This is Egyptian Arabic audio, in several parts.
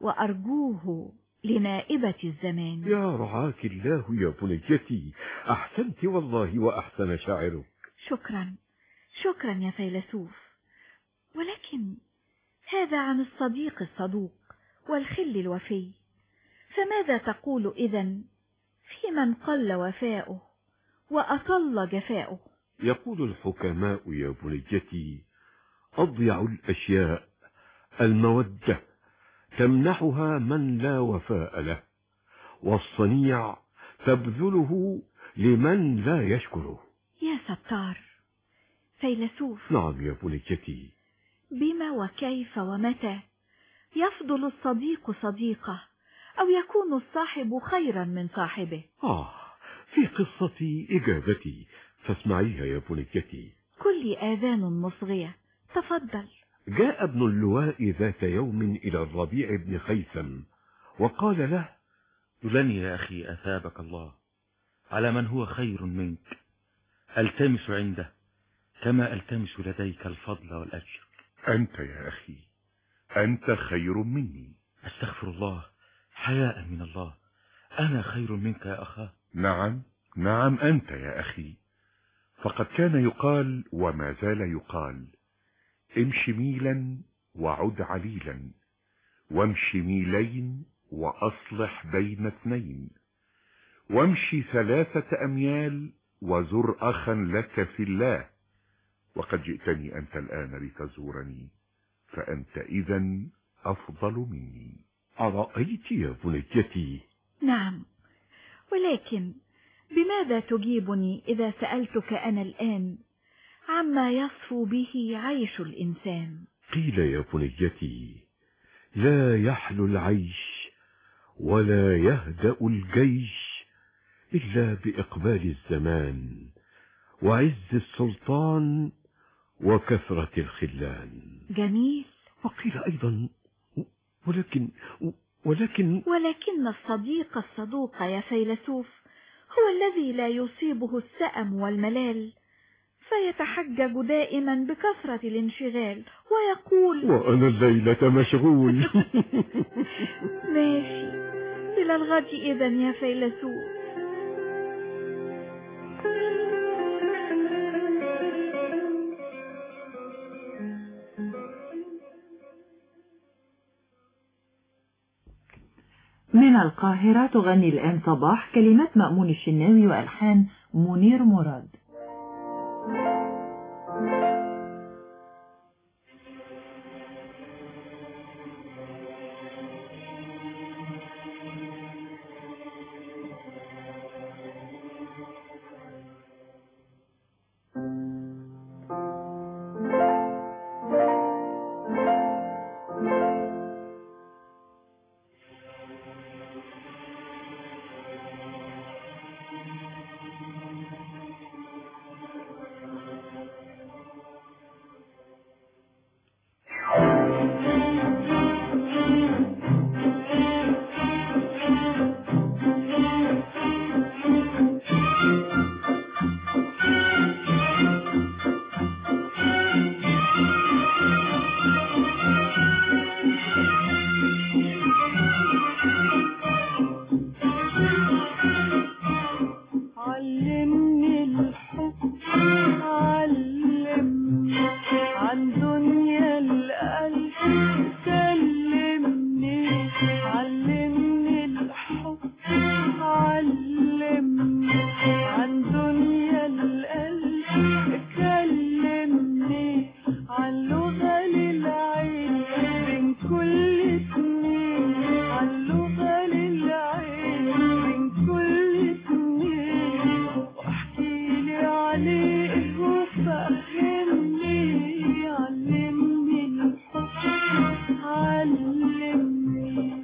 وأرجوه لنائبة الزمان يا رعاك الله يا بنيتي أحسنت والله وأحسن شاعرك شكرا شكرا يا فيلسوف ولكن هذا عن الصديق الصدوق والخل الوفي فماذا تقول إذا في من قل وفاؤه وأطل جفاؤه يقول الحكماء يا بنيتي أضيع الأشياء المودة تمنحها من لا وفاء له والصنيع تبذله لمن لا يشكره يا ستار فيلسوف نعم يا بنيتي بما وكيف ومتى يفضل الصديق صديقه أو يكون الصاحب خيرا من صاحبه آه في قصة إجابتي فاسمعيها يا بنيتي كل آذان مصغية تفضل جاء ابن اللواء ذات يوم إلى الربيع بن خيثم وقال له دلني يا أخي أثابك الله على من هو خير منك ألتمس عنده كما ألتمس لديك الفضل والأجر أنت يا أخي أنت خير مني أستغفر الله حياء من الله أنا خير منك يا أخاه نعم نعم أنت يا أخي فقد كان يقال وما زال يقال امش ميلا وعد عليلا وامش ميلين وأصلح بين اثنين وامشي ثلاثة أميال وزر أخا لك في الله وقد جئتني أنت الآن لتزورني فأنت إذا أفضل مني أرأيت يا بنيتي نعم ولكن بماذا تجيبني إذا سألتك أنا الآن عما يصفو به عيش الإنسان قيل يا بنيتي لا يحلو العيش ولا يهدأ الجيش إلا بإقبال الزمان وعز السلطان وكثرة الخلان جميل وقيل أيضا ولكن ولكن ولكن الصديق الصدوق يا فيلسوف هو الذي لا يصيبه السأم والملال فيتحجج دائما بكثرة الانشغال ويقول وأنا الليلة مشغول ماشي إلى الغد إذا يا فيلسوف من القاهرة تغني الآن صباح كلمات مأمون الشناوي وألحان منير مراد علمني الحب علمني عن دنيا القلب كلمني علمني الحب علمني عن دنيا القلب كلمني عن لغة للعين بين كل سنين عن لغة للعين بين كل سنين واحكي لي عليه وفهمني علمني الحب علمني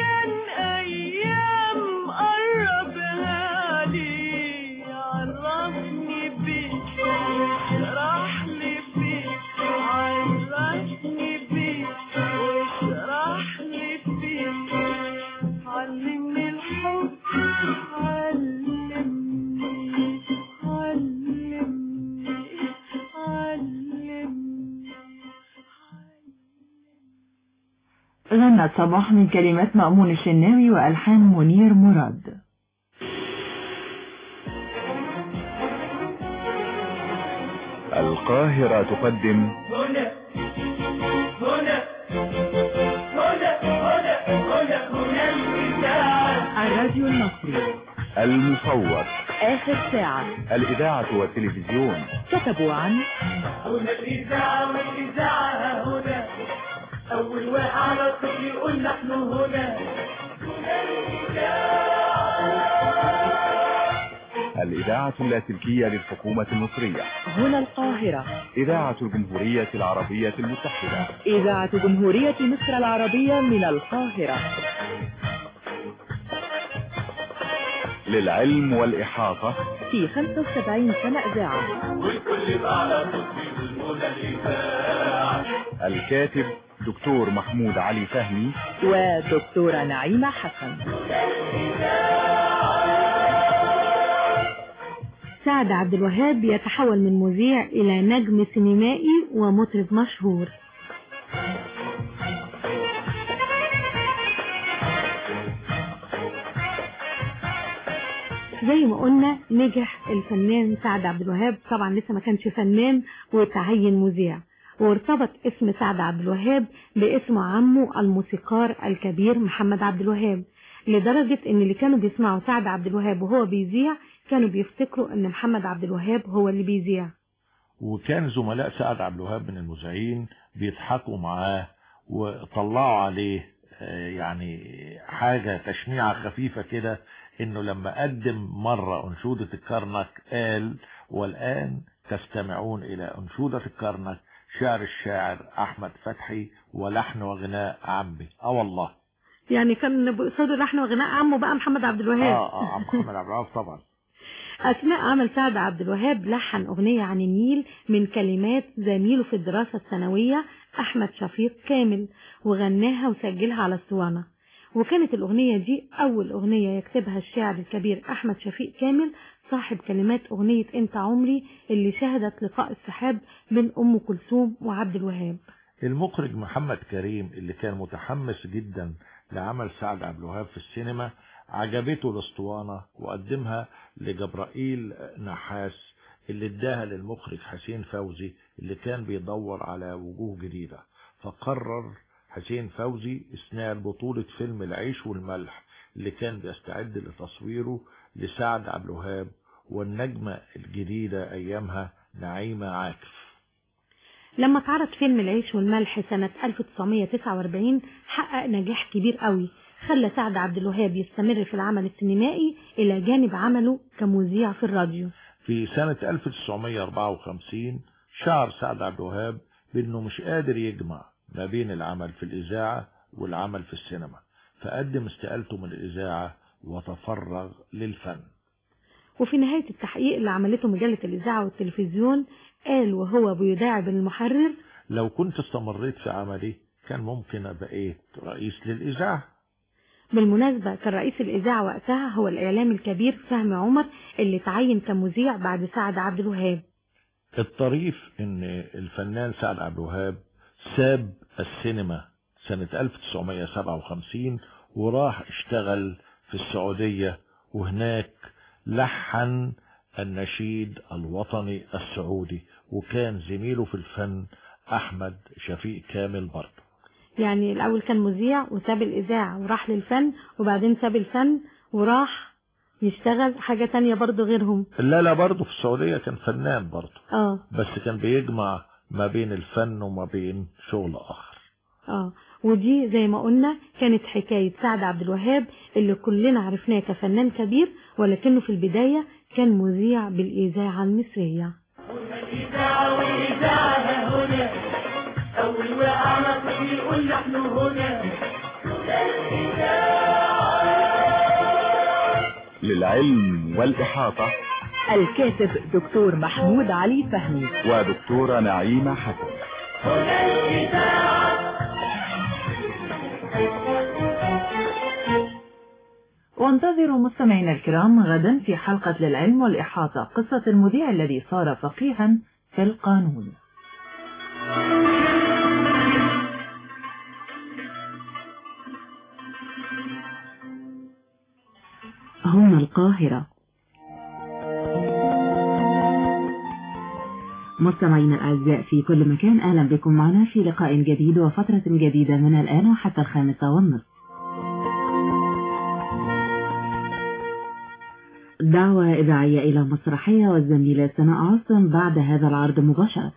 أيام أيام قربها لي عرفني بيك واشرح لي فيك عرفني بيك واشرح لي فيك علمني الحب علمني علمني علمني غنت صباح من كلمات مأمون الشناوي وألحان منير مراد القاهرة تقدم هنا هنا هنا هنا هنا هنا الإذاعة الراديو المصري المصور آخر ساعة الإذاعة والتلفزيون كتبوا عن هنا الإذاعة والإذاعة هنا أول واحد على الطفل يقول نحن هنا الإذاعة اللاسلكية للحكومة المصرية هنا القاهرة إذاعة الجمهورية العربية المتحدة إذاعة جمهورية مصر العربية من القاهرة للعلم والإحاطة في 75 سنة إذاعة الكاتب دكتور محمود علي فهمي ودكتورة نعيمة حسن سعد عبد الوهاب يتحول من مذيع إلى نجم سينمائي ومطرب مشهور زي ما قلنا نجح الفنان سعد عبد الوهاب طبعا لسه ما كانش فنان وتعين مذيع وارتبط اسم سعد عبد الوهاب باسم عمه الموسيقار الكبير محمد عبد الوهاب لدرجة ان اللي كانوا بيسمعوا سعد عبد الوهاب وهو بيذيع كانوا بيفتكروا ان محمد عبد الوهاب هو اللي بيذيع وكان زملاء سعد عبد الوهاب من المذيعين بيضحكوا معاه وطلعوا عليه آه، يعني حاجة تشميعة خفيفة كده انه لما قدم مرة انشودة الكرنك قال والان تستمعون الى انشودة الكرنك شعر الشاعر احمد فتحي ولحن وغناء عمي اه والله يعني كان بقصاده لحن وغناء عمه بقى محمد عبد الوهاب اه اه عم محمد عبد الوهاب طبعا أثناء عمل سعد عبد الوهاب لحن أغنية عن النيل من كلمات زميله في الدراسة الثانوية أحمد شفيق كامل وغناها وسجلها على الاسطوانة وكانت الأغنية دي أول أغنية يكتبها الشاعر الكبير أحمد شفيق كامل صاحب كلمات أغنية أنت عمري اللي شهدت لقاء السحاب بين أم كلثوم وعبد الوهاب المخرج محمد كريم اللي كان متحمس جدا لعمل سعد عبد الوهاب في السينما عجبته الاسطوانة وقدمها لجبرائيل نحاس اللي اداها للمخرج حسين فوزي اللي كان بيدور على وجوه جديدة فقرر حسين فوزي اثناء بطولة فيلم العيش والملح اللي كان بيستعد لتصويره لسعد عبد الوهاب والنجمة الجديدة ايامها نعيمة عاكف لما اتعرض فيلم العيش والملح سنة 1949 حقق نجاح كبير قوي خلى سعد عبد الوهاب يستمر في العمل السينمائي إلى جانب عمله كمذيع في الراديو في سنة 1954 شعر سعد عبد الوهاب بأنه مش قادر يجمع ما بين العمل في الإذاعة والعمل في السينما فقدم استقالته من الإذاعة وتفرغ للفن وفي نهاية التحقيق اللي عملته مجلة الإذاعة والتلفزيون قال وهو بيداعب المحرر لو كنت استمريت في عملي كان ممكن بقيت رئيس للإذاعة بالمناسبة كان رئيس الإذاعة وقتها هو الإعلام الكبير فهمي عمر اللي تعين كمذيع بعد سعد عبد الوهاب الطريف ان الفنان سعد عبد الوهاب ساب السينما سنة 1957 وراح اشتغل في السعودية وهناك لحن النشيد الوطني السعودي وكان زميله في الفن احمد شفيق كامل برضه يعني الأول كان مذيع وساب الإذاعة وراح للفن وبعدين ساب الفن وراح يشتغل حاجة تانية برضه غيرهم لا لا برضه في السعودية كان فنان برضه اه بس كان بيجمع ما بين الفن وما بين شغل آخر اه ودي زي ما قلنا كانت حكاية سعد عبد الوهاب اللي كلنا عرفناه كفنان كبير ولكنه في البداية كان مذيع بالإذاعة المصرية الإذاعة والإذاعة هنا أول وقعنا طفل يقول نحن هنا للعلم والإحاطة الكاتب دكتور محمود علي فهمي ودكتورة نعيمة حسن وانتظروا مستمعينا الكرام غدا في حلقة للعلم والإحاطة قصة المذيع الذي صار فقيها في القانون هنا القاهرة مستمعينا الأعزاء في كل مكان أهلا بكم معنا في لقاء جديد وفترة جديدة من الآن وحتى الخامسة والنصف دعوة إذاعية إلى مسرحية والزميلة سناء عاصم بعد هذا العرض مباشرة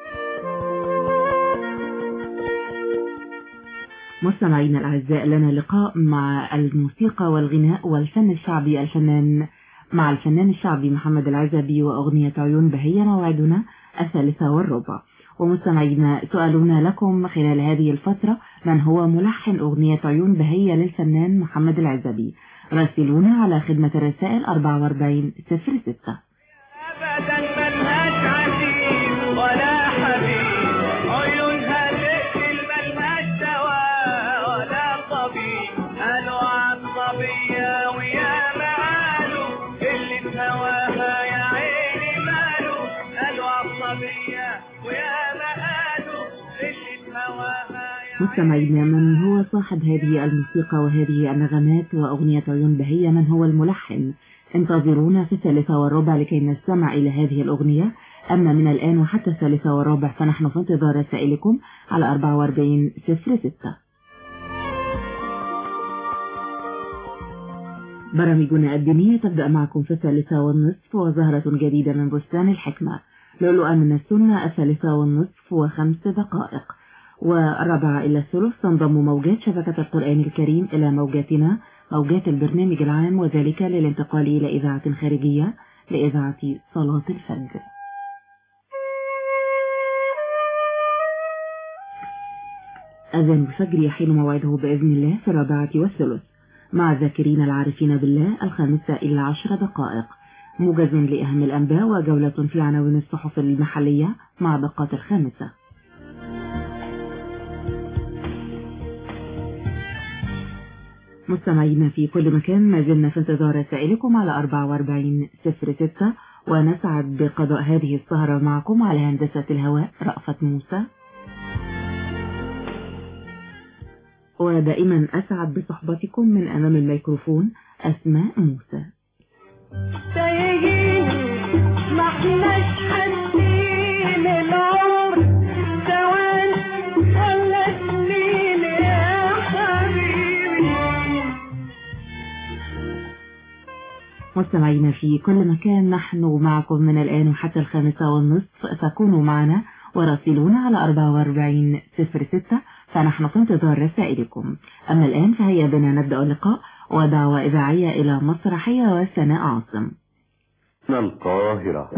مستمعينا الأعزاء لنا لقاء مع الموسيقى والغناء والفن الشعبي الفنان مع الفنان الشعبي محمد العزبي وأغنية عيون بهية موعدنا الثالثة والربع ومستمعينا سؤالنا لكم خلال هذه الفترة من هو ملحن أغنية عيون بهية للفنان محمد العزبي راسلونا على خدمة الرسائل 44 06 أبدا ملهاش عزيز ولا حبيب عيونها تقتل ملهاش دواء ولا طبيب قالوا عالصبية ويا ما قالوا اللي في هواها يا عيني ماله قالوا عالصبية ويا ما قالوا اللي في هواها مستمعينا من هو صاحب هذه الموسيقى وهذه النغمات وأغنية عيون بهية من هو الملحن انتظرونا في الثالثة والربع لكي نستمع إلى هذه الأغنية أما من الآن وحتى الثالثة والربع فنحن في انتظار رسائلكم على 44 06 برامجنا الدينية تبدأ معكم في الثالثة والنصف وزهرة جديدة من بستان الحكمة لؤلؤة من السنة الثالثة والنصف وخمس دقائق والرابعة إلى الثلث تنضم موجات شبكة القرآن الكريم إلى موجاتنا موجات البرنامج العام وذلك للانتقال إلى إذاعة خارجية لإذاعة صلاة الفجر أذان الفجر يحين موعده بإذن الله في الرابعة والثلث مع ذاكرين العارفين بالله الخامسة إلى عشر دقائق موجز لأهم الأنباء وجولة في عناوين الصحف المحلية مع دقات الخامسة مستمعينا في كل مكان ما زلنا في انتظار رسائلكم على 44 06 ونسعد بقضاء هذه السهرة معكم على هندسة الهواء رأفت موسى ودائما أسعد بصحبتكم من أمام الميكروفون أسماء موسى تايهين ما احناش حاسين العمر ثوان ولا سنين يا حبيبي مستمعينا في كل مكان نحن معكم من الآن وحتى الخامسة والنصف فكونوا معنا وراسلونا على 44 06 فنحن في انتظار رسائلكم أما الآن فهيا بنا نبدأ اللقاء ودعوة إذاعية إلى مسرحية وسناء عاصم من القاهرة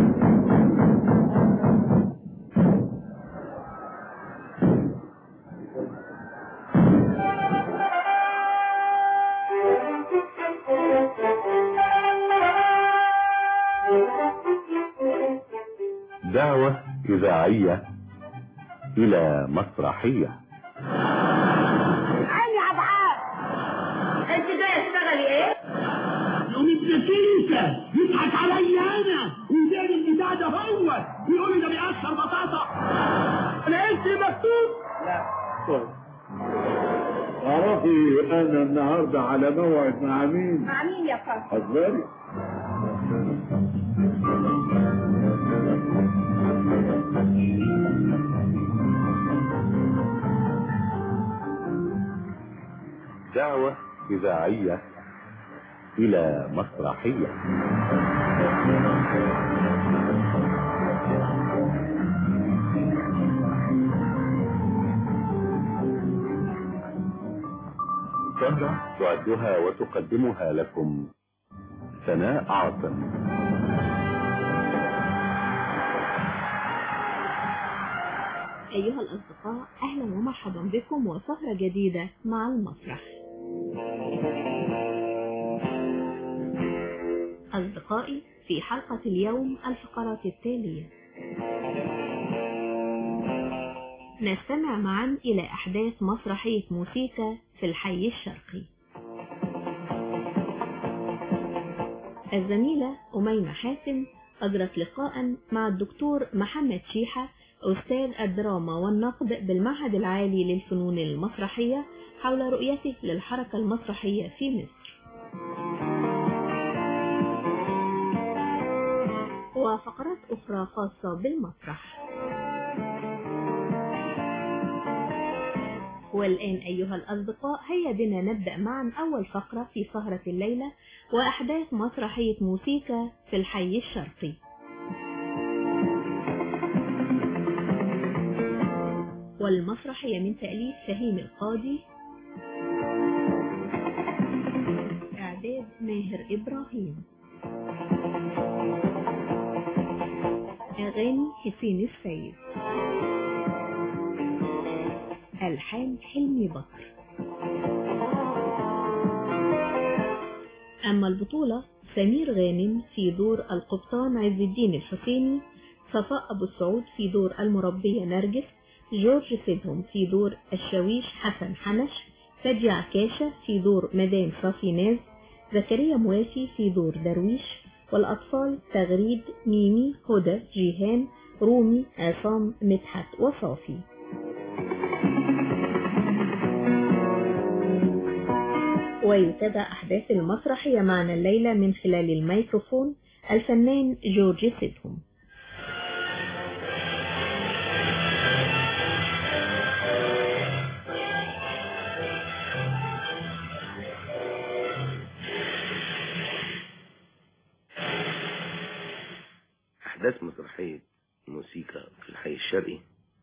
دعوة إذاعية إلى مسرحية عيني يا عبعاد انت جاي تشتغلي ايه؟ يوم ابن كيسة يضحك عليا انا ويدير البتاع ده هو ويقول لي ده بيقشر بطاطا انا انت مكتوب لا تعرفي انا النهارده على موعد مع مين؟ مع مين يا فندم؟ حذري دعوة إذاعية إلى مسرحية سهرة تعدها وتقدمها لكم سناء عاصم أيها الأصدقاء أهلا ومرحبا بكم وسهرة جديدة مع المسرح أصدقائي في حلقة اليوم الفقرات التالية نستمع معا إلى أحداث مسرحية موسيقى في الحي الشرقي الزميلة أميمة حاتم أجرت لقاء مع الدكتور محمد شيحة أستاذ الدراما والنقد بالمعهد العالي للفنون المسرحية حول رؤيته للحركة المسرحية في مصر وفقرات أخرى خاصة بالمسرح والآن أيها الأصدقاء هيا بنا نبدأ معا أول فقرة في سهرة الليلة وأحداث مسرحية موسيقى في الحي الشرقي والمسرحية من تأليف فهيم القاضي إعداد ماهر إبراهيم أغاني حسين السيد ألحان حلمي بكر أما البطولة سمير غانم في دور القبطان عز الدين الحسيني صفاء أبو السعود في دور المربية نرجس جورج سيدهم في دور الشاويش حسن حنش فادي عكاشة في دور مدام صافي ناز زكريا موافي في دور درويش والأطفال تغريد ميمي هدى جيهان رومي عصام مدحت وصافي ويتابع أحداث المسرحية معنا الليلة من خلال الميكروفون الفنان جورج سيدهم أحداث مسرحية موسيقى في الحي الشرقي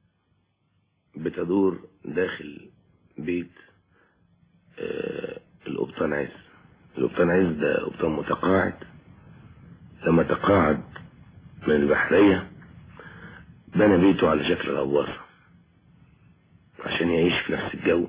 بتدور داخل بيت آه القبطان عز القبطان عز ده قبطان متقاعد لما تقاعد من البحرية بنى بيته على شكل غواصة عشان يعيش في نفس الجو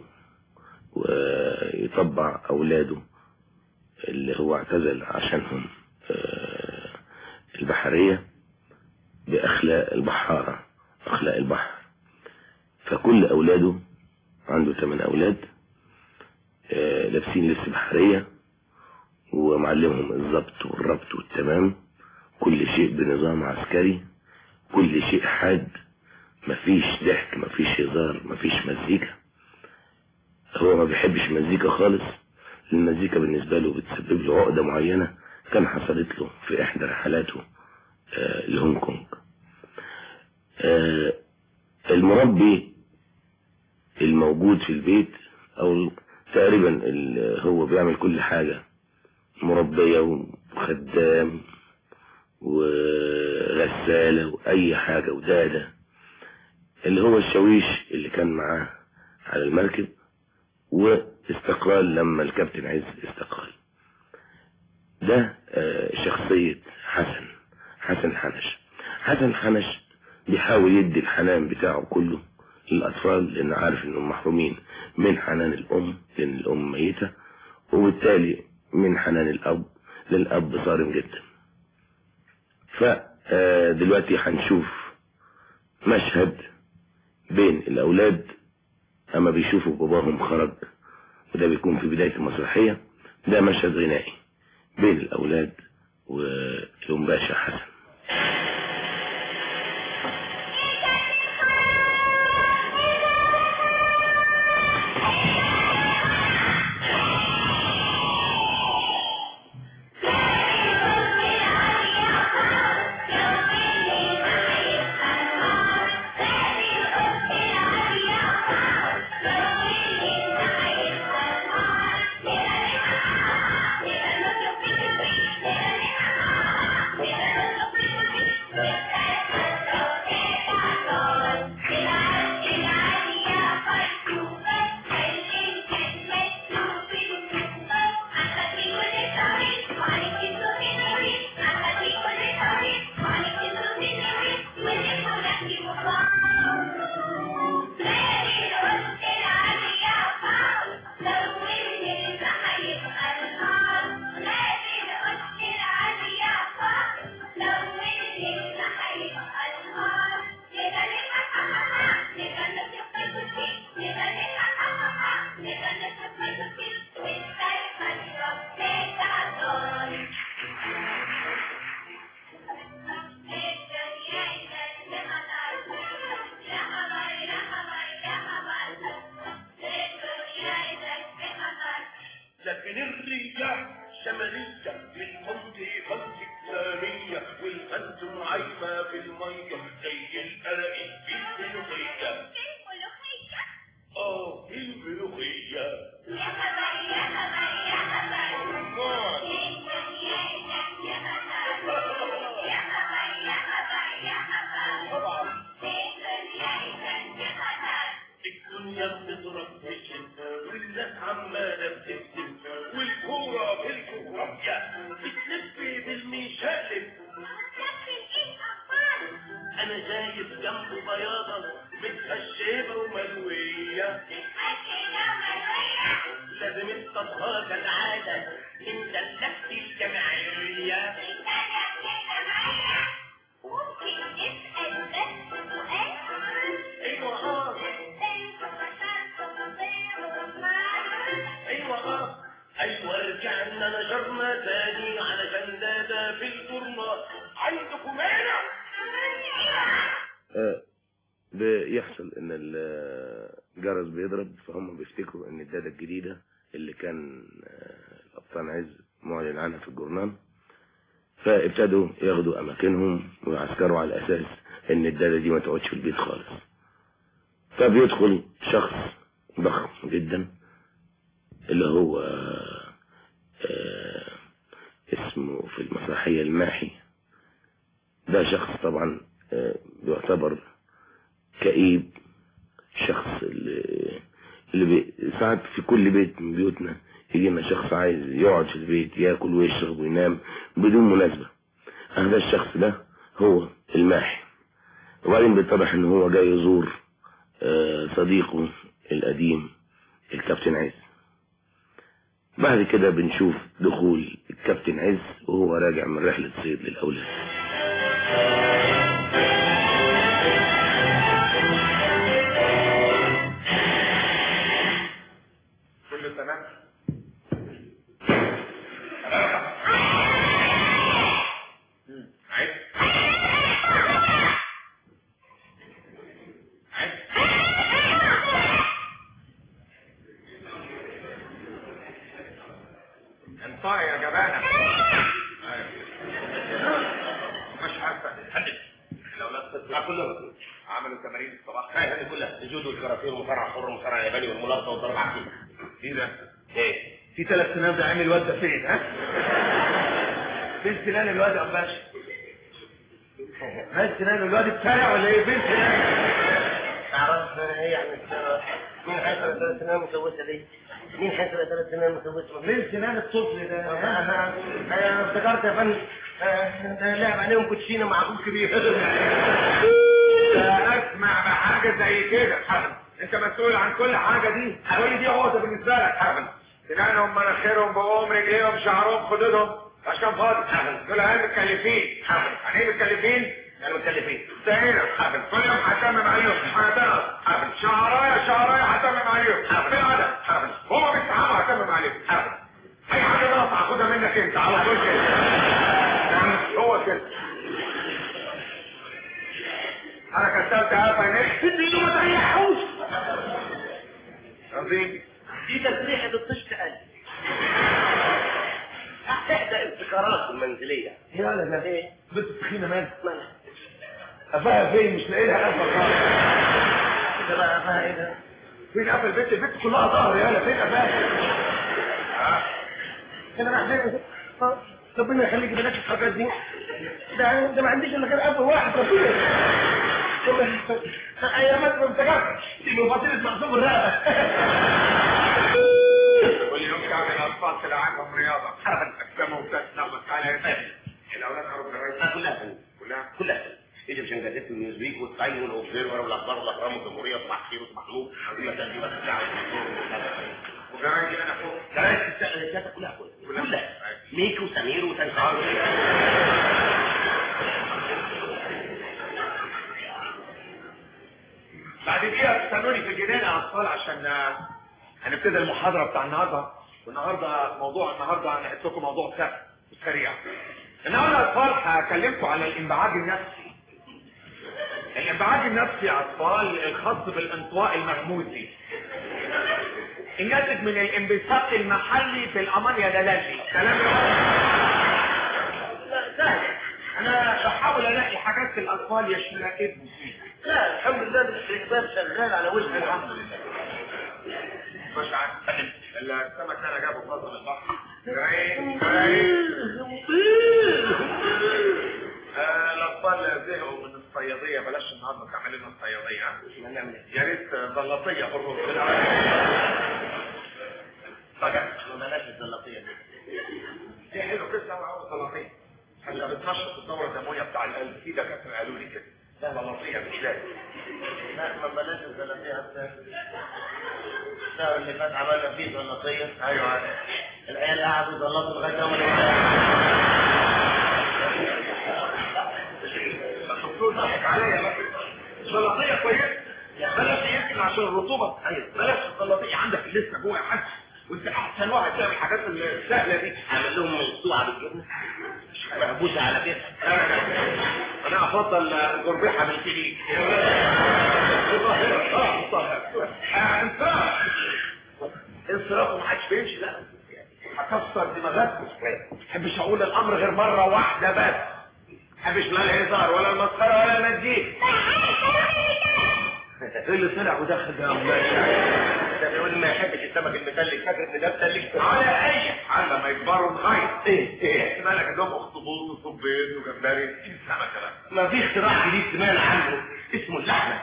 ويطبع أولاده اللي هو اعتزل عشانهم آه البحرية بأخلاق البحارة أخلاق البحر فكل أولاده عنده ثمان أولاد آه لابسين لبس بحرية ومعلمهم الضبط والربط والتمام كل شيء بنظام عسكري كل شيء حاد مفيش ضحك مفيش هزار مفيش مزيكا هو ما بيحبش مزيكا خالص المزيكا بالنسبة له بتسبب له عقدة معينة كان حصلت له في إحدى رحلاته آه لهونج كونج آه المربي الموجود في البيت او تقريبا هو بيعمل كل حاجة مربية وخدام وغسالة واي حاجة ودادة اللي هو الشاويش اللي كان معاه على المركب واستقال لما الكابتن عز استقال ده آه شخصية حسن حسن حنش حسن حنش بيحاول يدي الحنان بتاعه كله للأطفال لأنه عارف إنهم محرومين من حنان الأم لأن الأم ميتة وبالتالي من حنان الأب للأب صارم جدا فدلوقتي هنشوف مشهد بين الأولاد أما بيشوفوا باباهم خرج وده بيكون في بداية المسرحية ده مشهد غنائي بين الأولاد والأم باشا حسن شرقية شمالية للمنطقة الإسلامية والغد معيمة في المية زي الأرائب في الملوخية اه في الملوخية يا خبر يا خبر يا خبر الدنيا بتضرب في الشتاء والناس عمالة بتكتب والكورة في الجغرافيا بتلف بالمشالب أنا جايب جنبه بياضة متخشبة وملوية لازم الطبخة كالعادة من دلفتي الجمعية ايوه اه ايوه اه ايوه رجعنا نشرنا تاني علشان ده ده في الفرنة عندكم هنا آه، بيحصل ان الجرس بيضرب فهم بيفتكروا ان الداده الجديده اللي كان آه، القبطان عز معلن عنها في الجورنال فابتدوا ياخدوا اماكنهم ويعسكروا على اساس ان الداده دي ما تقعدش في البيت خالص فبيدخل شخص ضخم جدا اللي هو آه، اسمه في المسرحية الماحي ده شخص طبعا آه، بيعتبر كئيب شخص اللي, اللي بي ساعات في كل بيت من بيوتنا يجي لنا شخص عايز يقعد في البيت ياكل ويشرب وينام بدون مناسبة هذا الشخص ده هو الماحي وبعدين بيتضح ان هو جاي يزور آه، صديقه القديم الكابتن عز بعد كده بنشوف دخول الكابتن عز وهو راجع من رحلة صيد للأولاد كله تمام مم. عد عد انطقي يا جبانة أيوة. مش عارفة حدد الأولاد تطلع كلهم عملوا تمارين الصباح هاي كلها الجودو والكاراتيه والمصارعة الحر والمصارعة الياباني والملاقطة والضرب عقيم ايه ده؟ ايه في ثلاث سنين ده عامل الواد ده فين ها؟ فين سنان الواد يا باشا؟ مال سنان الواد اتسرع ولا ايه؟ فين سنان؟ تعرف ايه يعني مين حيصل ثلاث سنين مسوسه دي؟ مين حيصل ثلاث سنين مسوسه؟ مين سنان الطفل ده؟ انا أنا افتكرت يا فندم آه، ده لعب عليهم كوتشينه مع اخوك كبير لا اسمع بحاجة زي كده انت مسؤول عن كل حاجة دي كل دي عقدة بالنسبة لك سنانهم مناخيرهم بقهم رجليهم شعرهم خدودهم عشان فاضي دول عيال متكلفين يعني ايه متكلفين؟ يعني متكلفين سهيلة كل يوم هتمم عليهم هتمم شعرايا شعرايا هتمم عليهم بالعدد هما بيتعبوا هتمم عليهم اي حاجة ناقصة هاخدها منك انت على طول كده هو كده انا كسرت قفا نفسي انه ما تريحوش عظيم دي تسريحة الطشت قلب احدى ابتكارات المنزلية يا لا ده ايه؟ بنت تخينة مالك مالها؟ قفاها فين مش لاقي لها قفا خالص كده بقى قفاها ايه ده؟ فين قفا البنت البنت كلها ظهر يالا فين قفاها انا راح فين؟ آه، ربنا يخليك بلاش الحاجات دي ده ده ما عنديش الا غير قفا واحد ربنا ايامات ما افتكرتش دي مفاصيل محسوب الرقبه كل يوم تعمل اطفال تلعبهم رياضه حركه اجسامهم تتنفس على الاولاد عرض الرئيس كلها كلها كلها ايجيبشن جازيت والنيوزويك والتايم والاوبزيرفر والاخبار والاهرام والجمهوريه وصباح خير وصباح نور المساء دي بس ساعه وجرايد انا فوق جرايد السياسه كلها كلها كلها ميكي وسمير وتنسان بعد دقيقه استنوني في الجنينه يا اطفال عشان آه، هنبتدي المحاضره بتاع النهارده والنهارده موضوع النهارده انا هحط لكم موضوع سهل وسريع النهارده يا اطفال هكلمكم على الانبعاج النفسي الانبعاج النفسي يا اطفال الخاص بالانطواء المغموسي الناتج من الانبساط المحلي في الامانيا دلالي كلام لا سهل انا بحاول الاقي حاجات في الاطفال يشتركوا فيها لا الحمد لله الاستقبال شغال على وجه الحمد لله مش عارف السمك انا جابه فضل من البحر جاي جاي آه، الاطفال زهقوا من الصياديه بلاش النهارده تعمل لنا الصياديه ها؟ هنعمل ايه؟ يا ريت بلاطيه في الرز طيب بلاش الزلاطيه دي دي حلو كده انا عاوز بلاطيه عشان بتنشط الدوره الدمويه بتاع القلب في دكاتره قالوا لي كده بلاطيه مش لازم لا ما بلاش الزلاطيه حتى الشهر اللي فات عملنا فيه زلاطيه ايوه العيال قعدوا يزلطوا لغايه يوم الدكتور ضحك عليا بس الزلاطيه كويسه بلاش يمكن عشان الرطوبه ايوه بلاش الزلاطيه عندك لسه جوه يا حاج وانت احسن واحد تعمل الحاجات السهله دي عامل لهم موسوعه بالجبنه مهبوسه على كده انا افضل الجربيحه بالكيلي اه طاهر انصراف انصراف وما حدش بيمشي لا هكسر دماغاتكم ما بحبش اقول الامر غير مره واحده بس ما بحبش لا الهزار ولا المسخره ولا المزيد ايه اللي طلع ودخل ده يا أولاد؟ ده بيقول ما يحبش السمك المتلج فاكر ان ده متلج على اي على ما يكبروا نخيط ايه ايه مالك عندهم اخطبوط وصبيط وجمبري ايه السمكه ده ما في اختراع جديد سمعنا عنه اسمه اللحمه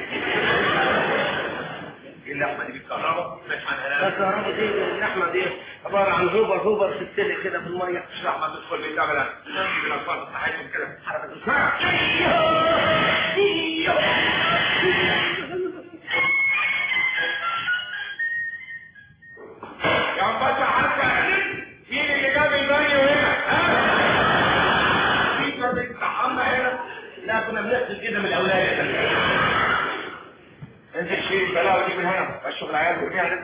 ايه اللحمه دي بالكهرباء مش عنها الكهرباء دي اللحمه دي عباره عن هوبر هوبر تتسلق كده في الميه مش لحمه تدخل بيت تعمل نجيب الاطفال بتاعتهم كده حركه يا باشا عارفه مين اللي جاب البانيو هنا؟ ها؟ في ما بيستحمى هنا؟ لا كنا بنغسل كده من الاولاد انزل شيل البلاوه دي من هنا اشوف العيال وارميها هنا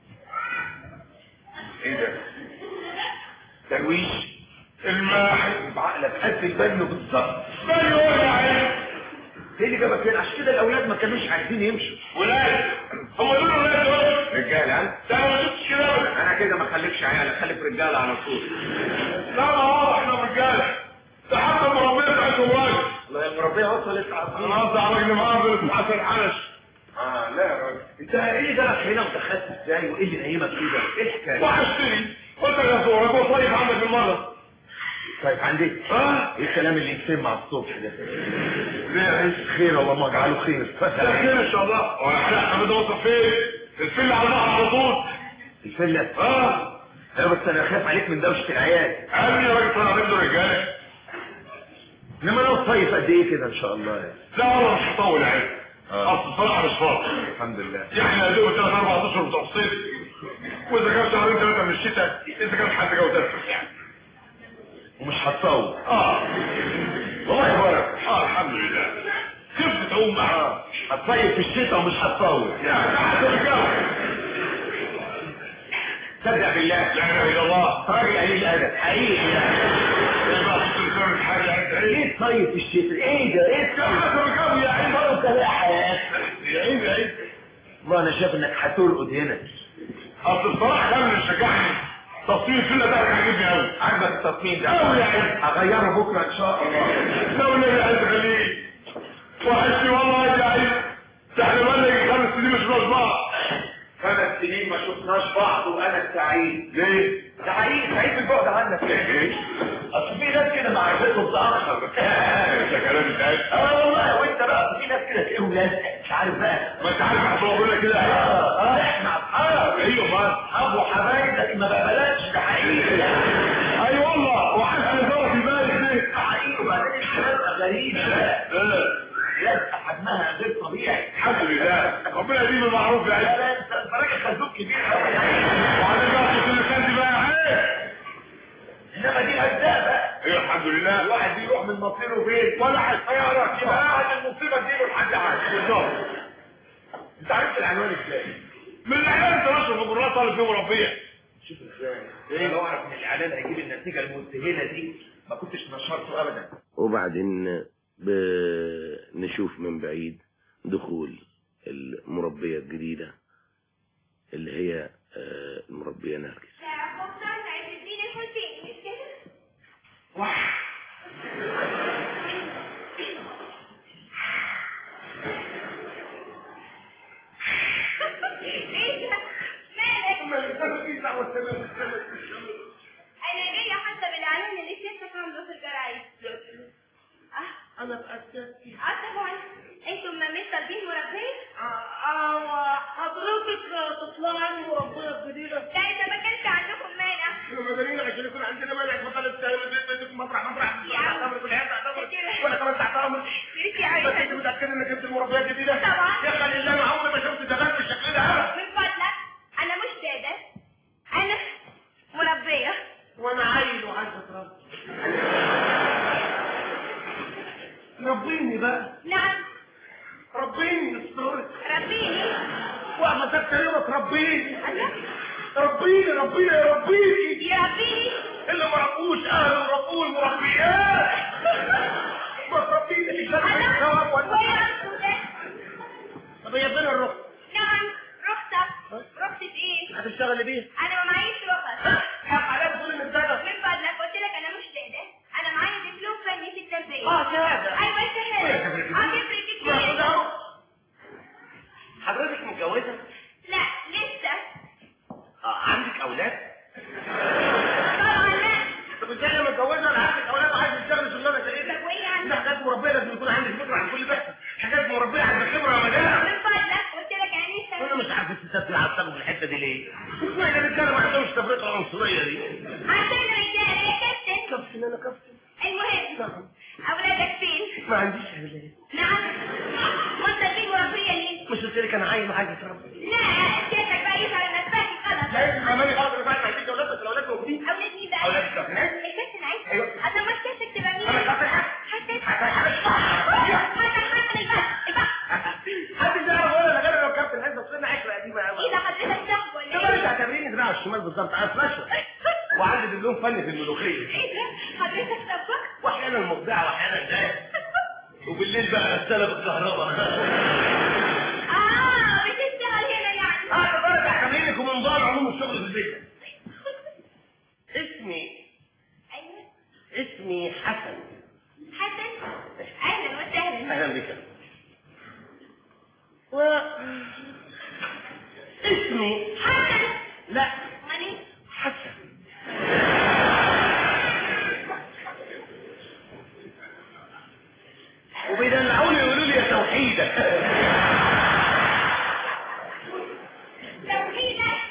ايه ده؟ ترويش الماحي بعقلك قد البانيو بالظبط بانيو ايه يا عيال؟ ايه اللي جابك هنا؟ عشان كده الاولاد ما كانوش عايزين يمشوا ولاد هم دول ولاد دول رجاله ها؟ ده انا ما شفتش كده أبداً. انا كده ما اخليكش عيال اخليك رجاله على طول لا ما هو احنا رجاله ده حتى المربيه بتاعتهم راجل ما المربيه وصلت انا قصدي على راجل معاه اسمه حسن حنش اه لا يا راجل انت ايه اللي جابك هنا ودخلت ازاي وايه اللي نايمك كده؟ ايه الحكايه؟ وحشتني قلت لك يا صورك هو طيب عندك بالمره طيب عندي اه ايه الكلام اللي يسمع الصبح ده؟ ليه يا عيش خير اللهم اجعله خير فتح خير ان شاء الله هو احنا حمد وصل فين؟ الفيلا على البحر على طول الفيلا؟ اه انا بس انا خايف عليك من دوشه العيال قال يا راجل طلع منه رجاله انما انا صيف قد ايه كده ان شاء الله يعني لا والله مش هطول يعني اصل الصراحه مش فاضي الحمد لله يعني يا دوب ثلاث اربع اشهر بتوع الصيف واذا كان شهرين ثلاثه من الشتاء اذا كان حد جو تنفس يعني ومش هتصور اه والله يبارك اه الحمد لله كيف تعوم معاه هتصيف في الشتاء ومش هتصور يعني حسب الجو صدق بالله لا اله الا الله راجل قليل الادب حقيقي يعني ايه بقى تذكر حاجه ايه طيب في الشتاء ايه ده ايه حسب الجو يا عيني برضه كده يا حياه يا عيني يا عيني والله انا شايف انك هترقد هنا اصل الصراحه كان اللي شجعني تصميم الفيلا ده عاجبني قوي عاجبك التصميم ده قوي يا عيني هغيره بكره ان شاء الله لو النبي عايز خليه وحشني والله يا عيني ده احنا بقالنا خمس سنين مش ناقص بعض خمس سنين ما شفناش بعض وانا سعيد ليه؟ ده حقيقي سعيد بالبعد عنك ليه؟ اصل في ناس كده معرفتهم تاخر ده كلام اتقال اه والله وانت بقى في ناس كده تلاقيهم لازق مش عارف بقى ما انت عارف احنا بقول كده اه اه احنا اصحاب ايوه ما اصحاب وحبايب لكن ما بقبلكش ده حقيقي اي والله وحاسس ان ضرب البال ده حقيقي وبعدين الحالات غريبه لازقه حجمها غير طبيعي الحمد لله ربنا يديم المعروف يا عيني لا لا انت انت راجل خازوق كبير قوي وبعدين بقى في اللي دي بقى عيب انما دي اجزاء بقى ايوه الحمد لله الواحد بيروح من مصيره فين ولا هيعرف يبقى قاعد المصيبه تجيله لحد عاد بالظبط انت عرفت العنوان ازاي؟ من الاعلان انت نشر في جرات طالب فيه مربيه شوف ازاي ايه لو اعرف ان الاعلان هيجيب النتيجه المذهله دي ما كنتش نشرته ابدا وبعدين بنشوف من بعيد دخول المربية الجديدة اللي هي آه، المربية نرجس قبطان عز الدين الحسيني مش كده؟ ايه ده؟ مالك؟ انا جايه حاسه بالاعلان اللي سيادتك عامله في الجرايد اه انا اتأكدت اه طبعا انتم ما مش طالبين مربيه؟ اه حضرتك تطلعي مربية جديدة لا اذا ما كانش عندكم مانع مدنيين عشان يكون عندنا مانع فطلب بيتك مطرح مطرح يا عم. تعتمر كل حاجة تعتمر وانا كمان تعتمر سيرتي بس عايزه انت متأكد انك جبت المربية الجديدة؟ طبعا. يا خلي الله انا عمري ما شفت زمان بالشكل ده ابدا من فضلك انا مش داده انا مربيه وانا عيل وعايز اتربى ربيني بقى نعم ربيني استرك ربيني واحمد ده كلمة ربيني ربيني ربيني يا ربيني يربيني اللي ما ربوش اهله ربوه المربيات ما تربيني اللي شرب الثواب وين ولا انتوا ده؟ طب هي فين الرخص؟ نعم رخصة رخصة ايه؟ هتشتغلي بيه؟ انا ما معيش رخص حق عليك تقولي انك ده من فضلك قلت لك انا مش داده انا معايا دبلوم فني في التربية اه شهادة ايوه شهادة اه تفرق كتير حضرتك متجوزة؟ لا لسه اه عندك اولاد؟ طبعا لا طب ازاي لما متجوزة انا عندك اولاد وعايز تشتغلي شغلانة زي طب وايه يعني؟ ده حاجات مربية لازم يكون عندك فكرة عن كل ده حاجات مربية عندك خبرة يا مدام من فضلك قلت لك يعني انا مش عارف الستات بيعصبوا في الحتة دي ليه؟ اسمعي الرجالة ما عندهمش تفرقة العنصرية دي عشان رجالة يا كابتن كابتن انا كابتن المهم اولادك فين؟ ما عنديش اولاد نعم وانت في مربية ليه؟ مش قلت لك انا عايز وعايز اتربى لا سيادتك بقى يظهر انك فاكر غلط لا انت كمان غلط انا فعلا عنديش اولاد بس الاولاد موجودين اولاد مين بقى؟ أولاد الكابتن. الكابتن عايز؟ أيوة. اصل ما سيادتك تبقى مين؟ انا كابتن حسن حسن حسن حسن حسن حسن البحر البحر حد يعرف ولا انا غير لو كابتن حسن بس انا عشرة قديمة قوي ايه ده حضرتك صاحب ولا طب انت ايه؟ هتعتبريني دراع الشمال بالظبط انا فلاشة وعندي دبلوم فني في الملوخية ايه ده؟ حضرتك طباخ؟ واحيانا مبدع واحيانا ده وبالليل بقى غسالة بالكهرباء اه بتشتغل هنا يعني انا برجع تمرينك ومن ضاع علوم الشغل في البيت اسمي ايوه اسمي حسن حسن اهلا وسهلا اهلا بك و اسمي حسن لا امال ايه؟ حسن وبيدلعوني يقولوا لي يا توحيدك توحيدك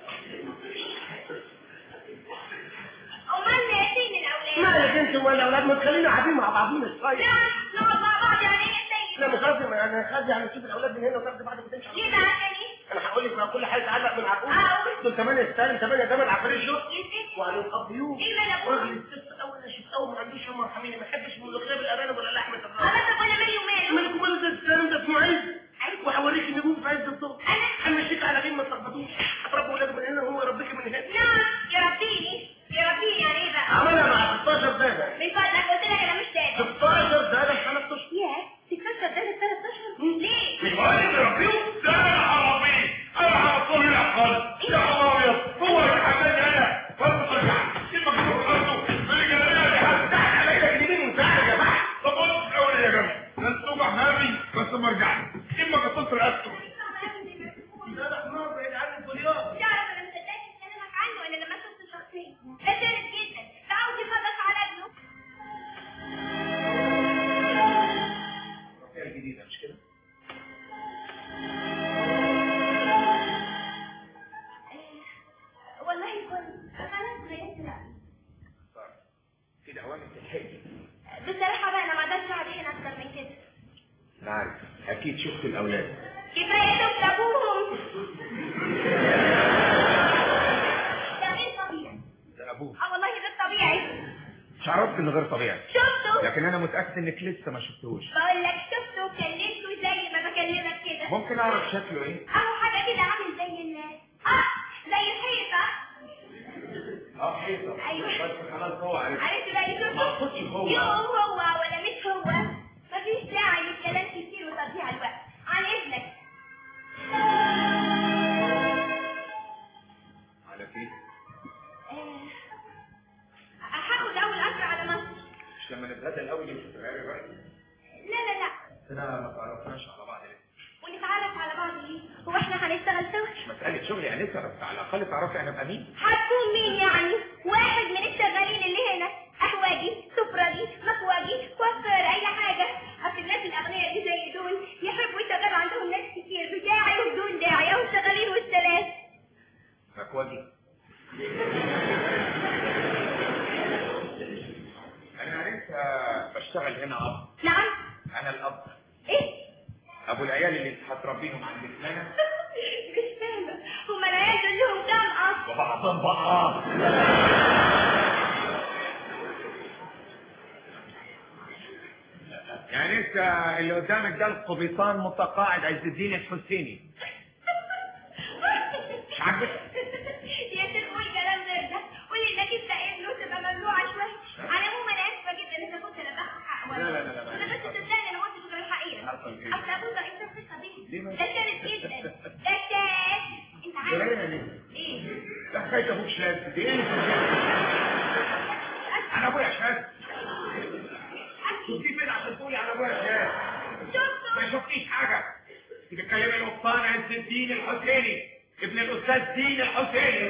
امال فين الاولاد؟ مالك انت ولا اولاد ما تخلينا قاعدين مع بعضينا شويه لا نقعد مع بعض يعني ايه سيد؟ لا مش قصدي ما انا خالي يعني تشوف الاولاد من هنا وتاخدي بعض وتمشي على ليه طول. بقى عشان ايه؟ انا هقول لك بقى كل حاجه تعلق من عقول أقول. دول 8 ستان 8 8 عفاريت شوف يا ستي وعليهم ابيوم ايه مال ابوك؟ راجل الست اول ما شفت اول ما عنديش هم ارحميني ما احبش الملوخيه بالارانب ولا لحمه الراس خلاص طب وانا مالي وماله؟ مالك ومال ده الكلام ده اسمه عيب عيب. وهوريك النجوم في عز الظهر انا همشيك على غير ما تلخبطوش هتربي ولاد من هنا وهو يربيك من هنا نعم يربيني يربيني يعني ايه بقى؟ عملها مع 16 داده من فضلك قلت لك انا مش داده 16 داده خمس اشهر ياه 16 داده ثلاث اشهر ليه؟ مش بقول لك ربيهم ده انا هربيه انا هربيه الاطفال يا الله ابيض هو اللي حماني انا فرق ترجع كلمه كده برضه الجنريه دي هتفتح عليا اليمين وساعه يا جماعه طب بص الاول يا جماعه ده انتوا محامي بس ما رجعت كلمه كنت رقبته ده حمار بعيد عنك كل يوم تعرف انا مصدقش كلامك عنه الا لما شفت شخصيا ده شارد جدا ده عاوز يخلص على ابنه الجديده مش كده والله كنت خلاص غيرت رأيي كده اوامر تلحقي بصراحة بقى انا ما اقدرش اقعد هنا اكتر من كده انا عارف اكيد شفت الاولاد كفاية شفت ابوهم ده غير طبيعي ده ابوه اه والله ده الطبيعي مش عرفت انه غير طبيعي شفته لكن انا متاكد انك لسه ما شفتوش بقول لك شفته وكلمته زي ما بكلمك كده ممكن اعرف شكله ايه اهو حاجة كده عامل زي الناس اه زي الحيطة اه حيطه أيوة. بس خلاص هو عرف عرفت بقى اللي شفته ما اقصدش هو. يو هو ولا مش هو مفيش داعي للكلام كتير وتضييع الوقت عن اذنك لما نتغدى الاول نشوف العيال بقى لا لا لا احنا ما تعرفناش على بعض ليه ونتعرف على بعض ليه هو احنا هنشتغل سوا مش مساله شغل يعني لسه بس على الاقل تعرفي انا ابقى مين هتكون مين يعني واحد من الشغالين اللي هنا قهوجي سفرجي مكواجي كوافير اي حاجه اصل الناس الاغنياء اللي زي دول يحبوا يشغلوا عندهم ناس كتير بداعي وبدون داعي او شغالين والثلاث مكواجي انا لسه بشتغل هنا اب نعم انا الاب ايه ابو العيال اللي انت هتربيهم عند فلانه مش فاهمه هما العيال دول لهم كام اصل وبعضهم بقى يعني انت اللي قدامك ده القبيطان متقاعد عز الدين الحسيني مش عاجبك يا شيخ قول كلام غير ده قول انك انت ابنه تبقى ممنوعه شويه على العموم انا اسفه جدا اذا كنت لبخت حق لا لا لا لا انا بس صدقني انا قلت فكره الحقيقه حصل ايه؟ اصل ابوه ده انت في قضيه ليه ما- ده شارد جدا ده شارد انت عارف جرايه ليه؟ ايه ده حكايه ابوك شاذ دي ايه انا ابويا شاذ شفتي فين عشان تقولي انا ابويا شاذ ما شفتيش حاجه انت بتكلمي القبطان عز الدين الحسيني ابن الاستاذ دين الحسيني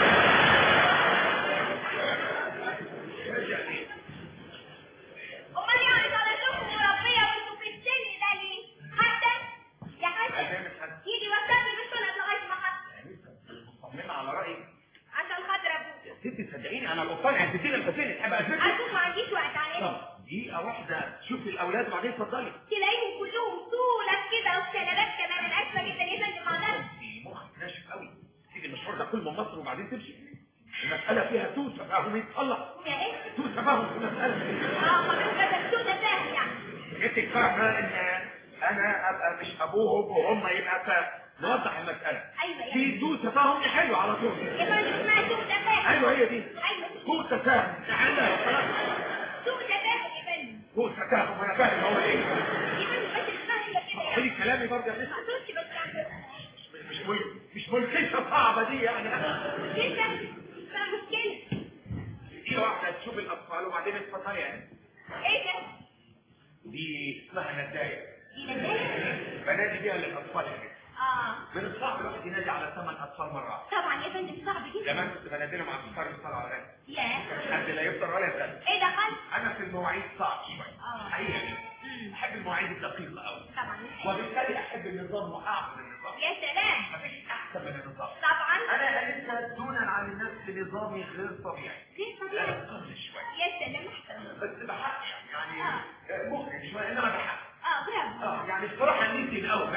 امال يعني طلعتكم مربيه وانتوا في السن ده ليه حتى يا حسن يجي وصلني بالسنه لغايه ما حصل مصممه على رايك عشان خاطر ابوك يا ستي صدقيني انا القبطان عز الدين الحسيني تحب اثبت ارجوك ما عنديش وقت عليك طب دقيقه واحده شوفي الاولاد وبعدين اتفضلي تلاقيهم كلهم طولك كده وشنبات كمان انا اسفه جدا يا فندم ما اقدرش مخك ناشف قوي تيجي المشوار ده كله من مصر وبعدين تمشي المسألة فيها سوء تفاهم يتطلق يا ايه سوء تفاهم في المسألة اه حضرتك بدك السوق ده سهل يعني انت فاهمة ان انا ابقى مش ابوهم وهم يبقى فاهم نوضح المسألة ايوه يعني في سوء تفاهم حلو على طول يا فندم اسمها سوق تفاهم ايوه هي دي ايوه سوء تفاهم تعالى خلاص سوق تفاهم يا فندم سوء تفاهم وانا فاهم هو ايه يا فندم بس اسمها كده كده يعني خلي كلامي برضه يا ما بنت اقصدش بس يعني مش مل... مش ملكيشة صعبة دي يعني كده ما مشكله دي واحدة تشوف الأطفال وبعدين اتفضلي يعني ايه ده دي اسمها نداية دي نداية بنادي بيها للأطفال يعني اه من الصعب الواحد ينادي على ثمان أطفال مرة طبعا يا فندم صعب جدا زمان كنت بنادينا مع أطفال الصلاة على النبي يا مش حد لا يفطر ولا يسأل ايه ده خالص أنا في المواعيد صعب شوية اه حقيقة أحب المواعيد الدقيقة أوي طبعا وبالتالي أحب النظام وأعبد النظام يا سلام مفيش أحسن من النظام طبعا أنا لسه دونا عن الناس بنظامي غير طبيعي غير طبيعي أنا قاسي شوية يا سلام احسن بس بحق يعني يعني مخرج شوية إنما بحق اه برافو اه يعني الصراحة نسي الأول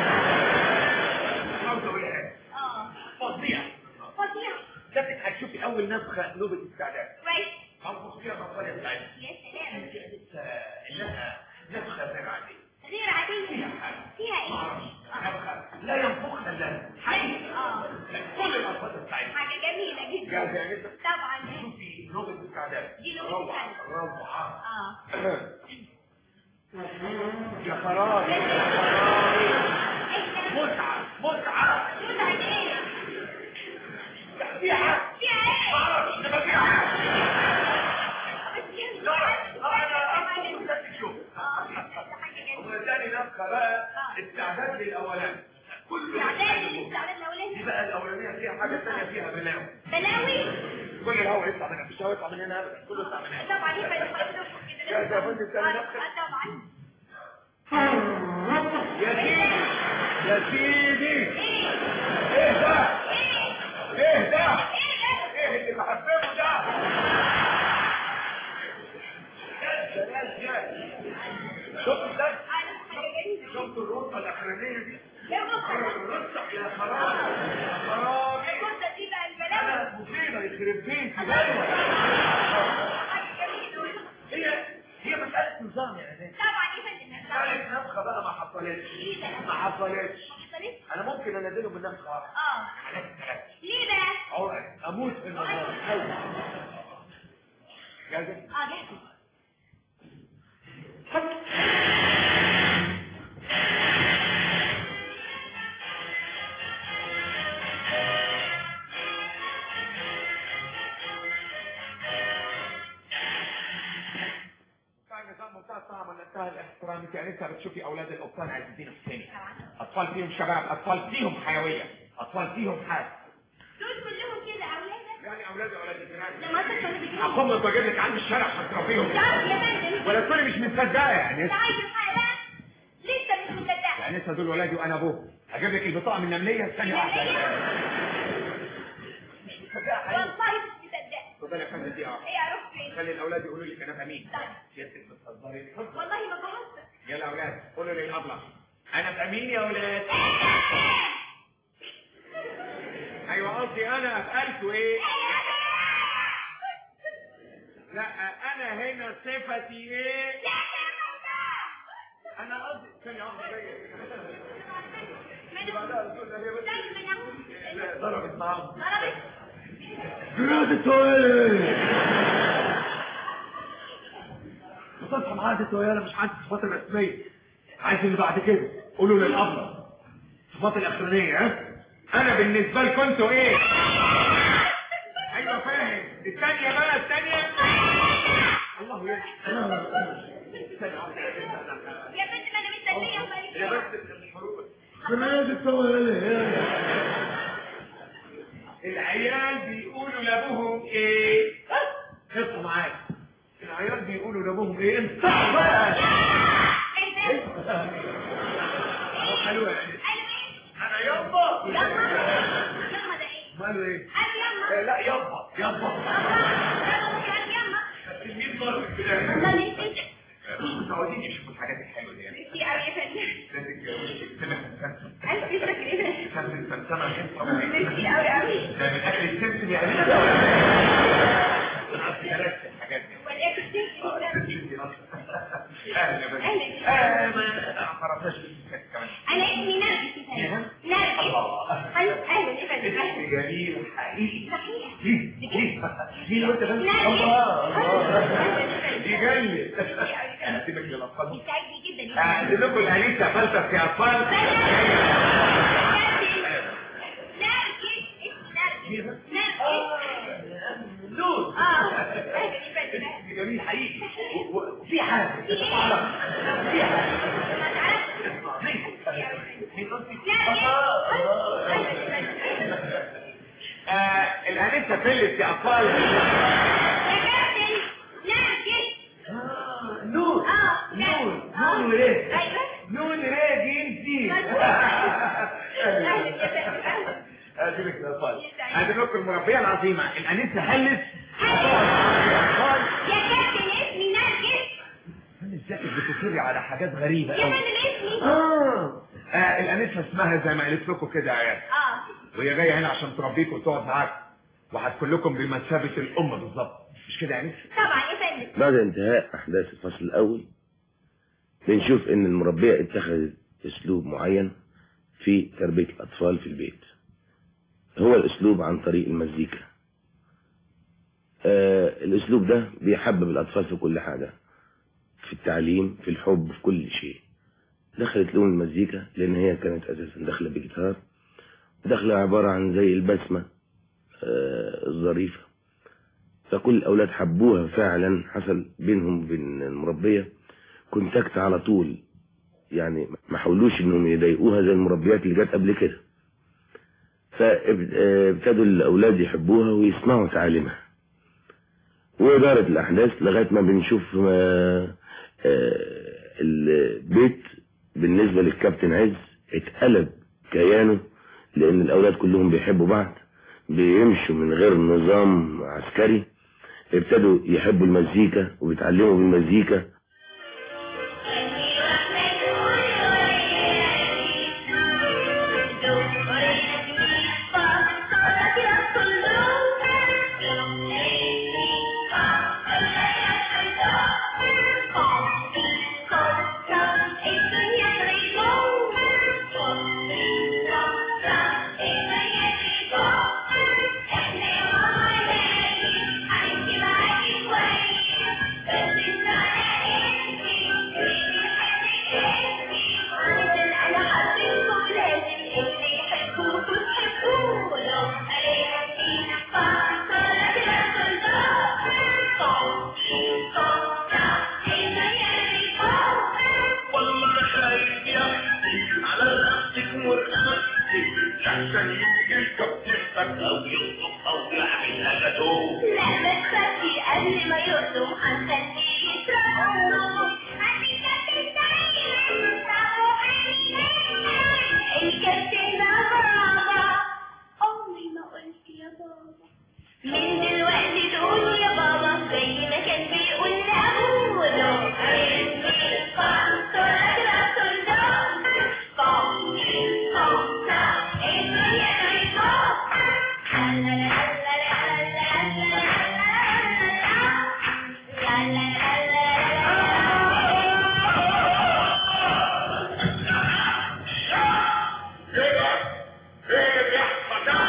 برضه بالعكس اه فظيع فظيع لكن هتشوفي أول نفخة نوبة استعداد كويس أنفخ فيها مصاري السعيد يا سلام لها نفخة غير عادية غير عادية فيها حاجة فيها ايه معرفش نفخة لا ينفخها إلا حي اه كل الأصوات السعيدة حاجة جميلة جدا جاهزة يا جدا طبعا شوفي نوبة استعداد دي نوبة روعة استعداد. روعة اه يا خراب يا خراب متعة متعة متعة ايه فيها فيها ايه معرفش انما فيها بس يعني لا انا انا بدك تشوف اه حاجة جميلة وثاني نفخة بقى استعداد للاولاني كل استعداد الاستعداد دي الاولاني بقى الاولانيه فيها حاجه ثانيه فيها بلاوي بلاوي كل الهواء يطلع من هنا مش هواء يطلع من هنا ابدا كله يطلع من هنا طبعا يا فندم حضرتك كده جاهزة يا فندم تاني آه، نفخة؟ آه، طبعا يا سيدي يا سيدي ايه ايه ده ايه ايه ده ايه ده ايه اللي بحببه ده جاز جاز جاز شفت ده عارف حاجة جميلة شفت الرقعه الاخرانيه دي يا بابا الرصع يا خراب يا خراب الكرسة دي بقى البلاوي انا مصيبه يخرب بيتي حاجة جميلة هي هي مساله نظام يا ناس طبعا يا فندم مساله نفخه بقى ما حصلتش ما حصلتش حصلت انا ممكن انزله بالنفخه واحده اه عليك ثلاثه ليه بقى عقد اموت في النظام أوي. جاهزه اه جاهز منتهى الاحترام انت لسه بتشوفي اولاد القبطان عز الدين حسيني اطفال فيهم شباب اطفال فيهم حيويه اطفال فيهم حاس دول كلهم كده اولادك يعني اولادي اولادي كمان لما انت كنت بتجيب اقوم واجيب لك عند الشارع عشان تربيهم تعرف يا فندم ولا تقولي مش مصدقه يعني انت عايز الحق بقى لسه مش مصدقه يعني لسه دول ولادي وانا ابوه اجيب لك البطاقه من النمليه ثانيه واحده مش مصدقه حقيقي والله مش مصدقه اتفضلي يا فندم دي اه ايه اروح فين خلي الاولاد يقولوا لي انا امين سيادتك بتهزري والله ما بهزر يلا يا اولاد قولوا للابله انا بامين يا اولاد ايوه قصدي انا بقلت ايه لا انا هنا صفتي ايه انا قصدي ثانيه واحده جايه بعدها رسول الله هي بس لا، ضربت معاهم جرادة ويلي بتصحى معادة ويلي مش عندي الصفات الرسمية عايز اللي بعد كده قولوا للأبلة الصفات الأخرانية ها أنا بالنسبة لكم انتوا إيه؟ أيوة فاهم الثانية بقى الثانية الله يرحم يا بنت ما انا مستنيه ومالك يا بس جرادة ويلي العيال بيقولوا لابوهم ايه اطلع معايا العيال بيقولوا لابوهم ايه انت بقى أهو حلوة يعني انا يابا يما ده ايه ماله ايه انا يما آه، لا يابا يابا يلا يما مين ضرب كده الله يسعدك مش متعودين يشوفوا الحاجات الحلوه دي يعني ميرسي قوي يا فندم لازم وشك سمح مسمسم الف شكر يا فندم مسمسم سمسمه غير طبيعي ميرسي قوي قوي ده من اكل السمسم يعني انا عارف درست الحاجات دي والاكل تنسي اهلا بك اهلا ما عرفناش اسمك كمان انا اسمي نرجس يا فندم نرجس اهلا اهلا يا فندم اسم جميل حقيقي صحيح مين مين مين وانت بس نرجس. الله الله دي جاية هسيبك للاطفال يسعدني جدا يا اعزل لكم الاليسه فلسفه يا اطفال نرجس اسمي نرجس نرجس نور اه اهلا يا فندم اسم جميل حقيقي و- و- وفي حاجه تتعرف في حاجه ما تعرفش مين قصدي؟ نرجس الله اهلا يا فندم آه، الانسه فلت يا اطفال يا كابتن نرجس آه، نور اه نور نور وليه ايوه نور ليه جنسي اهلا يا فندم اهلا أجيبك يا أطفال أجيب لكم المربية العظيمة الأنسة هلس يا كابتن اسمي نرجس ازاي بتصري على حاجات غريبة يا أوي فندم اسمي آه آه، الأنسة اسمها زي ما قالت لكم كده يا عيال اه وهي جاية هنا عشان تربيكم وتقعد معاكم وهتكون لكم بمثابة الأم بالظبط مش كده يا أنسة؟ طبعا يا فندم بعد انتهاء أحداث الفصل الأول بنشوف إن المربية اتخذت أسلوب معين في تربية الأطفال في البيت هو الأسلوب عن طريق المزيكا آه الأسلوب ده بيحبب الأطفال في كل حاجة في التعليم في الحب في كل شيء دخلت لهم المزيكا لأن هي كانت أساسا داخلة بجيتار داخلة عبارة عن زي البسمة آه الظريفة فكل الأولاد حبوها فعلا حصل بينهم وبين المربية كونتاكت على طول يعني ما حاولوش انهم يضايقوها زي المربيات اللي جت قبل كده فابتدوا الاولاد يحبوها ويسمعوا تعاليمها ودارت الاحداث لغايه ما بنشوف آه، آه، البيت بالنسبه للكابتن عز اتقلب كيانه لان الاولاد كلهم بيحبوا بعض بيمشوا من غير نظام عسكري ابتدوا يحبوا المزيكا وبيتعلموا بالمزيكا Thank you. لحسن يجي الكابتن او يطلب او يعمل نفسه لا ما تخافي قبل ما يقدم هنخليه يشرب الكابتن بابا عمري ما قلت يا بابا من دلوقتي تقول يا بابا زي ما كان بيقول لأبوه كده ايه اللي بيحصل ده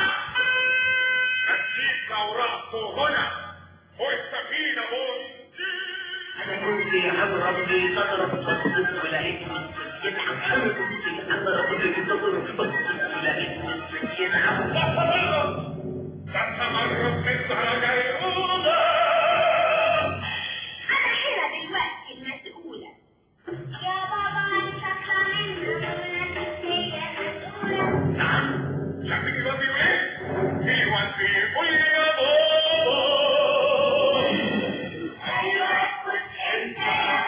مزيكا ورقص هنا فوق السفينة بوم انا كنت يا عم ربي تضرب الصوت ولقيت يتعب انا كنت يا عم ربي تضرب الصوت ولقيت يتعب ده تمرد في الدرجة الأولى أنا هنا دلوقتي المسؤولة يا بابا أنت مني هي مسؤولة نعم شايفين الواد بيقول ايه؟ في واد بيقول يا بابا أيوة كنت أنت يا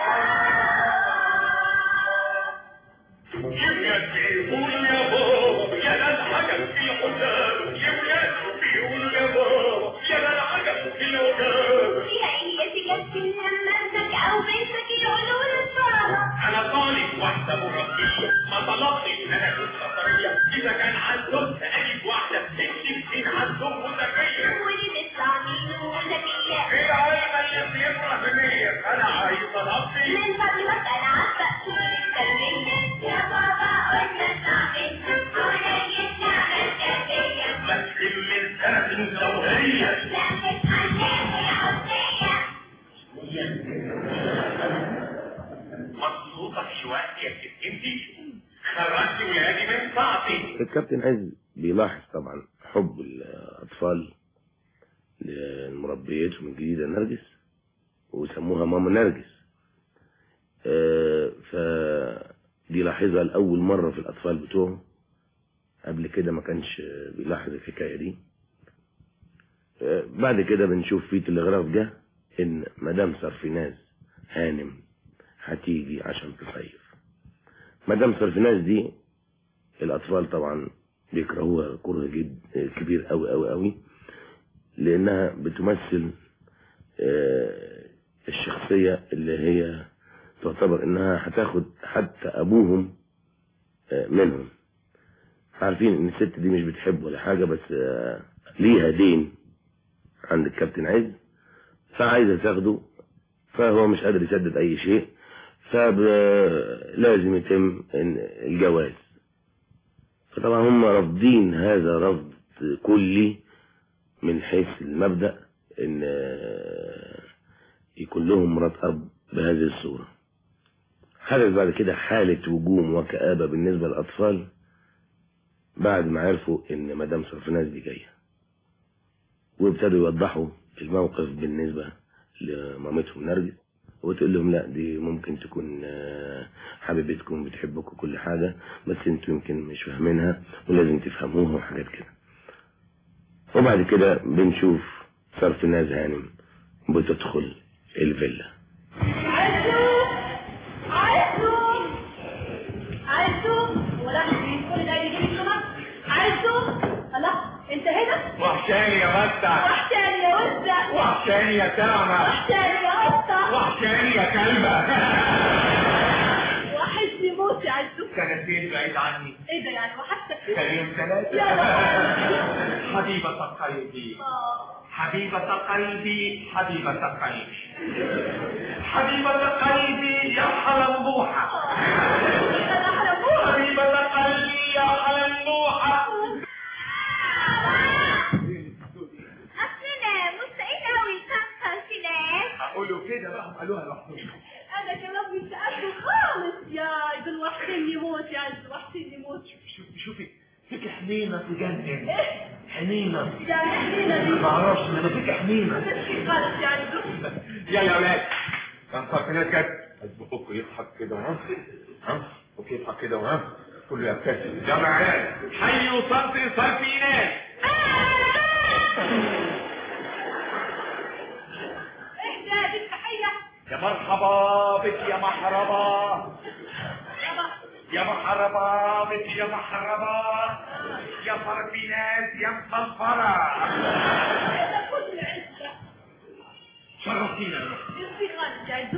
يولاد بيقول يا بابا يا لا العجب في الحجاب يولاد بيقول يا بابا يا لا العجب في الحجاب فيها إيه يا سيدي لما ابنك أو بنتك يقولوا للصلاة انا طالب واحدة مربية ما طلبتش ان انا اكون خطرية اذا كان عندهم اجيب واحدة تكتب فين عندهم ذكية ودي تطلع مين وذكية ايه عايزة اللي بيفرح بمية انا عايز اربي من فضلك أنا عارفة أصول التربية يا بابا قلنا تعملها ولا يتعمل تربية بس من سنة زوجية لا تتعلم يا حسية مبسوطة شوية يا ست انتي خرجتي ولادي من صعبي الكابتن عز بيلاحظ طبعا حب الأطفال لمربيتهم الجديدة نرجس وسموها ماما نرجس آه، فدي لاحظها لأول مرة في الأطفال بتوعه قبل كده ما كانش بيلاحظ الحكاية دي آه، بعد كده بنشوف في تلغراف جه إن مدام سرفيناز هانم هتيجي عشان تصيف مدام سرفيناز دي الأطفال طبعا بيكرهوها كره جد كبير قوي قوي قوي لأنها بتمثل آه، الشخصية اللي هي تعتبر إنها هتاخد حتى أبوهم آه، منهم عارفين إن الست دي مش بتحب ولا حاجة بس آه، ليها دين عند الكابتن عز فعايزة تاخده فهو مش قادر يسدد أي شيء فلازم يتم إن الجواز فطبعا هم رافضين هذا رفض كلي من حيث المبدأ ان يكون لهم مرات اب بهذه الصورة حدث بعد كده حالة هجوم وكآبة بالنسبة للأطفال بعد ما عرفوا ان مدام صرفناز دي جاية وابتدوا يوضحوا الموقف بالنسبة لمامتهم نرجس وتقول لهم لا دي ممكن تكون آه، حبيبتكم بتحبكم كل حاجة بس انتوا يمكن مش فاهمينها ولازم تفهموها وحاجات كده وبعد كده بنشوف صرف ناز هانم بتدخل الفيلا عزو عزو عزو ولا كل ده يجي لي عزو الله انت هنا وحشاني يا وسع وحشاني يا وزة وحشاني يا سامة وحشاني يا قطة وحشاني يا كلبة وحشني موت يا عزو سنتين بعيد عني ايه ده يعني وحشتك كريم ثلاثة يا رب حبيبة قلبي آه. حبيبة قلبي حبيبة قلبي حبيبة قلبي يا حلمبوحة انا حرموها حبيبة قلبي يا حلمبوحة اصلنا مستعين قوي كفر كده قولوا كده بقى قالوها لوحدهم انا كمان مش قده خالص يا دول وحشني موت يا عز وحشني موت شوفي شوفي فيك حنينة تجنن ايه حنينة يعني حنينة دي ما اعرفش انا فيك حنينة مش خالص يعني يلا يا ولاد كان صرف ناس جت بقك يضحك كده ها ها بقك يضحك كده ها كله يبتسم يلا عيال حي وصلتي صلفي ناس اهدى دي التحية يا مرحبا بك يا محربا يابا يا محربا بك يا محربا يا صلفي ناس يا مصنفرة ده كل العز ده شرفتينا يصير غالي جايزه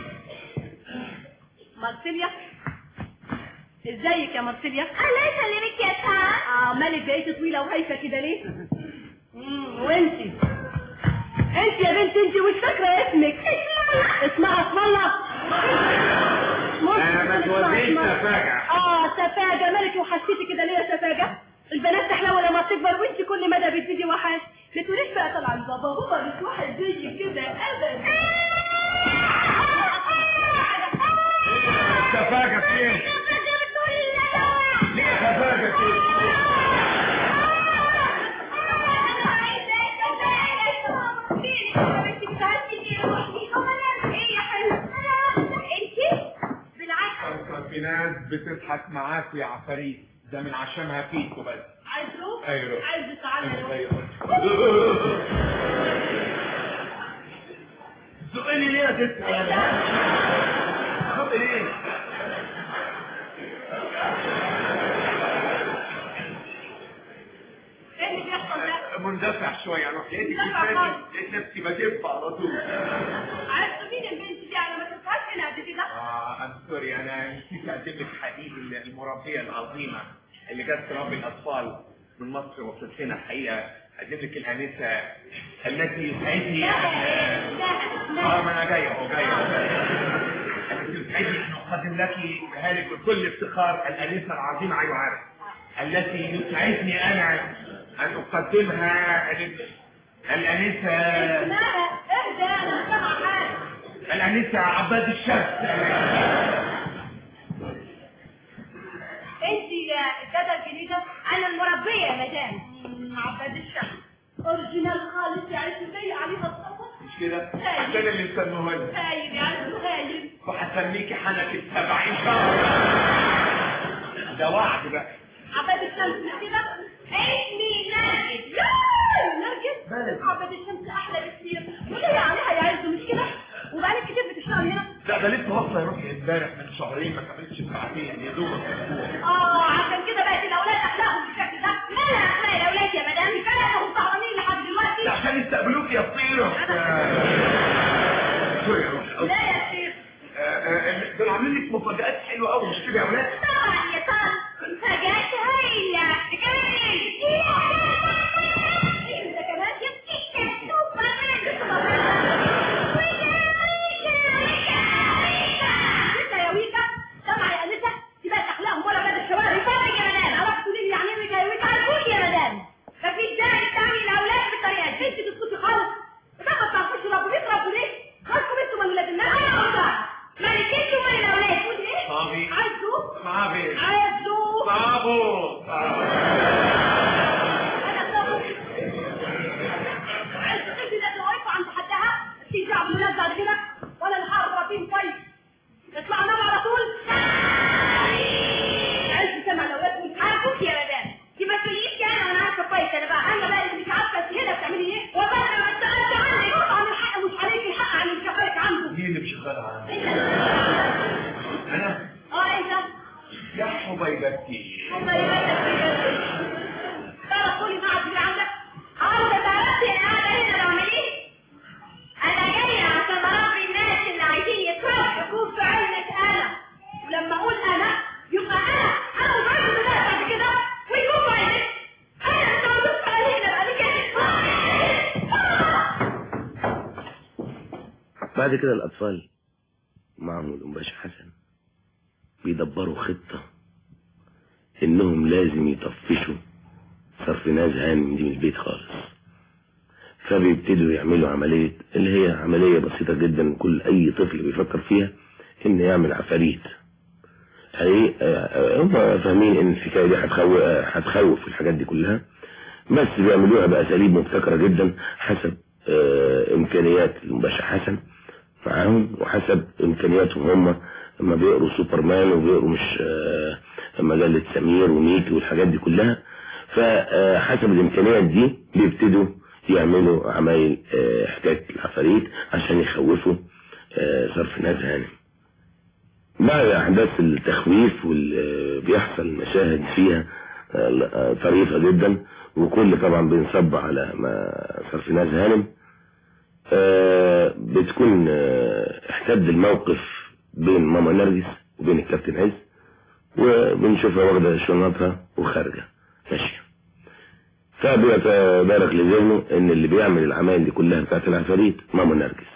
مارسيليا ازيك يا مارسيليا الله يسلمك يا سعاد اه مالك بقيتي طويله وهايفه كده ليه امم وانتي انت يا بنت انت مش فاكره اسمك اسمها اسم الله لا، ما توديش سفاجة. اه سفاجه مالك وحسيتي كده ليه يا سفاجه البنات تحلو لما تكبر وانت كل مدى بتزيدي وحش ما تقوليش بقى طلع بابا هو مش واحد زيك كده ابدا سفاجة فين؟ ليه سفاجة فين؟ في ناس بتضحك معاك يا عفاريت ده من عشانها فيكوا بس عايزه ايوه عايزه تعالى ايوه زقني ليه يا ست زقني ليه ايه اللي بيحصل ده مندفع شوية انا لقيت مندفع كتابي خالص. لقيت نفسي بدب على طول عارفه مين البنت دي انا ما شفتهاش هنا قبل كده اه ام سوري انا نسيت اقدم لك حقيقي المربية العظيمة اللي جت تربي الاطفال من مصر وصلت هنا الحقيقة اقدم لك الانسة التي يسعدني اه ما انا جاي اهو جاي اهو التي يسعدني ان اقدم لك وهالك بكل افتخار الانسة العظيمة ايوه عارف التي يسعدني انا ان اقدمها لل- الانسة اسمها اهدى انا مش سامعه حاجه الانسة عباد الشمس انت يا الداده الجديده انا المربيه يا مدام عباد الشمس اوريجينال خالص يعني تبين عليها الصفر مش كده عشان اللي يسموها لي هايل يعني هايل وهسميكي حنك السبع ان شاء الله ده وعد بقى عباد الشمس مش كده اسمي نرجس ياي نرجس عباد الشمس احلى بكتير وليه عليها يا عز مش كده وبقالك كتير بتشتغل هنا لا ده لسه واصله يا روحي امبارح من شهرين ما كملتش ساعتين يا دوبك اسبوع اه عشان كده بقت الاولاد اخلاقهم بالشكل ده مالها اخلاق الاولاد يا مدام كان انهم سهرانين لحد دلوقتي ده عشان يستقبلوك يا فطيره سوري يا روحي لا يا شيخ آه، آه، دول عاملين لك مفاجآت حلوه قوي مش كده يا ولاد طبعا يا طن فجأة هايلة كمان انت كمان يا انت يا ويكا سامع يا انسه دي بقت اخلاقهم ولا ولاد الشوارع يفرج يا مدام عرفت تقولي لي يعني ايه ويكا يا ويكا عرفوك يا مدام مفيش داعي تعملي الاولاد بالطريقه دي انت تسكتي خالص ده ما بتعرفوش يربوا بيتربوا ليه؟ خالكم انتوا من ولاد الناس انا اوضح مالك انت ومال الاولاد تقولي ايه؟ صابي عايزه صابي عايزه صابو صابو انا صابر عايز تخلي ده واقفه عند حدها تيجي على الولاد بعد كده ولا الحق ربيهم كويس يطلع نام على طول عايز تسمع الاولاد تقول عارفوك يا مدام دي مسؤوليتي انا وانا عارفه كويس انا بقى انا بقى اللي مش عارفه انت هنا بتعملي ايه والله انا ما اشتغلت عنك طبعا الحق مش عليك الحق على اللي شغالك عنده مين اللي مشغل عني انا اه انت يا حبيبتي هم يبقى تعرف قولي ما عاد عندك عاوزه تعرفي انا قاعده هنا بعمل ايه انا جايه عشان اربي الناس اللي عايزين يتربوا يكون في علمك انا ولما اقول انا يبقى انا انا وبعد الناس بعد كده ويكون في علمك انا مش موجود في علمي هنا بعد بعد كده الأطفال معهم الباشا حسن بيدبروا خطة إنهم لازم يطفشوا صرف ناس هانم دي من البيت خالص فبيبتدوا يعملوا عملية اللي هي عملية بسيطة جدا كل أي طفل بيفكر فيها إنه يعمل عفاريت يعني آه، هم فاهمين إن الحكاية دي هتخوف آه، هتخوف الحاجات دي كلها بس بيعملوها بأساليب مبتكرة جدا حسب آه، إمكانيات الباشا حسن معاهم وحسب إمكانياتهم هم لما بيقروا سوبرمان وبيقروا مش آه، مجلة سمير وميكي والحاجات دي كلها فحسب الامكانيات دي بيبتدوا يعملوا عمايل آه، حكاية العفاريت عشان يخوفوا آه، صرف ناس هانم بعد احداث التخويف واللي بيحصل مشاهد فيها آه، آه، طريفة جدا وكل طبعا بينصب على ما صرف ناس هانم آه، بتكون آه، احتد الموقف بين ماما نرجس وبين الكابتن عز وبنشوفها واخدة شنطها وخارجة ماشية فبيتبارك لذهنه ان اللي بيعمل العمايل دي كلها بتاعت العفاريت ماما نرجس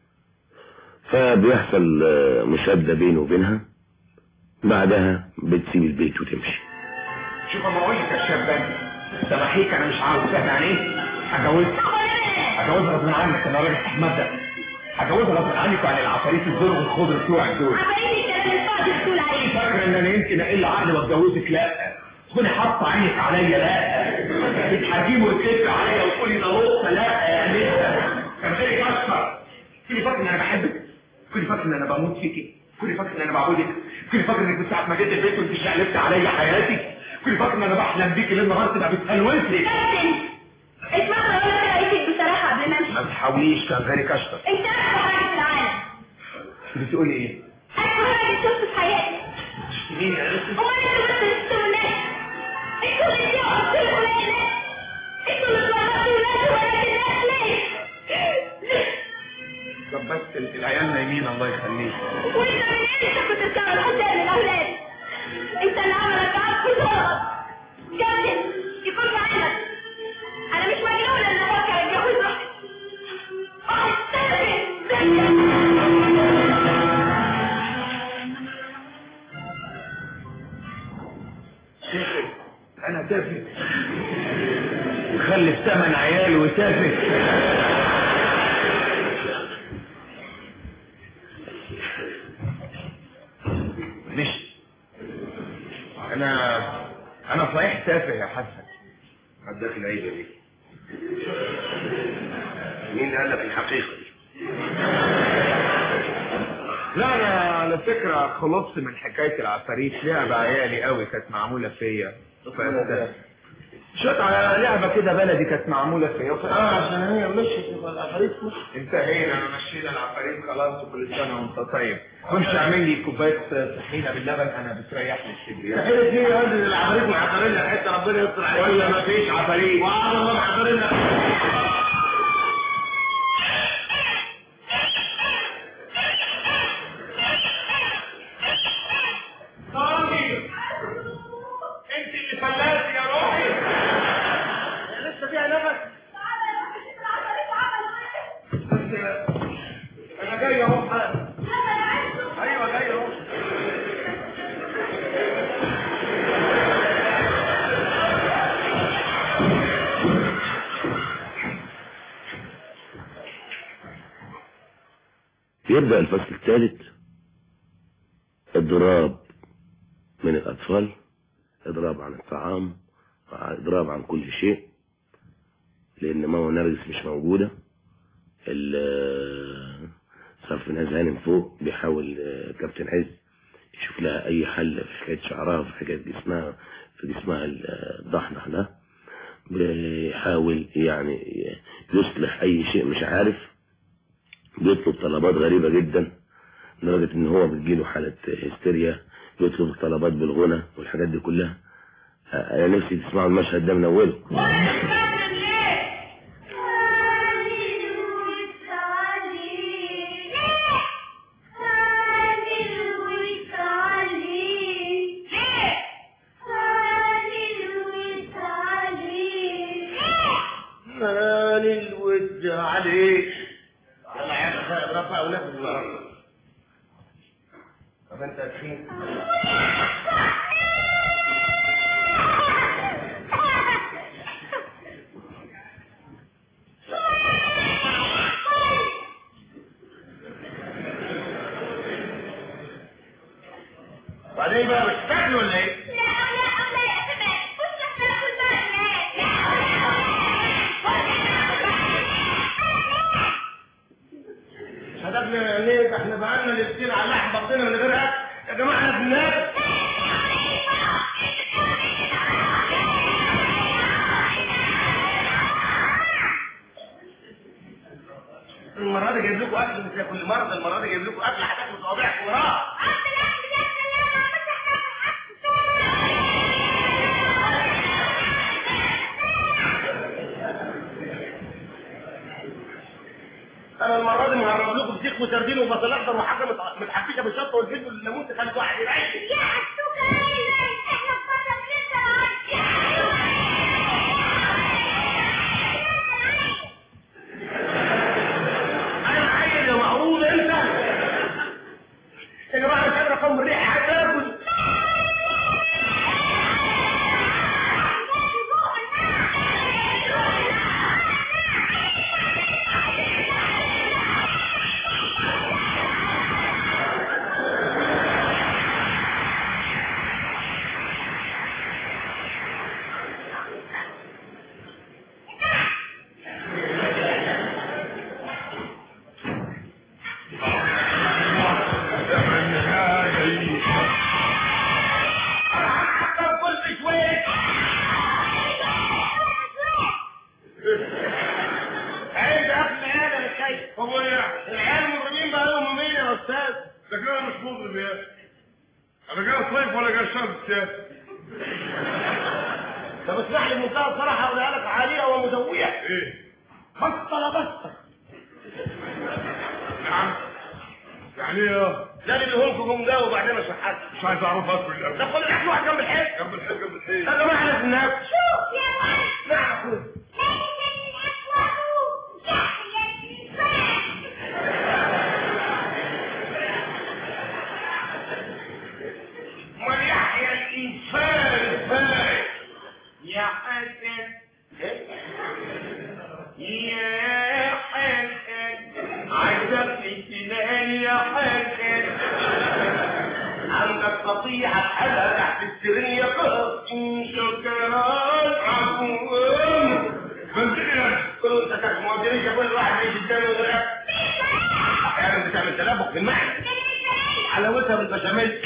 فبيحصل آه، مشادة بينه وبينها بعدها بتسيب البيت وتمشي شوف اما اقول لك يا شاب ده محيك انا مش عاوز فاهم يعني ايه هجوزها هجوزها غصب عنك انا راجل احمد ده هجوزها غصب عنك وعن العفاريت الزرق والخضر بتوعك دول فاكر ان انا يمكن اقل عقلي واتجوزك لا تكوني حاطه عينك عليا لا بتحجيم وتلف عليا وتقولي ده لقطه لا يا لسه كان غيرك اشطر كوني فاكر ان انا بحبك كوني فاكر ان انا بموت فيكي كوني فاكر ان انا بعبدك كوني فاكر انك من ساعه ما جيت البيت وانت شقلبت عليا حياتي كوني فاكر ان انا بحلم بيكي ليل نهار تبقى بتهلوسي اسمع لو انا رايك بصراحه قبل ما امشي ما تحاوليش كان غيرك اشطر انت اكبر حاجه في العالم بتقولي ايه؟ اكبر حاجه شفت في حياتي مين يا ريت؟ امال انتوا بس اللي بتشتموا الناس انتوا اللي بتبيعوا قلتلكوا لا الناس انتوا اللي بتلخبطوا الناس ولا الناس ليه؟ طب بس العيال نايمين الله يخليك وانت من امتى كنت بتعمل حساب للاولاد؟ انت اللي عملك عبد صوت كابتن يكون في عينك انا مش مجنونه ان افكر اتجوز واحد انا تافه وخلف ثمن عيال وتافه مش انا انا صحيح تافه يا حسن عداك العيبة دي مين اللي قال لك الحقيقة دي؟ لا انا على فكرة خلصت من حكاية العفاريت لعبة عيالي قوي كانت معمولة فيا ف- شوت على لعبة كده بلدي كانت معمولة فيا ف... اه عشان هي مشيت يبقى العفاريت مشيت انتهينا انا مشينا العفاريت خلاص وكل سنة وانت طيب خش اعمل لي كوباية طحينة باللبن انا بتريحني الصدر طحينة ايه يا راجل العفاريت معفريننا حتة ربنا يستر عليك ولا مفيش عفاريت وعلى الله معفريننا طارق انت اللي فلاتي يا روحي لسه فيها نفس بس انا جاي اهو حالا ايوه جاي اهو يبدأ الفصل الثالث الضراب من الأطفال إضراب عن الطعام إضراب عن كل شيء لأن ماما نرجس مش موجودة ال- صرف ناس هانم فوق بيحاول آه، كابتن عز يشوف لها أي حل في حكاية شعرها في حكاية جسمها في جسمها الضحضح ده بيحاول يعني يصلح أي شيء مش عارف بيطلب طلبات غريبة جدا لدرجة ان هو بتجيله حالة هستيريا بيطلب الطلبات بالغنى والحاجات دي كلها آه، انا نفسي تسمعوا المشهد ده من اوله مال الود عليك يلا يا اخي خير رفع ونفس النهارده طب انت تخين بعدين بقى مش تاكل ولا ايه؟ شددنا عينيك احنا بقالنا لابسين على لحم بطينا من غير اكل يا جماعه احنا في الناس المرة دي جايب لكم أكل مش زي كل مرة ده المرة دي جايب لكم أكل هتاكلوا صوابعكم وراه انا المره دي مهرب لكم فسيخ وسردين وبصل اخضر وحاجه متع- متحبشه بالشطه والفلفل والليمون تخلي واحد يريح يا عسوكة احنا في فترة لسه انا عيل يا معروض انت يا جماعه مش قادر اقوم الريحه هتاكل حتى كل شويه عيب يا اخي العيال انا شايف هو ايه العيال مضربين بقى لهم يومين يا استاذ ده كده مش مضرب يا انا جاي صيف ولا جاي شمس يا طب اسمح لي بمنتهى الصراحه اقولها لك عاليه ومزويه ايه بطل بطل نعم يعني ايه يا ده اللي لكم ده وبعدين اشرح مش عايز اعرف اكل الاول طب خد الاكل واحد جنب الحيط جنب الحيط جنب الحيط يا جماعه احنا في النهايه شوف يا ولد نعم يا اخويا وليحيى الانسان الفارغ يا حسن يا حسن عجبت السنان يا حسن عندك قطيعة حلا تحت السرية قصي شكرا عفوا بنزين كل انت تحت مواطنين كل واحد يعيش الدم ويغرق احيانا بتعمل تلبك في المعنى حلاوتها بالبشاميل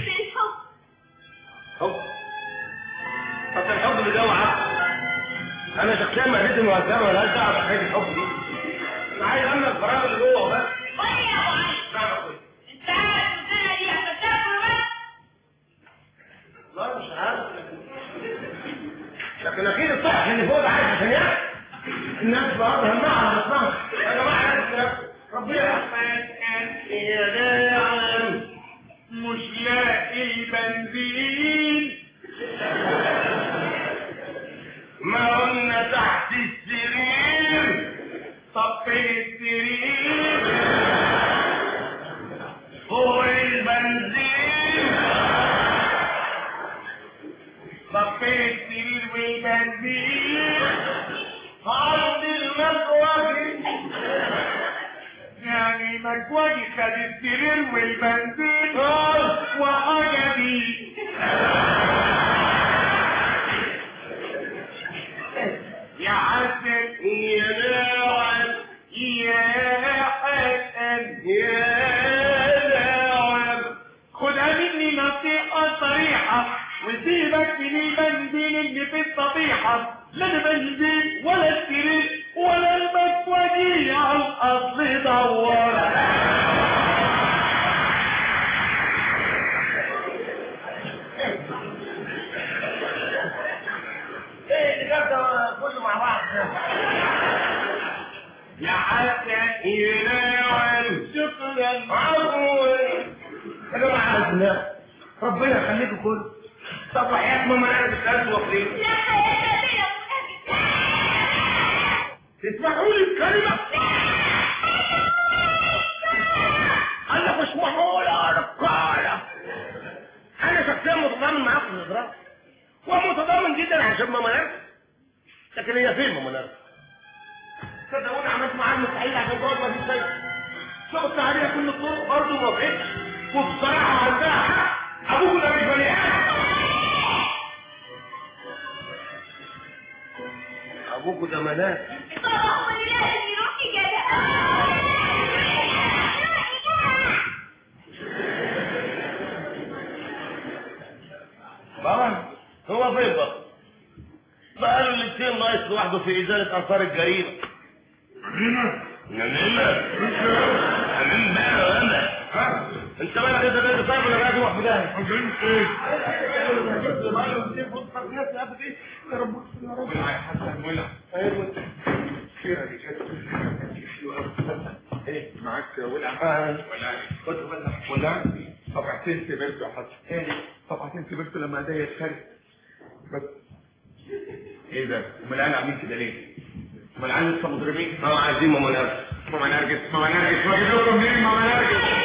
حب بس الحب اللي جوه عقل انا شخصيا ما قريت المهزمه مالهاش دعوه بحكايه الحب دي انا عايز املى الفراغ اللي جوه بس قول يا ابو علي نعم يا اخويا انت عارف السنة دي هتتاكل بس لا مش عارف لكن اكيد الصح اللي فوق ده عايز عشان ياكل الناس برضه همها على بطنها يا جماعه لازم ناكل ربنا يرحمك يا ناعم مش لاقي بنزين ما قلنا تحت السرير طفي السرير فوق البنزين طفي السرير والبنزين عرض المكواجي يعني مكواجي خد السرير والبنزين وعجبي يا حسن يا ناعم يا حسن يا ناعم خدها مني نصيحة صريحة وسيبك من البنزين اللي في الصبيحة لا البنزين ولا السرير ولا المكواجي على الأصل دور ايه اللي جاب ده كله مع بعض يا حسن يا ناعم شكرا عفوا يا جماعه بسم ربنا يخليكم كل طب وحياة ماما انا بتسأل وفرين لا حياة بلا تسمحوا لي الكلمة قال لك اسمحوا لي يا رجالة انا شخصيا متضامن معاكم في الادراك ومتضامن جدا عشان ماما نرجع لكن هي فين ماما نرجع صدقوني عملت معاها المستحيل عشان تقعد ما فيش شيء شفت عليها كل الطرق برضه ما وقفتش وبصراحة عندها حق ابوك ده مش بني ادم ابوك ده ملاك بابا هو اللي لازم يروح يجرق بابا هو فين بقى بقاله الاثنين ناقص لوحده في ازاله اثار الجريمه نميمة نميمة بقى انا انت مالك انت جاي طيب ولا راجع روح بدايه ايه يا رب يا رب ولع يا حسن ولع ايوه خير يا ايه معاك ولع ولع خد ولع ولع طبعتين كبرت يا حسن ايه طبعتين كبرت لما ايديا اتخرت بس ايه ده؟ امال العيال عاملين كده ليه؟ امال العيال لسه مضربين؟ اه عايزين ماما نرجس ماما نرجس ماما نرجس واجيب لكم منين ماما نرجس؟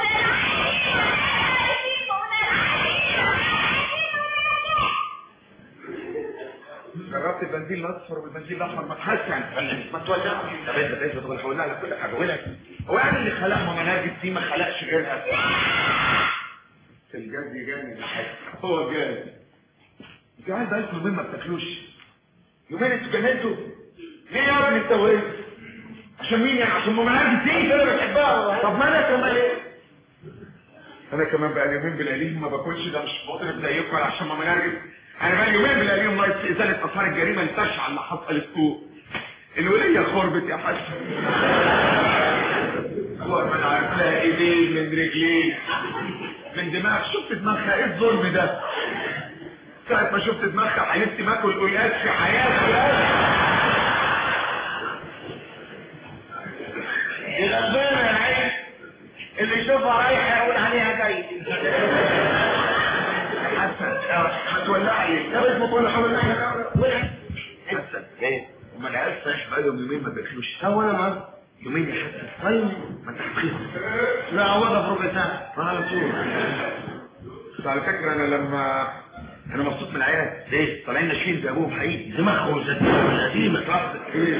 جربت البنزين الاصفر والبنزين الاحمر ما تحسن ما توجعش طب انت انت تقول هقول لك كل حاجه اقول لك هو يعني اللي خلق ماما نرجس دي ما خلقش غيرها الجد جامد يا حاج هو جامد انت عايز بقالك يومين ما بتاكلوش يومين انتوا جننتوا ليه يا ابني انت وين عشان مين يعني عشان ماما نرجس دي انا بحبها طب ما انا كمان انا كمان بقى يومين بالقليل ما باكلش ده مش مطرب زيكم ولا عشان ماما نرجس انا بقى يومين بالقليل ناقص في ازاله اثار الجريمه البشعه اللي حصلت فوق الوليه خربت يا حاج خربت عارف لها ايدين من رجلين من دماغ شفت دماغها ايه الظلم ده ساعة ما شفت دماغها حلفت ما اكل قلقات في حياتي دي غلبانه يا عين اللي يشوفها رايحه يقول عليها جاي حسن هتولعي يا ريت ما تقول حول حسن ايه وما العيال صحيح بقالهم يومين ما بياكلوش هو انا ما يومين يا حسن طيب ما انت هتخس لا عوضها في ربع ساعه على طول بس على فكره انا لما انا مبسوط من العيال ليه طالعين ناشفين زي ابوهم حقيقي دماغهم زتيمه زتيمه ايه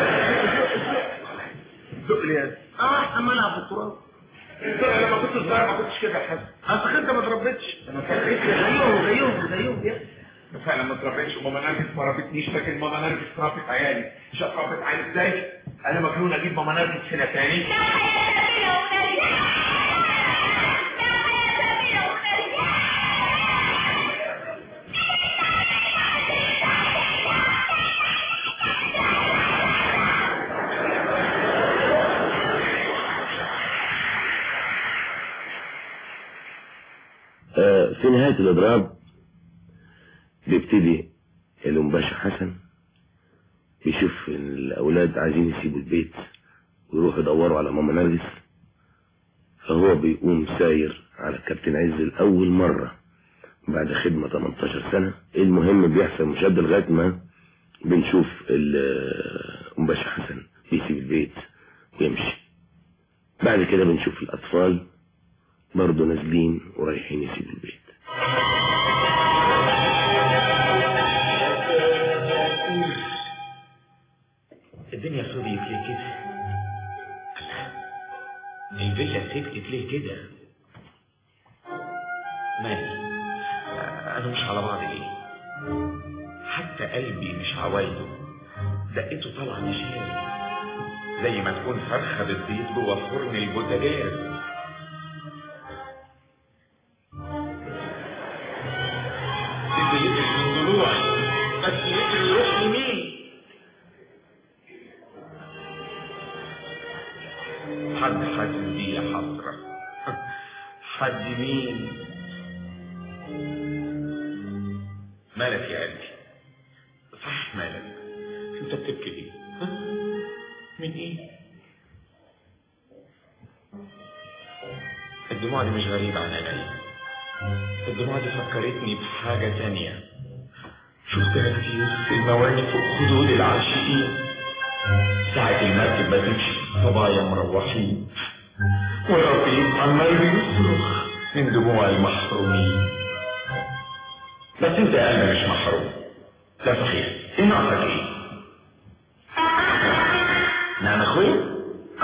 زق لي يا اه احسن ما العب في التراب انت لما كنت صغير ما كنتش كده يا حسن اصل انت ما اتربيتش انا اتربيت زيهم زيهم زيهم يا فعلا ما اتربيتش وماما نرجس ما ربتنيش لكن ماما نرجس ربت عيالي مش اتربت عيالي ازاي انا مجنون اجيب ماما نرجس هنا تاني آه، في نهاية الإضراب بيبتدي الأنباشا حسن بيشوف إن الأولاد عايزين يسيبوا البيت ويروحوا يدوروا على ماما نرجس فهو بيقوم ساير على كابتن عز لأول مرة بعد خدمة 18 سنة المهم بيحصل مشاهدة لغاية ما بنشوف الأنباشا حسن بيسيب البيت ويمشي بعد كده بنشوف الأطفال برضه نازلين ورايحين يسيبوا البيت الدنيا صديت ليه كده الفيلا سكتت ليه كده مالي انا مش على بعض ليه حتى قلبي مش عوايده دقته طالعه نشال زي ما تكون فرخه بتبيض جوه فرن البوتاجاز بيجري من ضلوعي بس يجري يروح يمين حد حاسس بيه يا حسرة حد مين مالك يا قلبي صح مالك انت بتبكي ليه ها؟ من ايه الدموع دي مش غريبة عن عيني الدموع دي فكرتني بحاجة تانية شفتها كتير في المواني فوق خدود العاشقين ساعة المركب ما تمشي صبايا مروحين ورفيق عمال بيصرخ من دموع المحرومين بس انت يا قلبي مش محروم لا صحيح ايه ناقصك ايه؟ نعم اخويا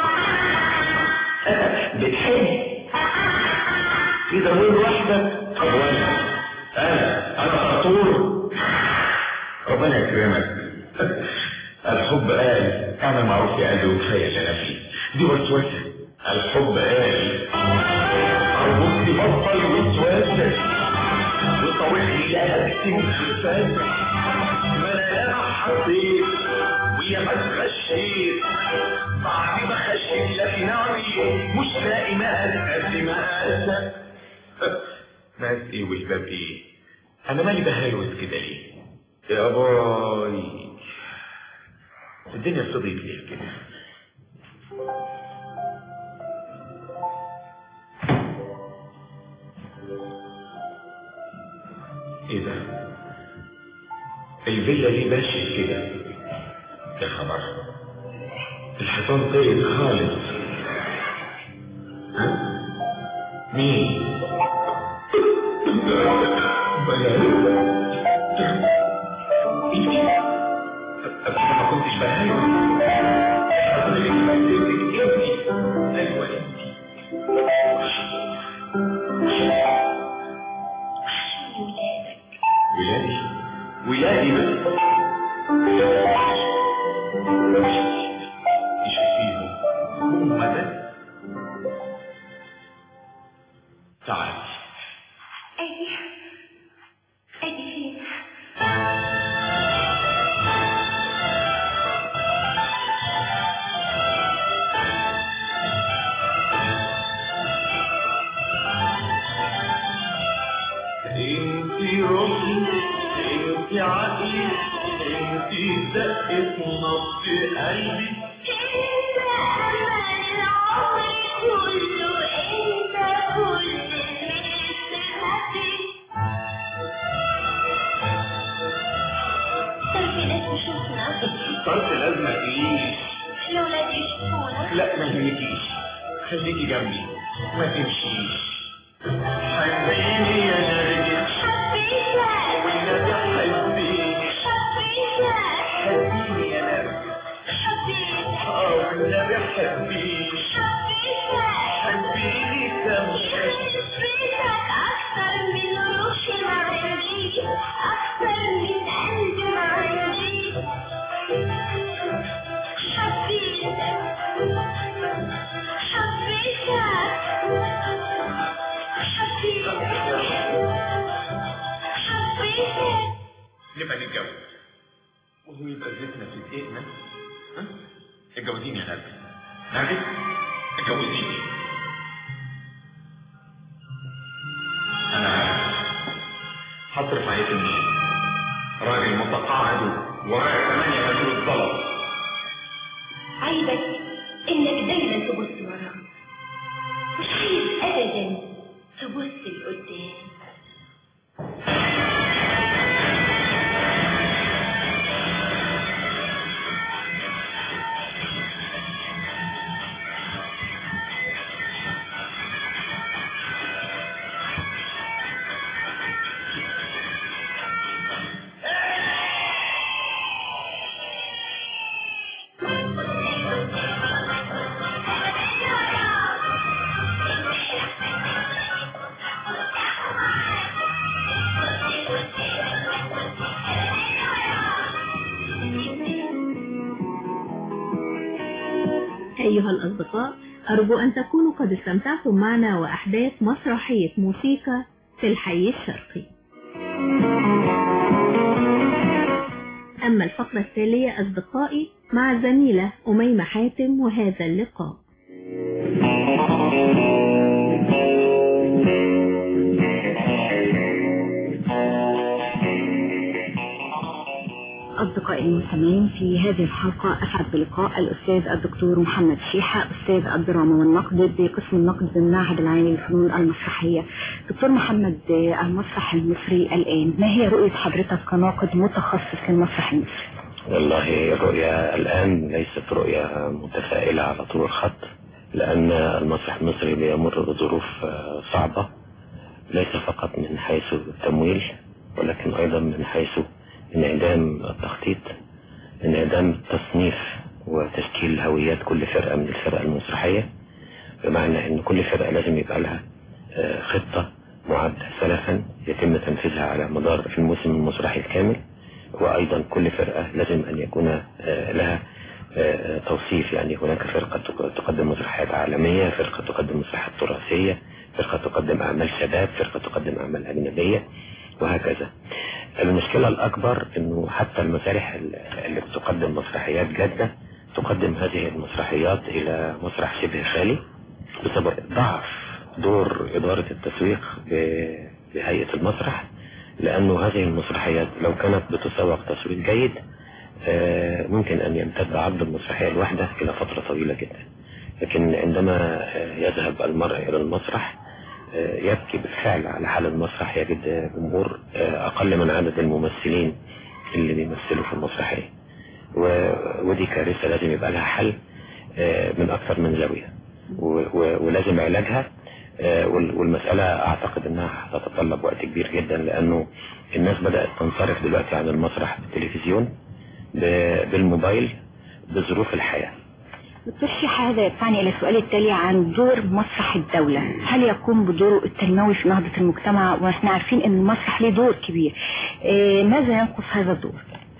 بتحب في ضمير وحدك طب وانا انا انا خطور ربنا يكرمك الحب قال اعمل معروف يا قلبي وكفايه اللي انا فيه دي وسوسه الحب قال ارجوك تبطل وسواسه والهلال تنفذ ما انا ياما حطيت وياما اتغشيت بعد ما خشيت لك ناري مش لاقي مقاس قد مقاسك مقاس ايه والباب ايه انا مالي بهلوس كده ليه يا باي الدنيا فضيت ليه كده ايه ده الفيلا دي ماشي كده يا خبر الحيطان طيب خالص ها؟ مين انت ما كنتش بهايم انا اللي كنت ايوه انت ولادي ولادي بس تشوفيهم هم ده تعالي اجي اجي فين انتي روحي انتي عقلي انتي دقة نبض قلبي صرت لازمة تقيش الولاد يشوفونا لا ما يهمكيش خليكي جنبي ما تمشيش حبيني يا نرجس والنبي حبيني حبيني يا نرجس اه والنبي حبيني حبيني تمشي أكثر من روحي ما عندي أكثر من قلبي ما عندي حبيتك حبيتك نبقى نتجوز وهو يبقى زيتنا في دقيقنا ها؟ اتجوزيني يا نرجس نرجس اتجوزيني انا عارف هصرف عليك منين راجل متقاعد ورايا ثمانية مدير الطلب عيبك انك دايما تبص وراك مش عايز ابدا تبص لقدام أيها الأصدقاء أرجو أن تكونوا قد استمتعتم معنا وأحداث مسرحية موسيقى في الحي الشرقي أما الفقرة التالية أصدقائي مع الزميلة أميمة حاتم وهذا اللقاء أصدقائي المستمعين في هذه الحلقة أسعد بلقاء الأستاذ الدكتور محمد شيحة أستاذ الدراما والنقد بقسم النقد بالمعهد العالي للفنون المسرحية دكتور محمد المسرح المصري الآن ما هي رؤية حضرتك كناقد متخصص للمسرح المصري؟ والله الرؤية الآن ليست رؤية متفائلة على طول الخط لأن المسرح المصري بيمر بظروف آه، صعبة ليس فقط من حيث التمويل ولكن أيضا من حيث انعدام التخطيط انعدام التصنيف وتشكيل هويات كل فرقة من الفرق المسرحية بمعنى ان كل فرقة لازم يبقى لها آه، خطة معدة سلفا يتم تنفيذها على مدار الموسم المسرحي الكامل وايضا كل فرقة لازم ان يكون آه، لها آه، توصيف يعني هناك فرقة تق- تقدم مسرحيات عالمية فرقة تقدم مسرحيات تراثية فرقة تقدم أعمال شباب فرقة تقدم أعمال أجنبية وهكذا المشكلة الأكبر أنه حتى المسارح اللي بتقدم مسرحيات جادة تقدم هذه المسرحيات إلى مسرح شبه خالي بسبب ضعف دور إدارة التسويق ب- بهيئة المسرح لأنه هذه المسرحيات لو كانت بتسوق تسويق جيد آه، ممكن أن يمتد عرض المسرحية الواحدة إلى فترة طويلة جدا لكن عندما آه، يذهب المرء إلى المسرح آه، يبكي بالفعل على حال المسرح يجد جمهور آه، أقل من عدد الممثلين اللي بيمثلوا في المسرحية و- ودي كارثة لازم يبقى لها حل آه، من أكثر من زاوية و- و- ولازم علاجها آه، وال- والمسألة أعتقد أنها هتتطلب وقت كبير جدا لأنه الناس بدأت تنصرف دلوقتي عن المسرح بالتلفزيون ب- بالموبايل بظروف الحياة دكتور شيحة هذا يدفعني إلى السؤال التالي عن دور مسرح الدولة هل يقوم بدوره التنموي في نهضة المجتمع واحنا عارفين ان المسرح له دور كبير إيه ماذا ينقص هذا الدور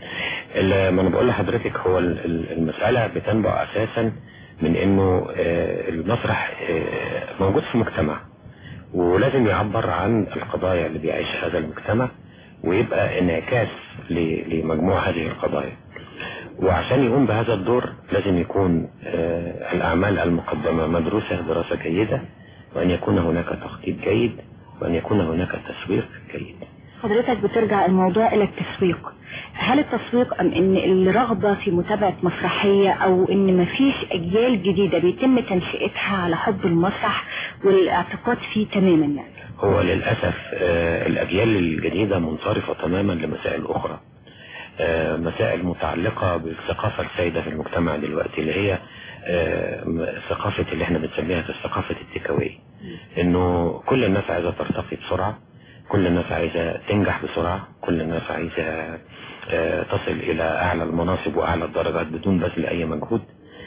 ال- ما انا بقول لحضرتك هو ال- ال- المسألة بتنبع اساسا من انه آه، المسرح آه، موجود في مجتمع ولازم يعبر عن القضايا اللي بيعيشها هذا المجتمع ويبقى انعكاس ل- لمجموع هذه القضايا وعشان يقوم بهذا الدور لازم يكون آه، الأعمال المقدمة مدروسة دراسة جيدة وأن يكون هناك تخطيط جيد وأن يكون هناك تسويق جيد حضرتك بترجع الموضوع الى التسويق هل التسويق ام ان الرغبة في متابعة مسرحية او ان مفيش اجيال جديدة بيتم تنشئتها على حب المسرح والاعتقاد فيه تماما يعني هو للأسف آه، الأجيال الجديدة منصرفة تماما لمسائل أخرى آه، مسائل متعلقة بالثقافة السائدة في المجتمع دلوقتي اللي هي آه، م- ثقافة اللي احنا بنسميها في ثقافة التكاوي انه كل الناس عايزة ترتقي بسرعة كل الناس عايزة تنجح بسرعة كل الناس عايزة آه، تصل إلى أعلى المناصب وأعلى الدرجات بدون بذل أي مجهود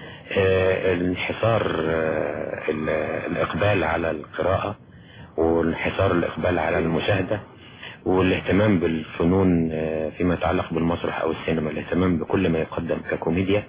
آه، الانحصار آه، ال- الإقبال على القراءة والانحصار الإقبال على المشاهدة والاهتمام بالفنون آه، فيما يتعلق بالمسرح أو السينما الاهتمام بكل ما يقدم ككوميديا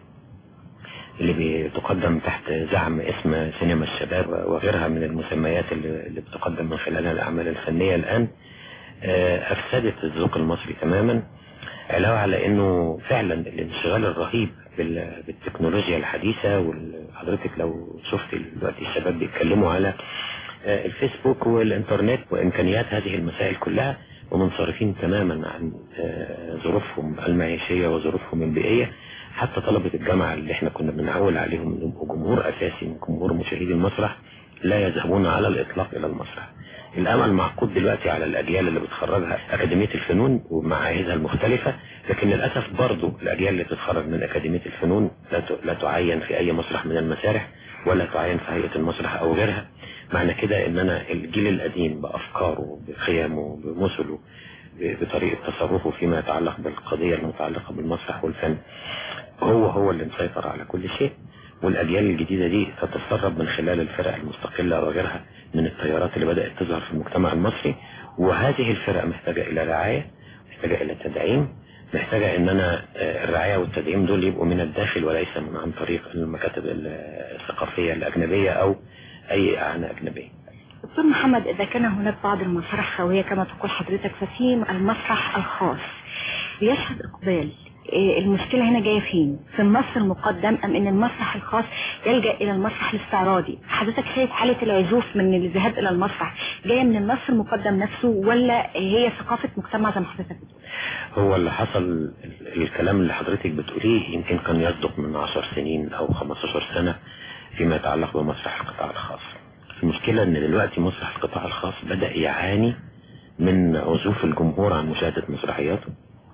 اللي بتقدم تحت زعم اسم سينما الشباب وغيرها من المسميات اللي اللي بتقدم من خلالها الأعمال الفنية الآن آه، أفسدت الذوق المصري تماما علاوة على أنه فعلا الانشغال الرهيب بال- بالتكنولوجيا الحديثة وحضرتك لو شفت دلوقتي الشباب بيتكلموا على آه، الفيسبوك والإنترنت وإمكانيات هذه المسائل كلها ومنصرفين تماما عن آه، ظروفهم المعيشية وظروفهم البيئية حتى طلبة الجامعة اللي احنا كنا بنعول عليهم انهم يبقوا جمهور اساسي من جمهور مشاهدي المسرح لا يذهبون على الاطلاق الى المسرح الامل معقود دلوقتي على الاجيال اللي بتخرجها اكاديمية الفنون ومعاهدها المختلفة لكن للاسف برضو الاجيال اللي بتتخرج من اكاديمية الفنون لا ت- لا تعين في اي مسرح من المسارح ولا تعين في هيئة المسرح او غيرها معنى كده ان انا الجيل القديم بافكاره بقيمه بمثله ب- بطريقة تصرفه فيما يتعلق بالقضية المتعلقة بالمسرح والفن هو هو اللي مسيطر على كل شيء والأجيال الجديدة دي تتسرب من خلال الفرق المستقلة وغيرها من التيارات اللي بدأت تظهر في المجتمع المصري وهذه الفرق محتاجة إلى رعاية محتاجة إلى تدعيم محتاجة إن أنا آه، الرعاية والتدعيم دول يبقوا من الداخل وليس من عن طريق المكاتب الثقافية الأجنبية أو أي إعانة أجنبية دكتور محمد إذا كان هناك بعض المسارح خوية كما تقول حضرتك ففي المسرح الخاص بيشهد إقبال إيه المشكلة هنا جاية فين في النص المقدم أم إن المسرح الخاص يلجأ إلى المسرح الاستعراضي حضرتك شايف حالة العزوف من الذهاب إلى المسرح جاية من النص المقدم نفسه ولا هي ثقافة مجتمع زي ما حضرتك بتقول هو اللي حصل ال- الكلام اللي حضرتك بتقوليه يمكن كان يصدق من 10 سنين أو 15 سنة فيما يتعلق بمسرح القطاع الخاص المشكلة ان دلوقتي مسرح القطاع الخاص بدأ يعاني من عزوف الجمهور عن مشاهدة مسرحياته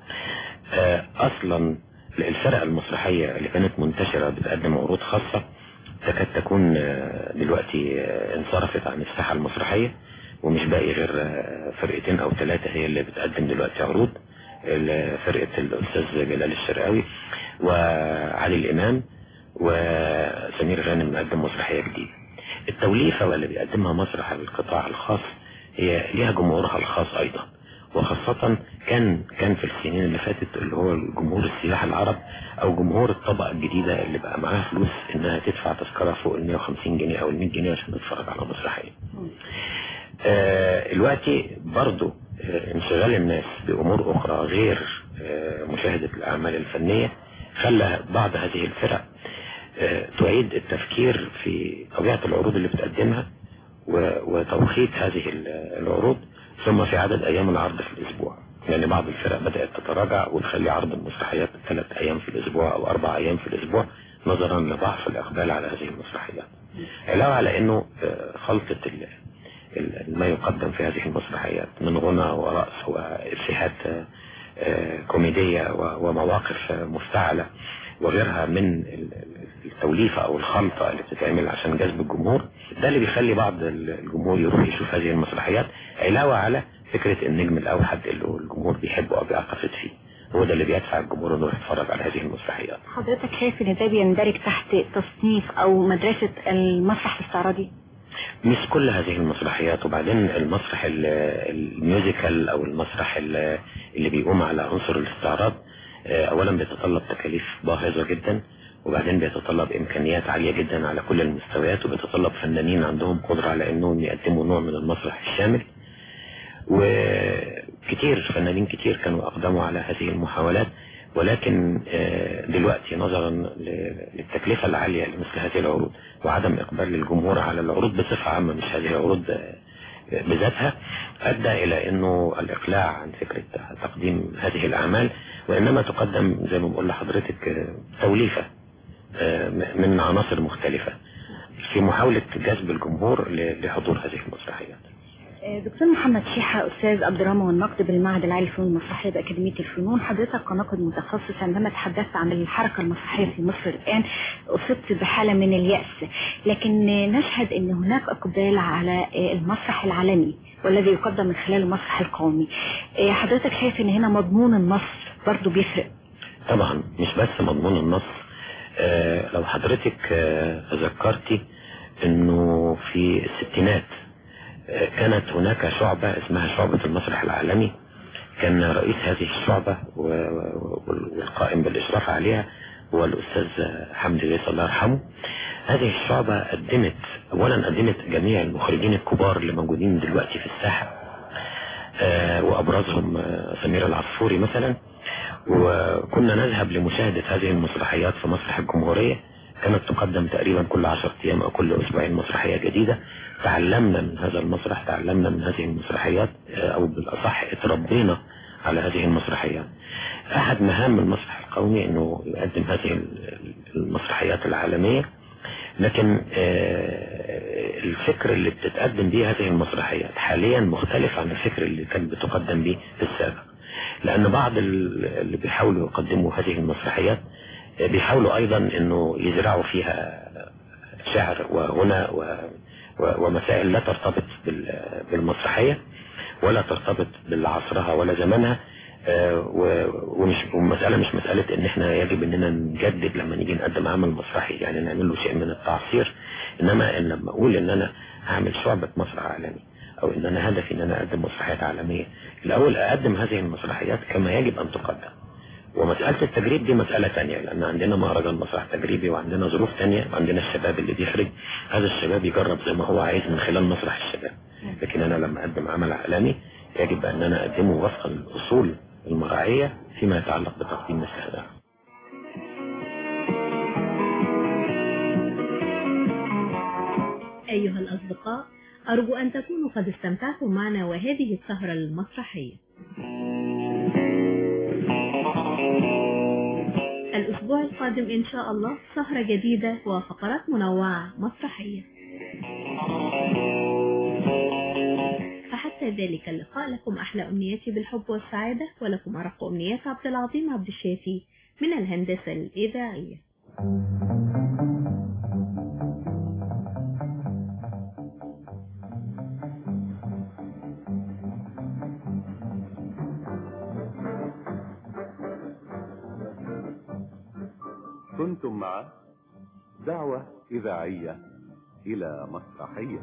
آه، اصلا الفرق المسرحية اللي كانت منتشرة بتقدم عروض خاصة تكاد تكون آه، دلوقتي آه، انصرفت عن الساحة المسرحية ومش باقي غير آه، فرقتين او ثلاثة هي اللي بتقدم دلوقتي عروض ال- فرقة الاستاذ جلال الشرقاوي وعلي الامام وسمير غانم مقدم مسرحية جديدة التوليفة واللي بيقدمها مسرح القطاع الخاص هي ليها جمهورها الخاص ايضا وخاصة كان كان في السنين اللي فاتت اللي هو الجمهور السياح العرب او جمهور الطبقة الجديدة اللي بقى معاها فلوس انها تدفع تذكرة فوق ال 150 جنيه او ال 100 جنيه عشان تتفرج على مسرحية آه، دلوقتي برضو آه، انشغال الناس بأمور أخرى غير آه، مشاهدة الأعمال الفنية خلى بعض هذه الفرق آه، تعيد التفكير في طبيعة العروض اللي بتقدمها و- وتوقيت هذه ال- العروض ثم في عدد أيام العرض في الأسبوع يعني بعض الفرق بدأت تتراجع وتخلي عرض المسرحيات ثلاث أيام في الأسبوع أو أربع أيام في الأسبوع نظرا لضعف الإقبال على هذه المسرحيات علاوة على أنه آه، خلطة ال- ال- ما يقدم في هذه المسرحيات من غنى ورقص وإفيهات آه، آه، كوميدية و- ومواقف آه، مفتعلة وغيرها من ال- التوليفة أو الخلطة اللي بتتعمل عشان جذب الجمهور ده اللي بيخلي بعض ال- الجمهور يروح يشوف هذه المسرحيات علاوة على فكرة النجم الأوحد اللي هو الجمهور بيحبه أو بيعتقد فيه هو ده اللي بيدفع الجمهور انه يتفرج على هذه المسرحيات حضرتك شايف ان ده بيندرج تحت تصنيف او مدرسة المسرح الاستعراضي مش كل هذه المسرحيات وبعدين المسرح ال- الميوزيكال او المسرح ال- اللي بيقوم على عنصر الاستعراض آه، اولا بيتطلب تكاليف باهظة جدا وبعدين بيتطلب امكانيات عالية جدا على كل المستويات وبيتطلب فنانين عندهم قدرة على انهم يقدموا نوع من المسرح الشامل وكتير فنانين كتير كانوا اقدموا على هذه المحاولات ولكن آه، دلوقتي نظرا ل- للتكلفة العالية لمثل هذه العروض وعدم إقبال الجمهور على العروض بصفة عامة مش هذه العروض آه، بذاتها أدى إلى أنه الإقلاع عن فكرة تقديم هذه الأعمال وإنما تقدم زي ما بقول لحضرتك آه، توليفة آه، من عناصر مختلفة في محاولة جذب الجمهور ل- لحضور هذه المسرحيات آه، دكتور محمد شيحة أستاذ الدراما والنقد بالمعهد العالي للفنون المسرحية بأكاديمية الفنون حضرتك كناقد متخصص عندما تحدثت عن الحركة المسرحية في مصر الآن أصبت بحالة من اليأس لكن آه، نشهد أن هناك إقبال على آه، المسرح العالمي والذي يقدم من خلال المسرح القومي آه، حضرتك شايف أن هنا مضمون النص برضو بيفرق طبعا مش بس مضمون النص آه لو حضرتك آه تذكرتي انه في الستينات آه كانت هناك شعبة اسمها شعبة المسرح العالمي كان رئيس هذه الشعبة و- و- والقائم بالإشراف عليها هو الأستاذ حمدي غيث الله يرحمه هذه الشعبة قدمت أولا قدمت جميع المخرجين الكبار اللي موجودين دلوقتي في الساحة آه، وأبرزهم آه، سمير العصفوري مثلا وكنا نذهب لمشاهدة هذه المسرحيات في مسرح الجمهورية كانت تقدم تقريبا كل عشرة أيام أو كل أسبوعين مسرحية جديدة تعلمنا من هذا المسرح تعلمنا من هذه المسرحيات آه، أو بالأصح اتربينا على هذه المسرحيات أحد مهام المسرح القومي أنه يقدم هذه المسرحيات العالمية لكن آه، الفكر اللي بتتقدم به هذه المسرحيات حاليا مختلف عن الفكر اللي كان بتقدم به في السابق لأن بعض ال- اللي بيحاولوا يقدموا هذه المسرحيات آه، بيحاولوا أيضا أنه يزرعوا فيها شعر وغنى و- و- ومسائل لا ترتبط بال- بالمسرحية ولا ترتبط بالعصرها ولا زمانها آه، و- ومش والمسألة مش مسألة ان احنا يجب اننا نجدد لما نيجي نقدم عمل مسرحي يعني نعمل له شيء من التعصير انما ان لما اقول ان انا هعمل شعبة مسرح عالمي او ان انا هدفي ان انا اقدم مسرحيات عالمية الاول اقدم هذه المسرحيات كما يجب ان تقدم ومسألة التجريب دي مسألة تانية لأن عندنا مهرجان مسرح تجريبي وعندنا ظروف تانية وعندنا الشباب اللي بيخرج هذا الشباب يجرب زي ما هو عايز من خلال مسرح الشباب لكن أنا لما أقدم عمل عالمي يجب أن أنا أقدمه وفقا للأصول المراعية فيما يتعلق بتقديم مثل هذا أيها الأصدقاء أرجو أن تكونوا قد استمتعتم معنا وهذه السهرة المسرحية الأسبوع القادم إن شاء الله سهرة جديدة وفقرات منوعة مسرحية فحتى ذلك اللقاء لكم أحلى أمنياتي بالحب والسعادة ولكم أرق أمنيات عبد العظيم عبد الشافي من الهندسة الإذاعية كنتم مع دعوة إذاعية إلى مسرحية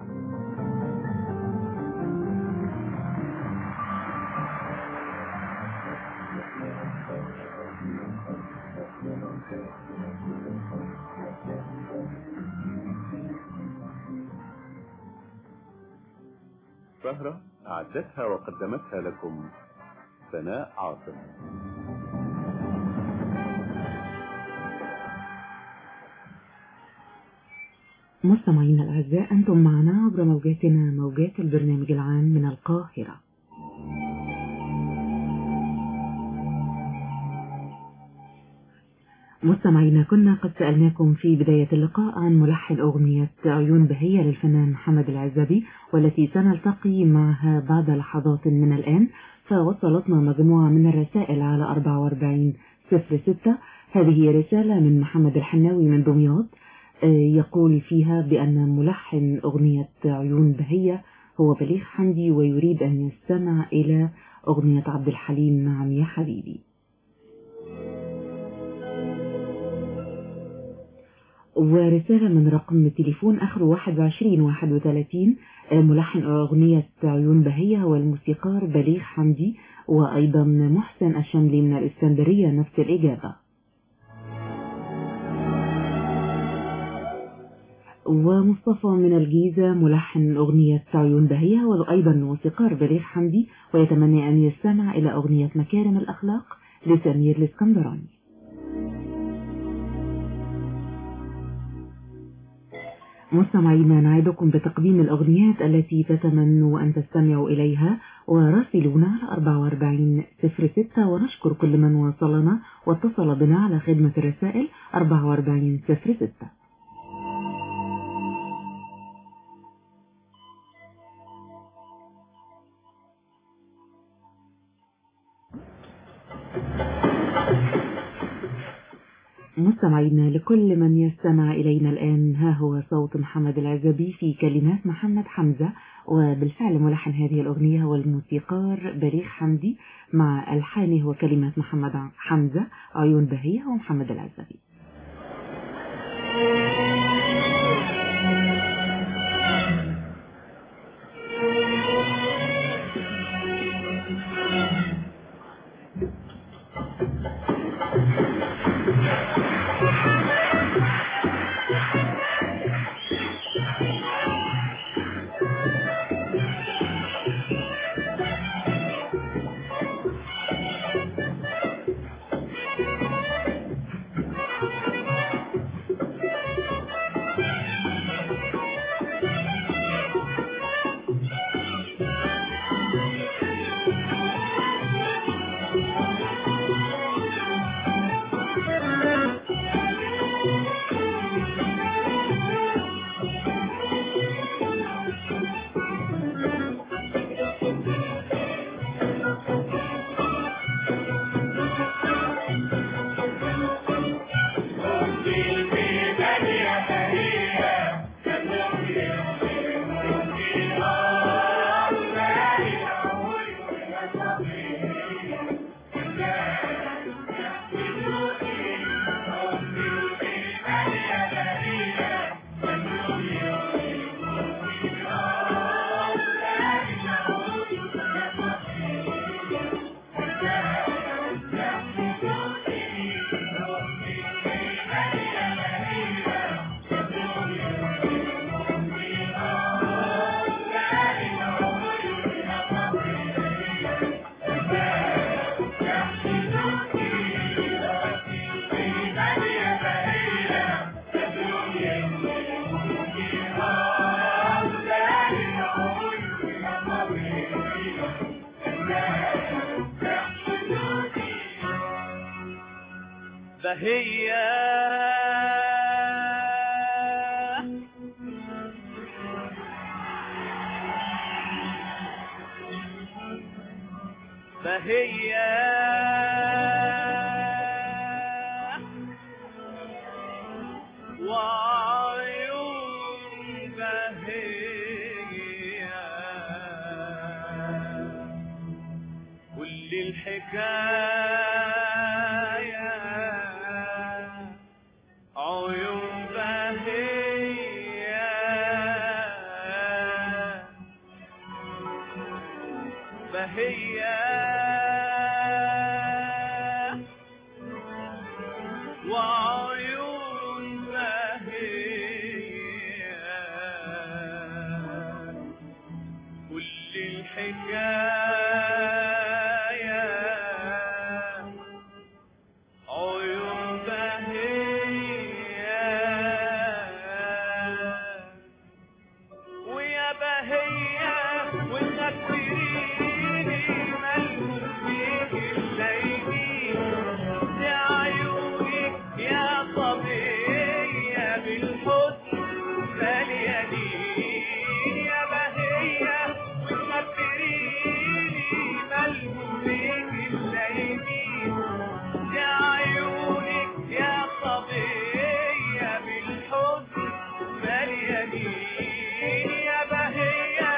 السهرة أعدتها وقدمتها لكم سناء عاصم مستمعينا الأعزاء أنتم معنا عبر موجاتنا موجات البرنامج العام من القاهرة مستمعينا كنا قد سألناكم في بداية اللقاء عن ملحن أغنية عيون بهية للفنان محمد العزبي والتي سنلتقي معها بعد لحظات من الآن فوصلتنا مجموعة من الرسائل على 44 06 هذه رسالة من محمد الحناوي من دمياط يقول فيها بأن ملحن أغنية عيون بهية هو بليغ حمدي ويريد أن يستمع إلى أغنية عبد الحليم نعم يا حبيبي ورسالة من رقم تليفون آخره 21 31 ملحن أغنية عيون بهية هو الموسيقار بليغ حمدي وأيضا محسن الشملي من الإسكندرية نفس الإجابة ومصطفى من الجيزة ملحن أغنية عيون بهية وأيضا موسيقار بليغ حمدي ويتمنى أن يستمع إلى أغنية مكارم الأخلاق لسمير الإسكندراني مستمعينا نعدكم بتقديم الأغنيات التي تتمنوا أن تستمعوا إليها وراسلونا على 44 06 ونشكر كل من وصلنا واتصل بنا على خدمة الرسائل 44 06 مستمعينا لكل من يستمع إلينا الآن ها هو صوت محمد العزبي في كلمات محمد حمزة وبالفعل ملحن هذه الأغنية هو الموسيقار بليغ حمدي مع ألحانه وكلمات محمد حمزة عيون بهية ومحمد العزبي فهي فهي وعيون بهية كل الحكاية عيون بهية بهية وعيون بهية كل الحكاية عيون بهية ويا بهية وتكبريني ملكوك فيك الليل دي عيونك يا صبية بالحزن مليانين يا بهية وتكبريني ملكوك فيك الليل دي عيونك يا صبية بالحزن مليانين يا بهية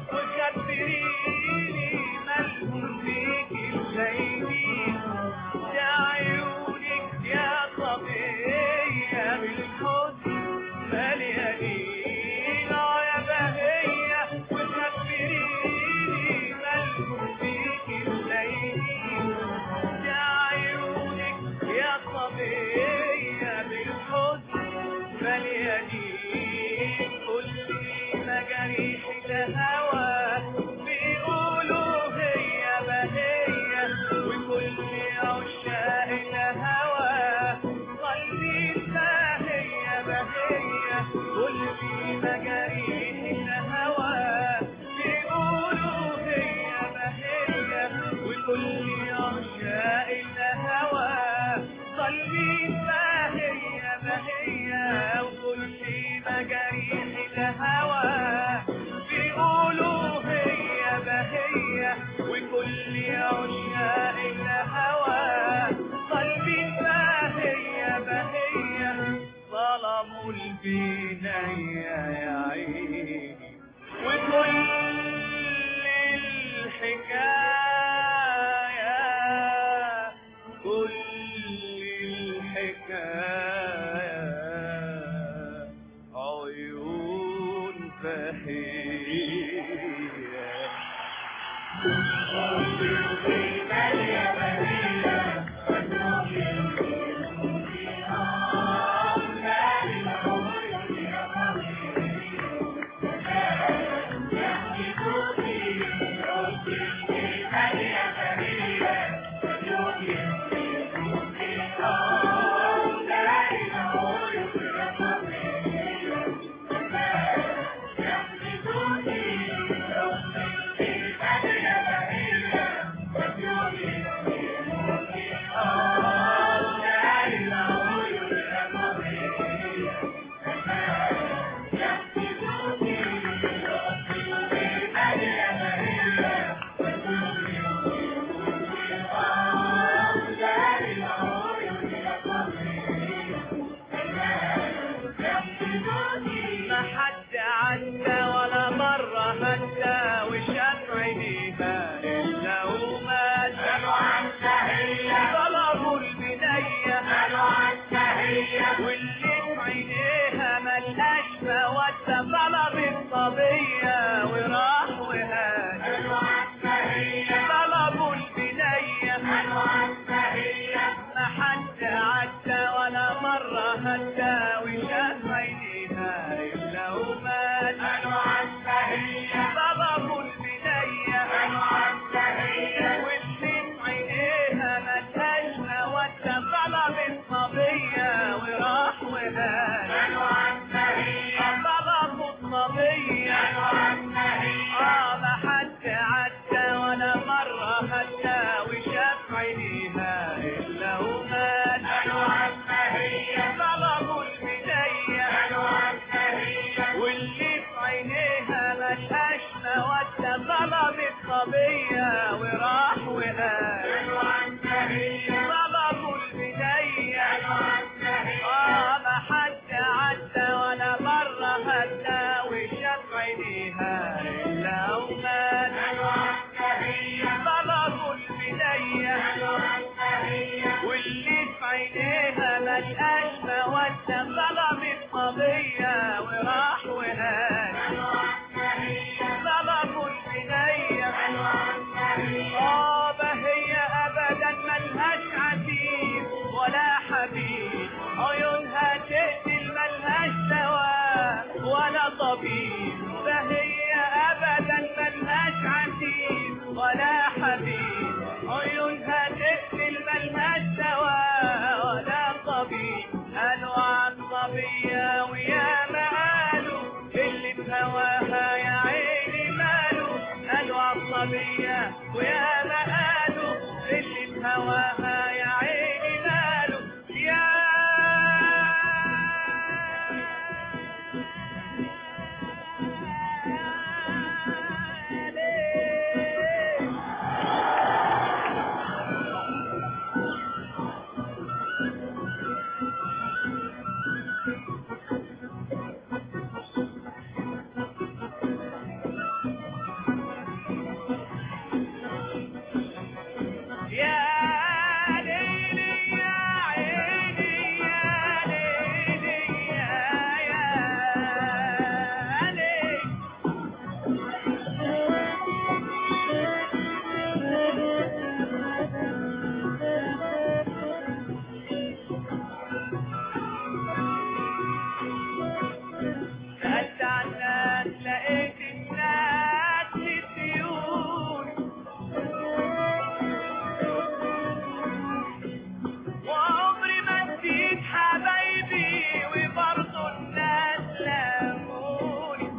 وكبريني ملكم فيك الليل يا عيونك يا صبية بالحزن مليانين آه يا بهية وكبريني ملكم فيك الليل يا عيونك يا صبية بالحزن مليانين كل مجاريح الهوى بيقولوا هي بهية وكل عشاق الهوى قلبي هي بهية كل مجاريح الهوى بيقولوا هي بهية وكل عشاق الهوى قلبي هي بهية وكل مجاريح الهوى بيقولوا هي بهية وكل عشاق الهوى قلبي هي بهية ظلموا البناية يا عيني وكل الحكاية كل الحكاية عيون فهية ما حد عدى ولا مرة هدى وشاف عينيها إلا ومات قالوا عنها هي طلبوا البنية قالوا عنها هي واللي في عينيها ملهاش مودة طلب الصبية وراح وهاد قالوا عنها هي طلبوا البنية قالوا عنها هي ما حد عدى ولا مرة هدى وشاف عينيها إلا ومات قالوا عنها هي طلبوا البنية قالوا عنها هي واللي في عينيها ملهاش مودة طلب الصبية وراح وهاد قالوا عنها هي طلبوا الصبية قالوا عنها هي اه ما حد عدى ولا مرة هدى وشاف عينيها إلا ومات قالوا عنها هي طلبوا البداية قالوا عنها هي واللي في عينيها ملهاش مودة طلبت صبية وراح وقال قالوا عنها هي طلبوا البداية قالوا عنها هي اه ما حد عدى ولا مرة هدى وشاف عينيها إلا ومات قالوا عنها هي طلبوا البداية قالوا عنها هي واللي في عينيها ملقاش مودة طلبت صبية وراح وقال قالوا عنها هي طلبوا البداية قالوا عنها هي اه هي أبدا ملهاش عتيب ولا حبيب عيونها تقتل ملهاش دواء ولا طبيب فهي أبدا ملهاش عتيب عصبية ويا ما قالوا اللي هواها يا عيني ماله يا يا ليلي يا عيني يا ليلي يا يا ليلي سألت عن الناس لقيت الناس للديون وعمري ما نسيت حبايبي وبرضه الناس لاموني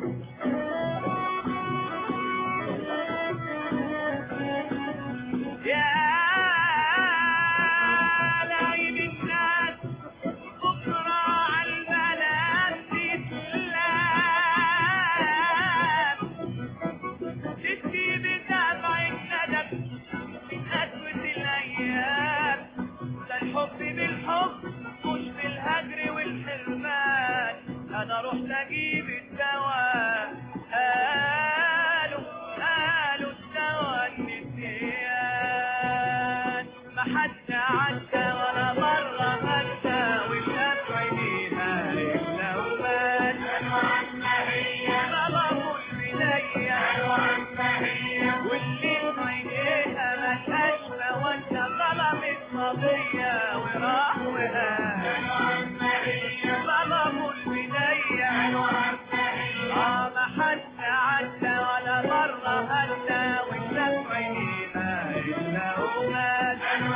يا لعيب الناس بكرة عالبلد تتلام تسيب دمع الندم من أسود الأيام ده الحب بالحب مش بالهجر والحرمان أنا رحت أجيب الدواء قالوا قالوا الدواء النسيان ما حد عدى ولا مرة هدى وشاف عينيها إلا ومات ظلموا البداية واللي في عينيها ملهاش مودة ظلمت قضية وراح وقال ظلموا البداية اه ما حد عدى ولا مرة هدى وشاف عينيها إلا ومات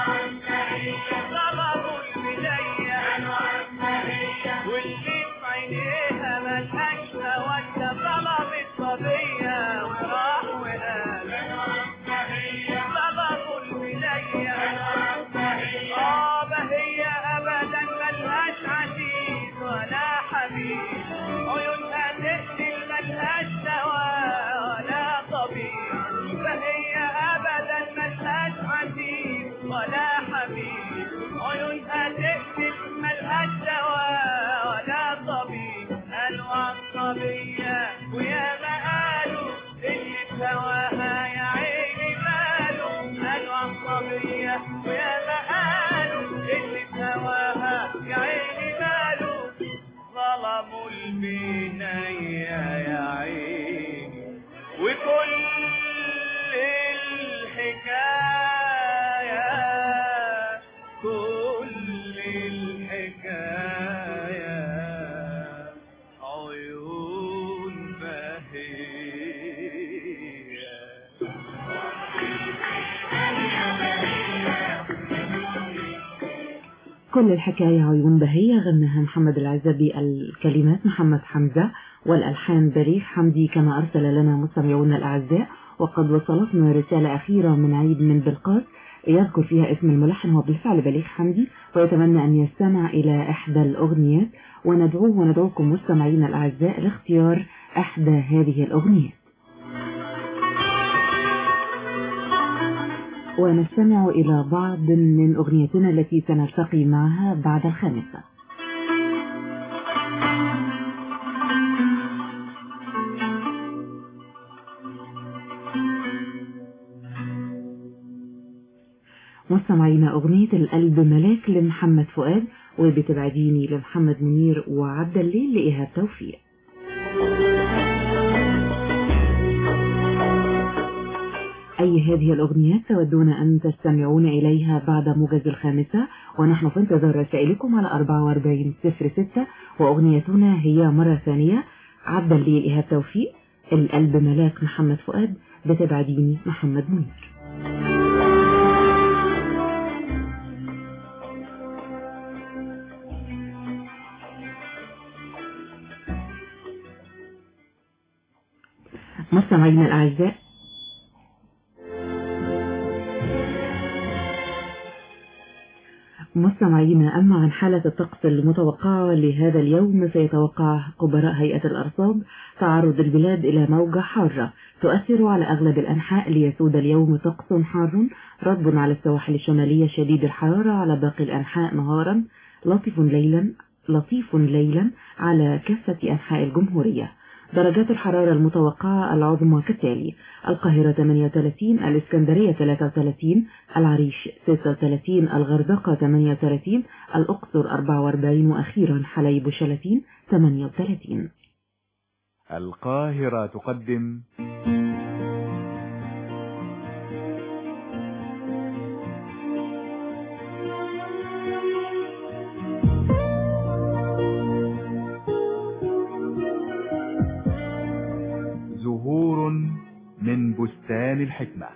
ظلموا البداية واللي في عينيها ملهاش مودة ظلمت صبية وراح وقال ظلموا البداية اه ما هي ابدا ملهاش عزيز ولا حبيب عيونها تقتل ملهاش دواء ولا طبيب فهي ابدا ملهاش عزيز ولا حبيب عيونها تقتل ملهاش دواء ولا طبيب قالوا عصبية ويا ما قالوا اللي سواها يا عيني ماله قالوا عصبية ويا ما قالوا اللي سواها يا عيني ماله ظلموا البناية يا عيني وكل الحكاية كل الحكاية عيون كل الحكاية عيون بهية غناها محمد العزبي الكلمات محمد حمزة والألحان بليغ حمدي كما أرسل لنا مستمعونا الأعزاء وقد وصلتنا رسالة أخيرة من عيد من بلقاس يذكر فيها اسم الملحن هو بالفعل بليغ حمدي ويتمنى أن يستمع إلى إحدى الأغنيات وندعوه وندعوكم مستمعينا الأعزاء لاختيار إحدى هذه الأغنيات ونستمع إلى بعض من أغنيتنا التي سنلتقي معها بعد الخامسة مستمعينا أغنية القلب ملاك لمحمد فؤاد وبتبعديني لمحمد منير وعبد الليل لإيهاب توفيق أي هذه الأغنيات تودون أن تستمعون إليها بعد موجز الخامسة ونحن في انتظار رسائلكم على 4406 وأغنيتنا هي مرة ثانية عبد الليل إيهاب توفيق القلب ملاك محمد فؤاد بتبعديني محمد منير مستمعينا الأعزاء مستمعينا أما عن حالة الطقس المتوقعة لهذا اليوم فيتوقع خبراء هيئة الأرصاد تعرض البلاد إلى موجة حارة تؤثر على أغلب الأنحاء ليسود اليوم طقس حار رطب على السواحل الشمالية شديد الحرارة على باقي الأنحاء نهارا لطيف ليلا لطيف ليلا على كافة أنحاء الجمهورية درجات الحرارة المتوقعة العظمى كالتالي القاهرة 38 الإسكندرية 33 العريش 36 الغردقة 38 الأقصر 44 وأخيرا حليب وشلاتين 38 القاهرة تقدم زهور من بستان الحكمة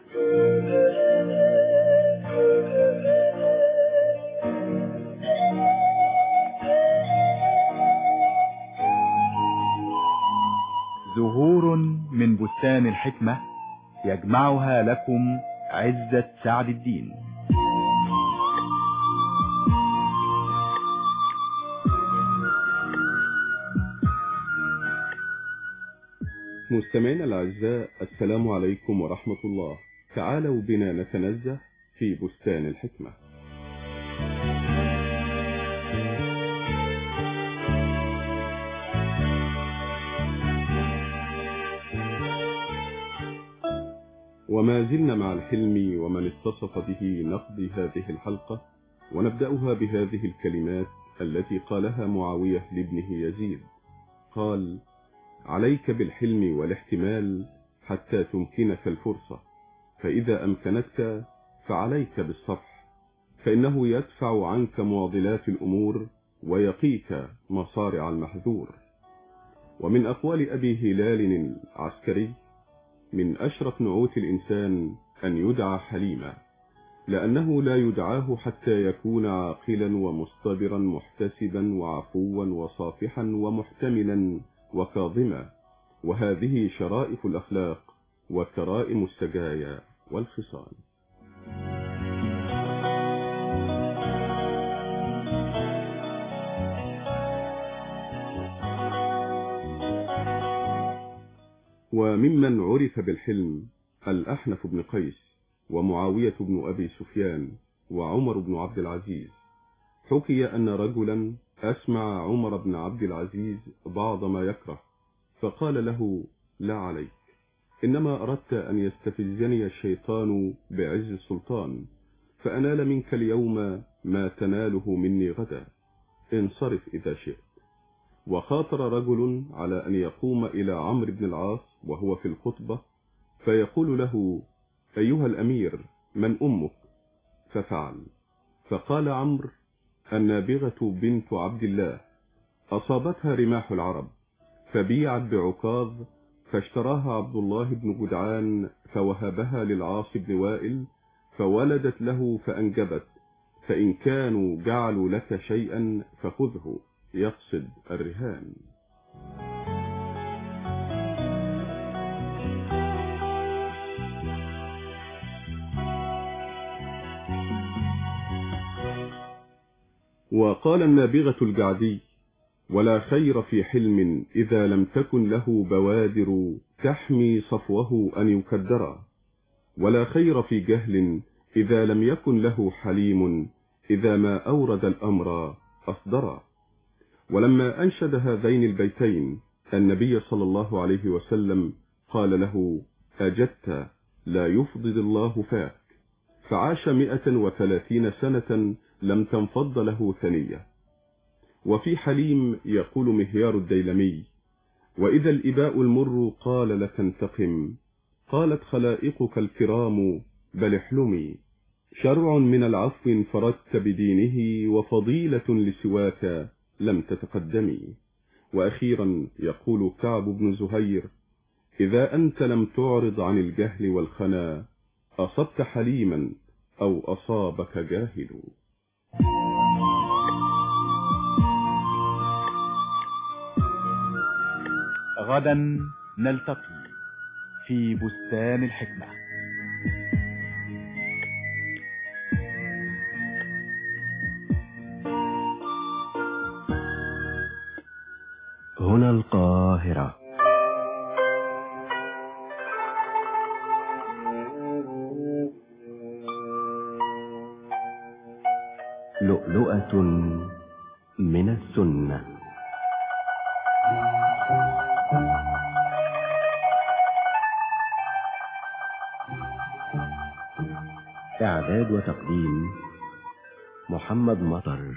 زهور من بستان الحكمة يجمعها لكم عزة سعد الدين مستمعينا الأعزاء السلام عليكم ورحمة الله تعالوا بنا نتنزه في بستان الحكمة وما زلنا مع الحلم ومن اتصف به نقضي هذه الحلقة ونبدأها بهذه الكلمات التي قالها معاوية لابنه يزيد قال عليك بالحلم والاحتمال حتى تمكنك الفرصة فإذا أمكنتك فعليك بالصفح فإنه يدفع عنك معضلات الأمور ويقيك مصارع المحذور ومن أقوال أبي هلال العسكري من أشرف نعوت الإنسان أن يدعى حليما لأنه لا يدعاه حتى يكون عاقلا ومصطبرا محتسبا وعفوا وصافحا ومحتملا وكاظما وهذه شرائف الأخلاق وكرائم السجايا والخصال وممن عرف بالحلم الأحنف بن قيس ومعاوية بن أبي سفيان وعمر بن عبد العزيز حكي أن رجلا أسمع عمر بن عبد العزيز بعض ما يكره فقال له لا عليك إنما أردت أن يستفزني الشيطان بعز السلطان فأنال منك اليوم ما تناله مني غدا انصرف إذا شئت وخاطر رجل على أن يقوم إلى عمرو بن العاص وهو في الخطبة فيقول له أيها الأمير من أمك ففعل فقال عمرو النابغة بنت عبد الله أصابتها رماح العرب فبيعت بعكاظ فاشتراها عبد الله بن جدعان فوهبها للعاص بن وائل فولدت له فأنجبت فإن كانوا جعلوا لك شيئا فخذه يقصد الرهان وقال النابغة الجعدي ولا خير في حلم إذا لم تكن له بوادر تحمي صفوه أن يكدرا ولا خير في جهل إذا لم يكن له حليم إذا ما أورد الأمر أصدرا ولما أنشد هذين البيتين النبي صلى الله عليه وسلم قال له أجدت لا يفضل الله فاك فعاش مئة وثلاثين سنة لم تنفض له ثنية وفي حليم يقول مهيار الديلمي وإذا الإباء المر قال لتنتقم قالت خلائقك الكرام بل احلمي شرع من العفو انفردت بدينه وفضيلة لسواك لم تتقدمي وأخيرا يقول كعب بن زهير إذا أنت لم تعرض عن الجهل والخنا أصبت حليما أو أصابك جاهل غدا نلتقي في بستان الحكمة هنا القاهرة لؤلؤة من السنة إعداد وتقديم محمد مطر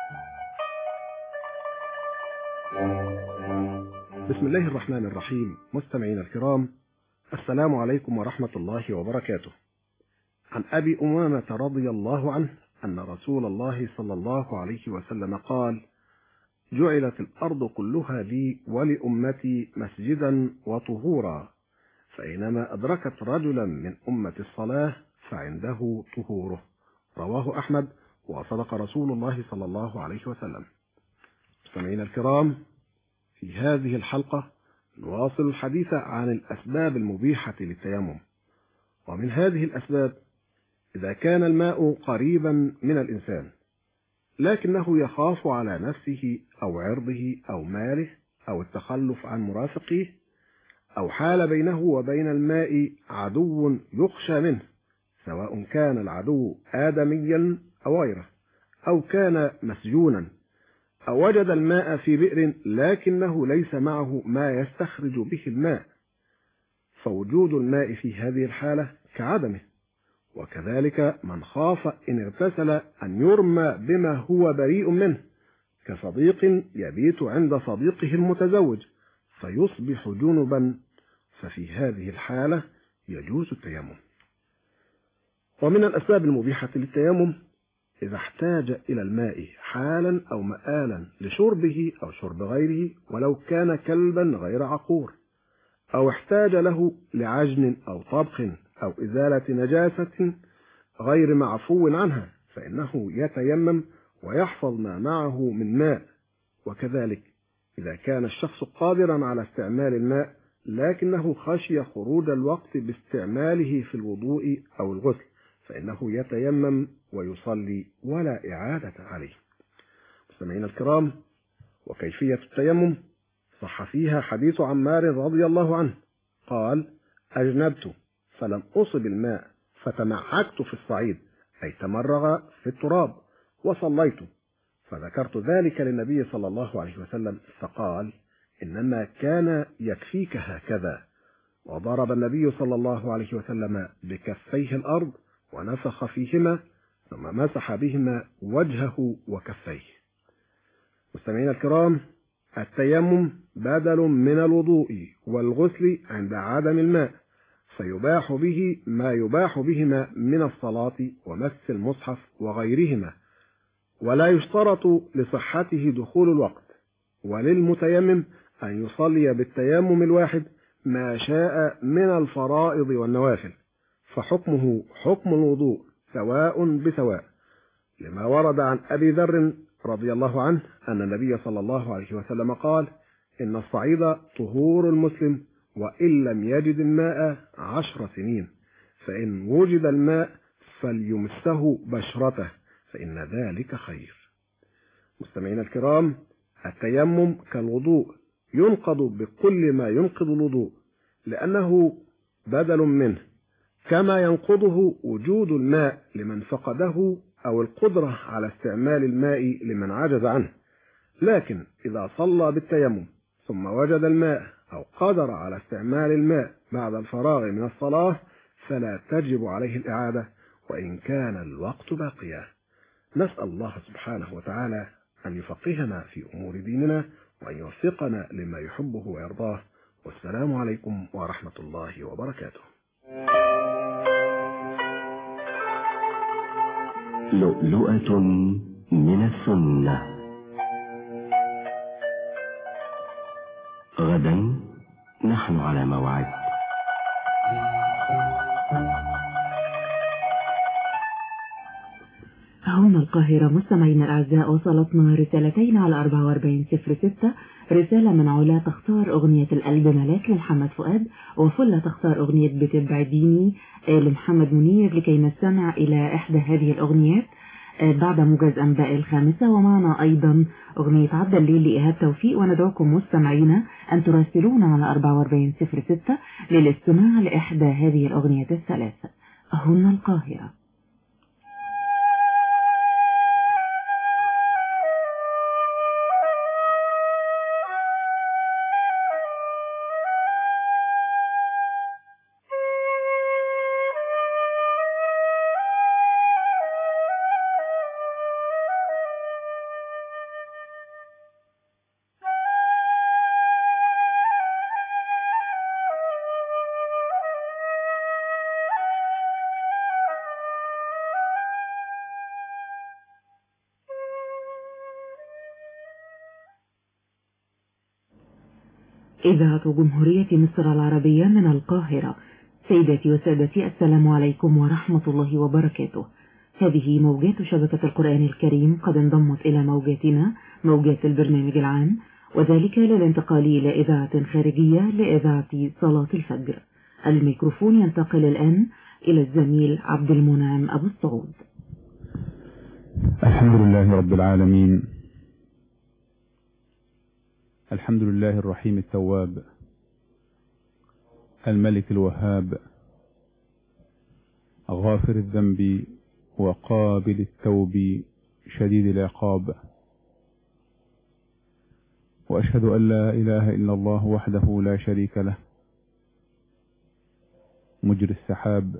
بسم الله الرحمن الرحيم مستمعينا الكرام السلام عليكم ورحمة الله وبركاته عن أبي أمامة رضي الله عنه أن رسول الله صلى الله عليه وسلم قال جعلت الأرض كلها لي ولأمتي مسجدا وطهورا فإنما أدركت رجلا من أمة الصلاة فعنده طهوره رواه أحمد وصدق رسول الله صلى الله عليه وسلم مستمعينا الكرام في هذه الحلقة نواصل الحديث عن الأسباب المبيحة للتيمم ومن هذه الأسباب إذا كان الماء قريبا من الإنسان لكنه يخاف على نفسه أو عرضه أو ماله أو التخلف عن مرافقه أو حال بينه وبين الماء عدو يخشى منه سواء كان العدو آدميا أو غيره أو كان مسجونا أو وجد الماء في بئر لكنه ليس معه ما يستخرج به الماء فوجود الماء في هذه الحالة كعدمه وكذلك من خاف إن اغتسل أن يرمى بما هو بريء منه كصديق يبيت عند صديقه المتزوج فيصبح جنبا ففي هذه الحالة يجوز التيمم ومن الأسباب المبيحة للتيمم إذا احتاج إلى الماء حالا أو مآلا لشربه أو شرب غيره ولو كان كلبا غير عقور أو احتاج له لعجن أو طبخ أو إزالة نجاسة غير معفو عنها فإنه يتيمم ويحفظ ما معه من ماء وكذلك إذا كان الشخص قادرا على استعمال الماء لكنه خشي خروج الوقت باستعماله في الوضوء أو الغسل فإنه يتيمم ويصلي ولا إعادة عليه مستمعينا الكرام وكيفية التيمم صح فيها حديث عمار رضي الله عنه قال أجنبت فلم أصب الماء فتمعكت في الصعيد أي تمرغ في التراب وصليت فذكرت ذلك للنبي صلى الله عليه وسلم فقال إنما كان يكفيك هكذا وضرب النبي صلى الله عليه وسلم بكفيه الأرض ونفخ فيهما ثم مسح بهما وجهه وكفيه مستمعينا الكرام التيمم بدل من الوضوء والغسل عند عدم الماء فيباح به ما يباح بهما من الصلاة ومس المصحف وغيرهما ولا يشترط لصحته دخول الوقت وللمتيمم أن يصلي بالتيمم الواحد ما شاء من الفرائض والنوافل فحكمه حكم الوضوء سواء بسواء لما ورد عن أبي ذر رضي الله عنه أن النبي صلى الله عليه وسلم قال إن الصعيد طهور المسلم وإن لم يجد الماء عشر سنين فإن وجد الماء فليمسه بشرته فإن ذلك خير مستمعينا الكرام التيمم كالوضوء ينقض بكل ما ينقض الوضوء لأنه بدل منه كما ينقضه وجود الماء لمن فقده أو القدرة على استعمال الماء لمن عجز عنه لكن إذا صلى بالتيمم ثم وجد الماء أو قدر على استعمال الماء بعد الفراغ من الصلاة فلا تجب عليه الإعادة وإن كان الوقت باقيا نسأل الله سبحانه وتعالى أن يفقهنا في أمور ديننا وأن يوفقنا لما يحبه ويرضاه والسلام عليكم ورحمة الله وبركاته لؤلؤة من السنة غدا نحن على موعد هنا القاهرة مستمعينا الأعزاء وصلتنا رسالتين على 4406 رسالة من علا تختار أغنية القلب ملاك لمحمد فؤاد وفلة تختار أغنية بتبعديني لمحمد منير لكي نستمع إلى إحدى هذه الأغنيات آه، بعد موجز أنباء الخامسة ومعنا أيضا أغنية عدى الليل لإيهاب توفيق وندعوكم مستمعينا أن تراسلونا على 4406 للاستماع لإحدى هذه الأغنيات الثلاث هن القاهرة إذاعة جمهورية مصر العربية من القاهرة سيداتي وسادتي السلام عليكم ورحمة الله وبركاته هذه موجات شبكة القرآن الكريم قد انضمت إلى موجاتنا موجات البرنامج العام وذلك للانتقال إلى إذاعة خارجية لإذاعة صلاة الفجر الميكروفون ينتقل الآن إلى الزميل عبد المنعم أبو السعود الحمد لله رب العالمين الحمد لله الرحيم التواب الملك الوهاب غافر الذنب وقابل التوب شديد العقاب وأشهد أن لا إله إلا الله وحده لا شريك له مجري السحاب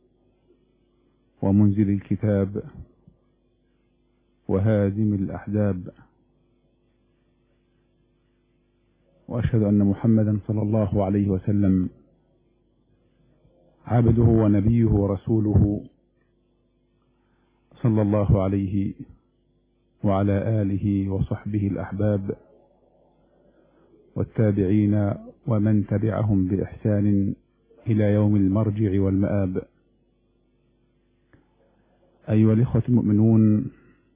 ومنزل الكتاب وهادم الأحزاب وأشهد أن محمدا صلى الله عليه وسلم عبده ونبيه ورسوله صلى الله عليه وعلى آله وصحبه الأحباب والتابعين ومن تبعهم بإحسان إلى يوم المرجع والمآب أيها الإخوة المؤمنون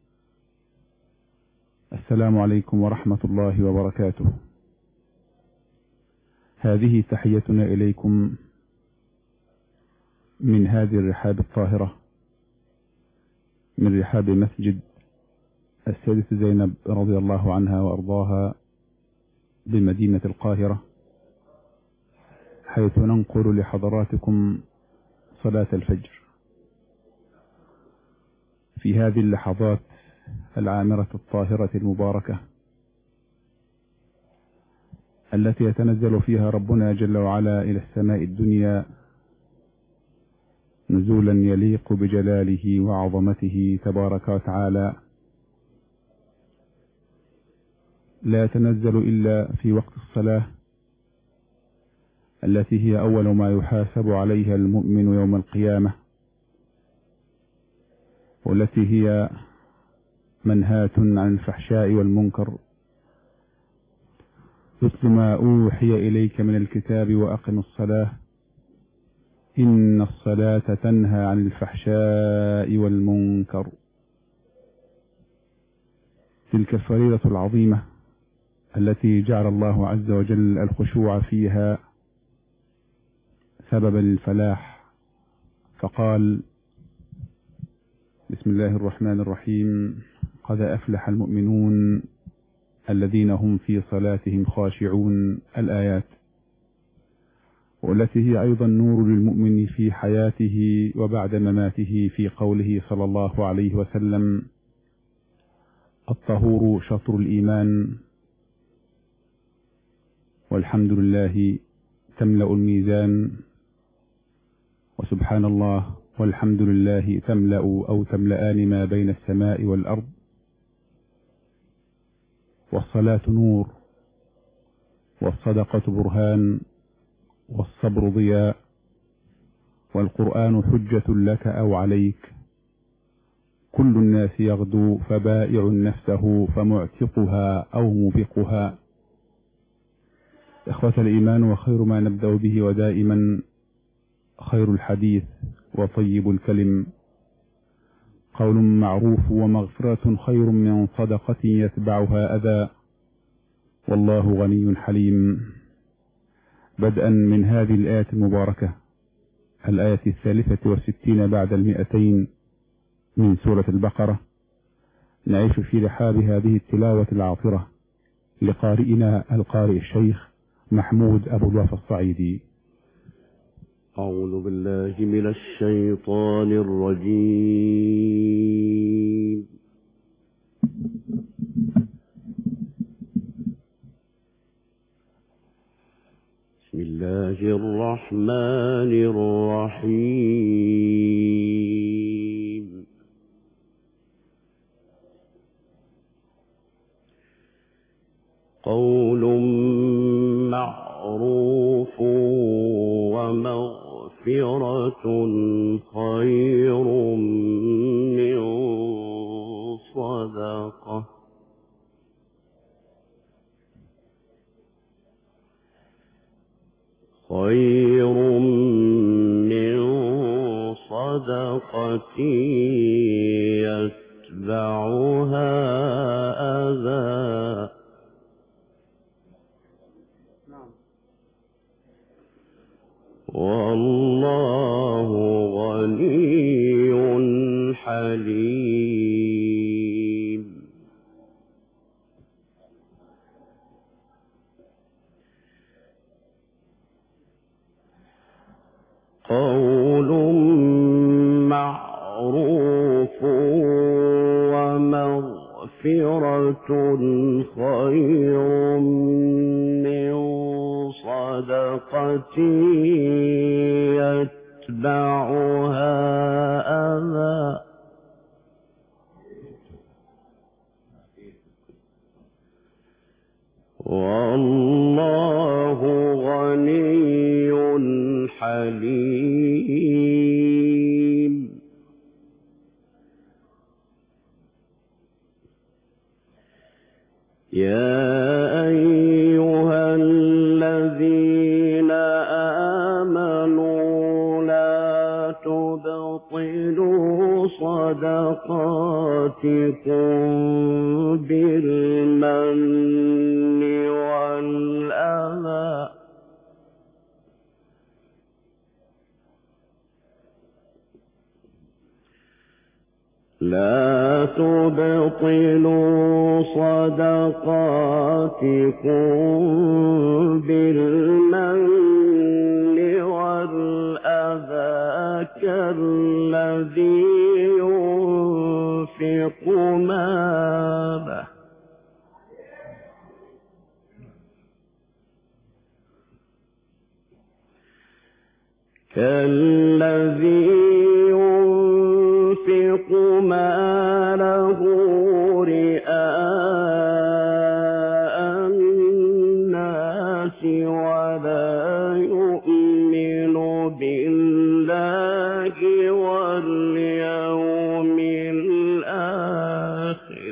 السلام عليكم ورحمة الله وبركاته هذه تحيتنا إليكم من هذه الرحاب الطاهرة من رحاب مسجد السيدة زينب رضي الله عنها وأرضاها بمدينة القاهرة حيث ننقل لحضراتكم صلاة الفجر في هذه اللحظات العامرة الطاهرة المباركة التي يتنزل فيها ربنا جل وعلا إلى السماء الدنيا نزولا يليق بجلاله وعظمته تبارك وتعالى لا يتنزل إلا في وقت الصلاة التي هي أول ما يحاسب عليها المؤمن يوم القيامة والتي هي منهاة عن الفحشاء والمنكر مثل ما أوحي إليك من الكتاب وأقم الصلاة إن الصلاة تنهى عن الفحشاء والمنكر تلك الفريضة العظيمة التي جعل الله عز وجل الخشوع فيها سببا للفلاح فقال بسم الله الرحمن الرحيم قد أفلح المؤمنون الذين هم في صلاتهم خاشعون الآيات والتي هي أيضا نور للمؤمن في حياته وبعد مماته في قوله صلى الله عليه وسلم الطهور شطر الإيمان والحمد لله تملأ الميزان وسبحان الله والحمد لله تملأ أو تملأان ما بين السماء والأرض والصلاة نور والصدقة برهان والصبر ضياء والقرآن حجة لك أو عليك كل الناس يغدو فبائع نفسه فمعتقها أو موبقها إخوة الإيمان وخير ما نبدأ به ودائما خير الحديث وطيب الكلم قول معروف ومغفرة خير من صدقة يتبعها أذى والله غني حليم بدءا من هذه الآية المباركة الآية الثالثة والستين بعد المئتين من سورة البقرة نعيش في رحاب هذه التلاوة العاطرة لقارئنا القارئ الشيخ محمود أبو الوفا الصعيدي أعوذ بالله من الشيطان الرجيم بسم الله الرحمن الرحيم قول معروف ومغفرة خير من صدقة خير من صدقة يتبعها أذى والله غني حليم قول معروف ومغفرة خير من صدقة يتبعها أذى والله غني حليم يا أيها الذين آمنوا لا تبطلوا صدقاتكم بالمن والأذى لا تبطلوا صدقاتكم بالمن والأذى كالذي ينفق ماله كالذي ينفق ماله رئاء الناس ولا يؤمن بالله واليوم الآخر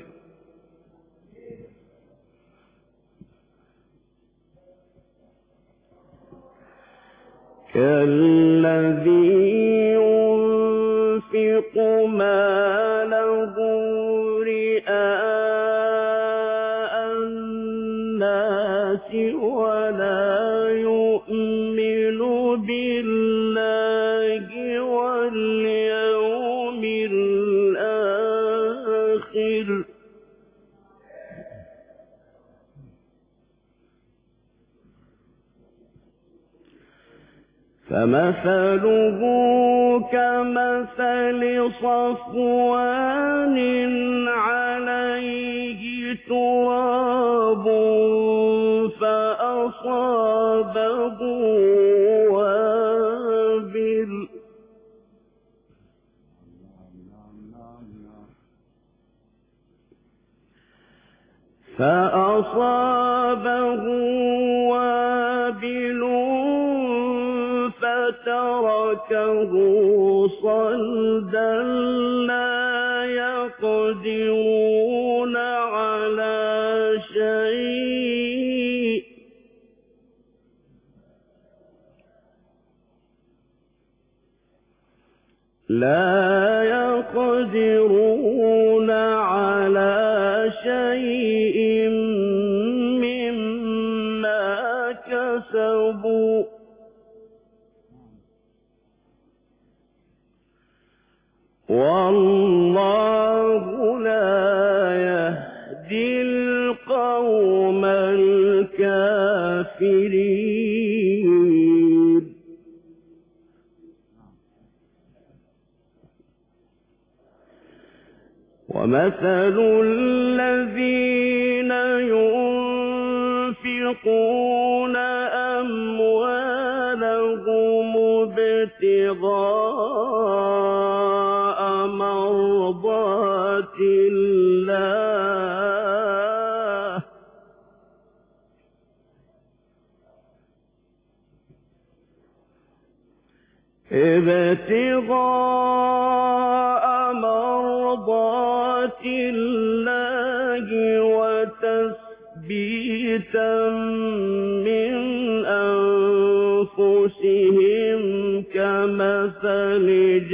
كالذي ينفق ماله رئاء الناس ولا يؤمن بالله واليوم الآخر فمثله كمثل صفوان عليه تراب فأصابه وابل فأصابه وابل فتركه صلدا لا يقدرون على شيء لا يقدرون على شيء مما كسبوا والله لا الكافرين ومثل الذين ينفقون أموالهم ابتغاء مرضات الله ابتغاء مرضات الله وتثبيتا من أنفسهم كمثل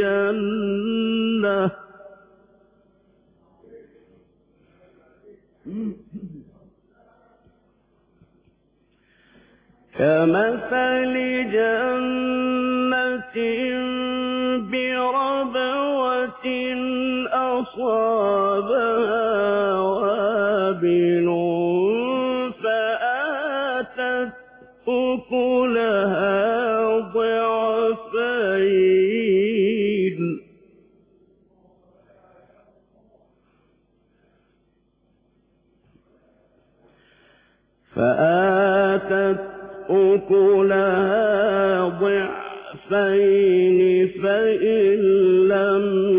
جنة كمثل جنة بربوة أصابها وابل فآتت أكلها ضعفين فآتت أكلها ضعفين فإن لم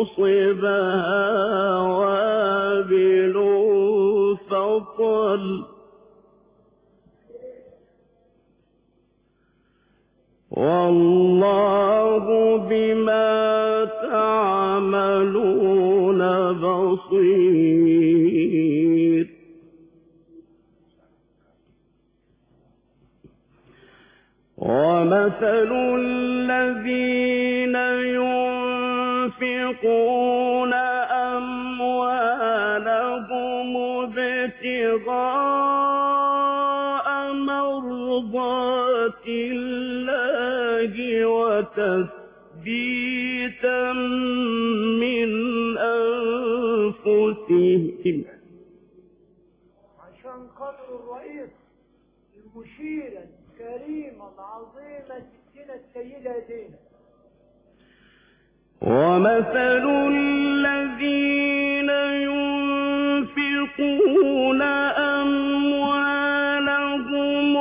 يصبها وابل فطل والله بما تعملون بصير ومثل الذين ينفقون أموالهم ابتغاء مرضات الله وتثبيتا من أنفسهم عشان قدر الرئيس المشيرة الكريمة العظيمة ستنا السيدة دينا ومثل الذين ينفقون أموالهم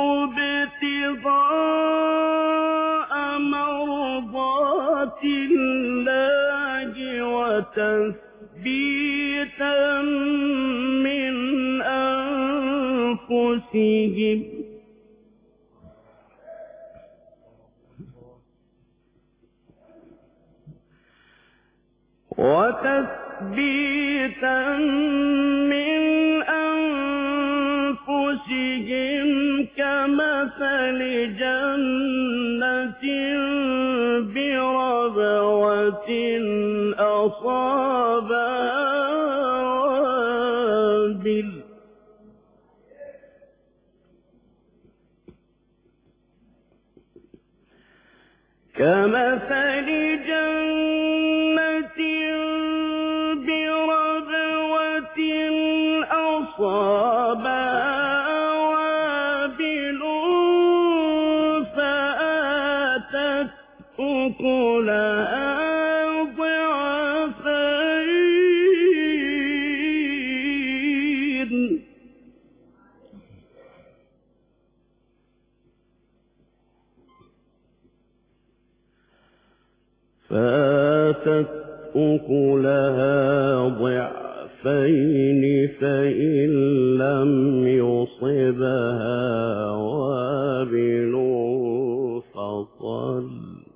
ابتغاء مرضات الله وتثبيتا من أنفسهم وتثبيتا من أنفسهم كمثل جنة بربوة أصابها وابل كمثل جنة بربوة أصابها وابل فآتت أكلها ضعفين فآتت أكلها ضعفين فإن لم يصبها وابل فطل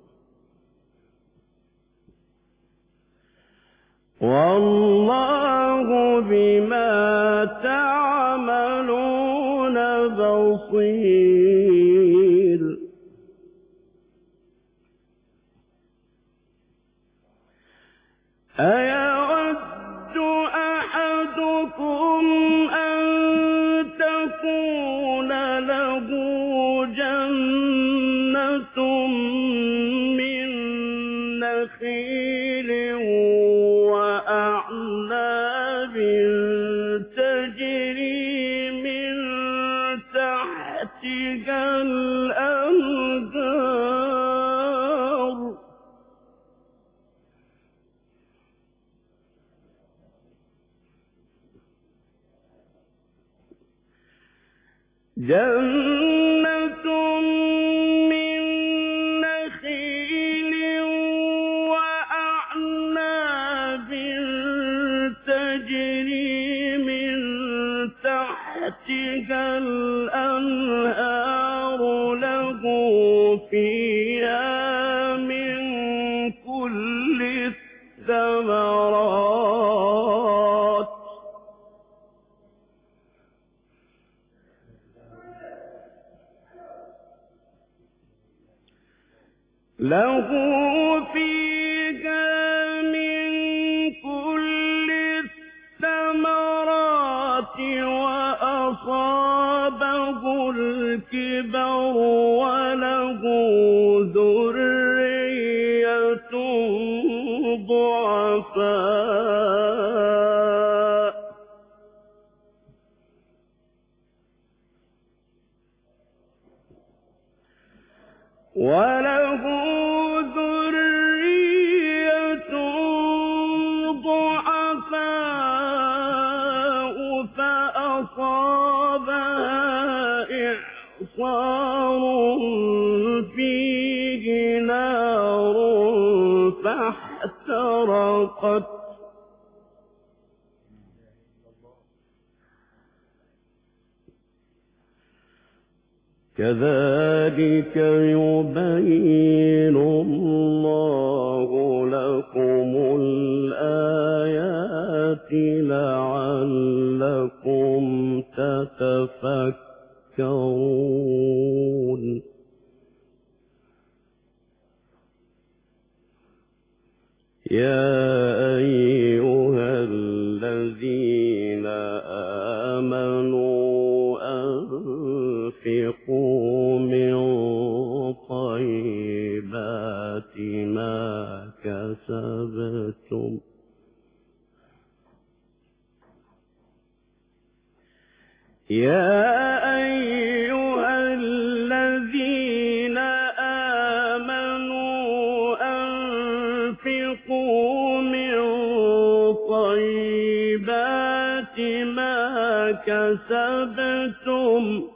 والله بما تعملون بصير أيود أحدكم أن تكون له جنة من نخيل وأعناب تجري من تحتها جنة من نخيل وأعناب تجري من تحتها الأنهار له فيها من كل الثمرات له فيها من كل الثمرات وأصابه الكبر وله ذرية ضعفاء وله ذرية ضعفاء فأصابها إعصار فيه نار فاحترقت كذلك يبين الله لكم الآيات لعلكم تتفكرون يا أيها الذين آمنوا أنفقوا من طيبات ما كسبتم يا أيها الذين آمنوا أنفقوا من طيبات ما كسبتم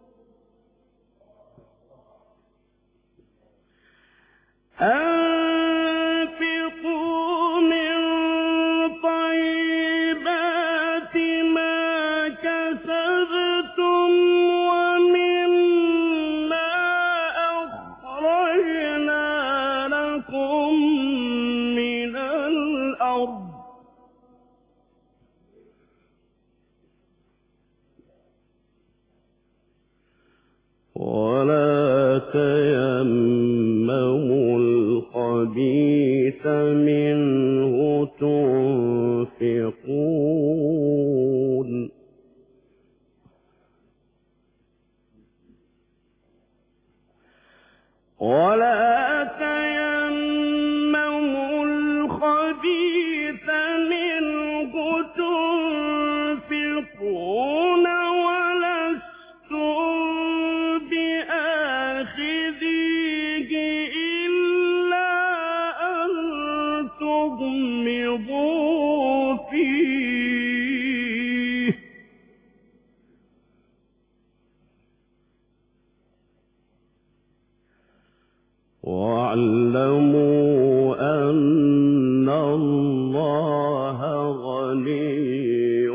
أنفقوا من طيبات ما كسبتم ومما أخرجنا لكم من الأرض ولا تيمموا الخبيث منه تنفقون ولا تيمموا الخبيث منه تنفقون ولستم بآخذيه إلا أن تغمضوا فيه واعلموا أن الله غني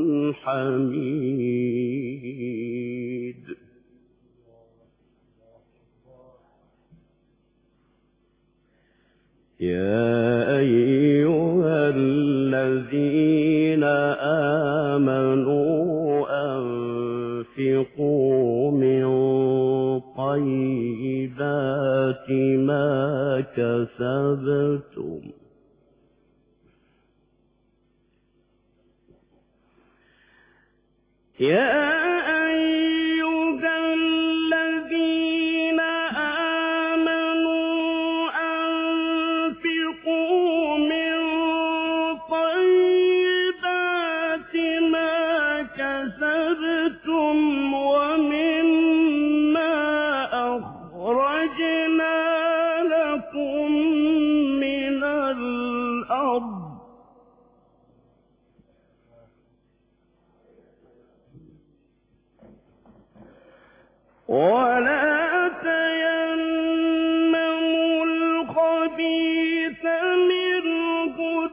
حميد يا أيها الذين آمنوا أنفقوا من طيبات ما كسبتم يا أيها الذين آمنوا أنفقوا من طيبات ما كسبتم ومما أخرجنا لكم من الأرض ولا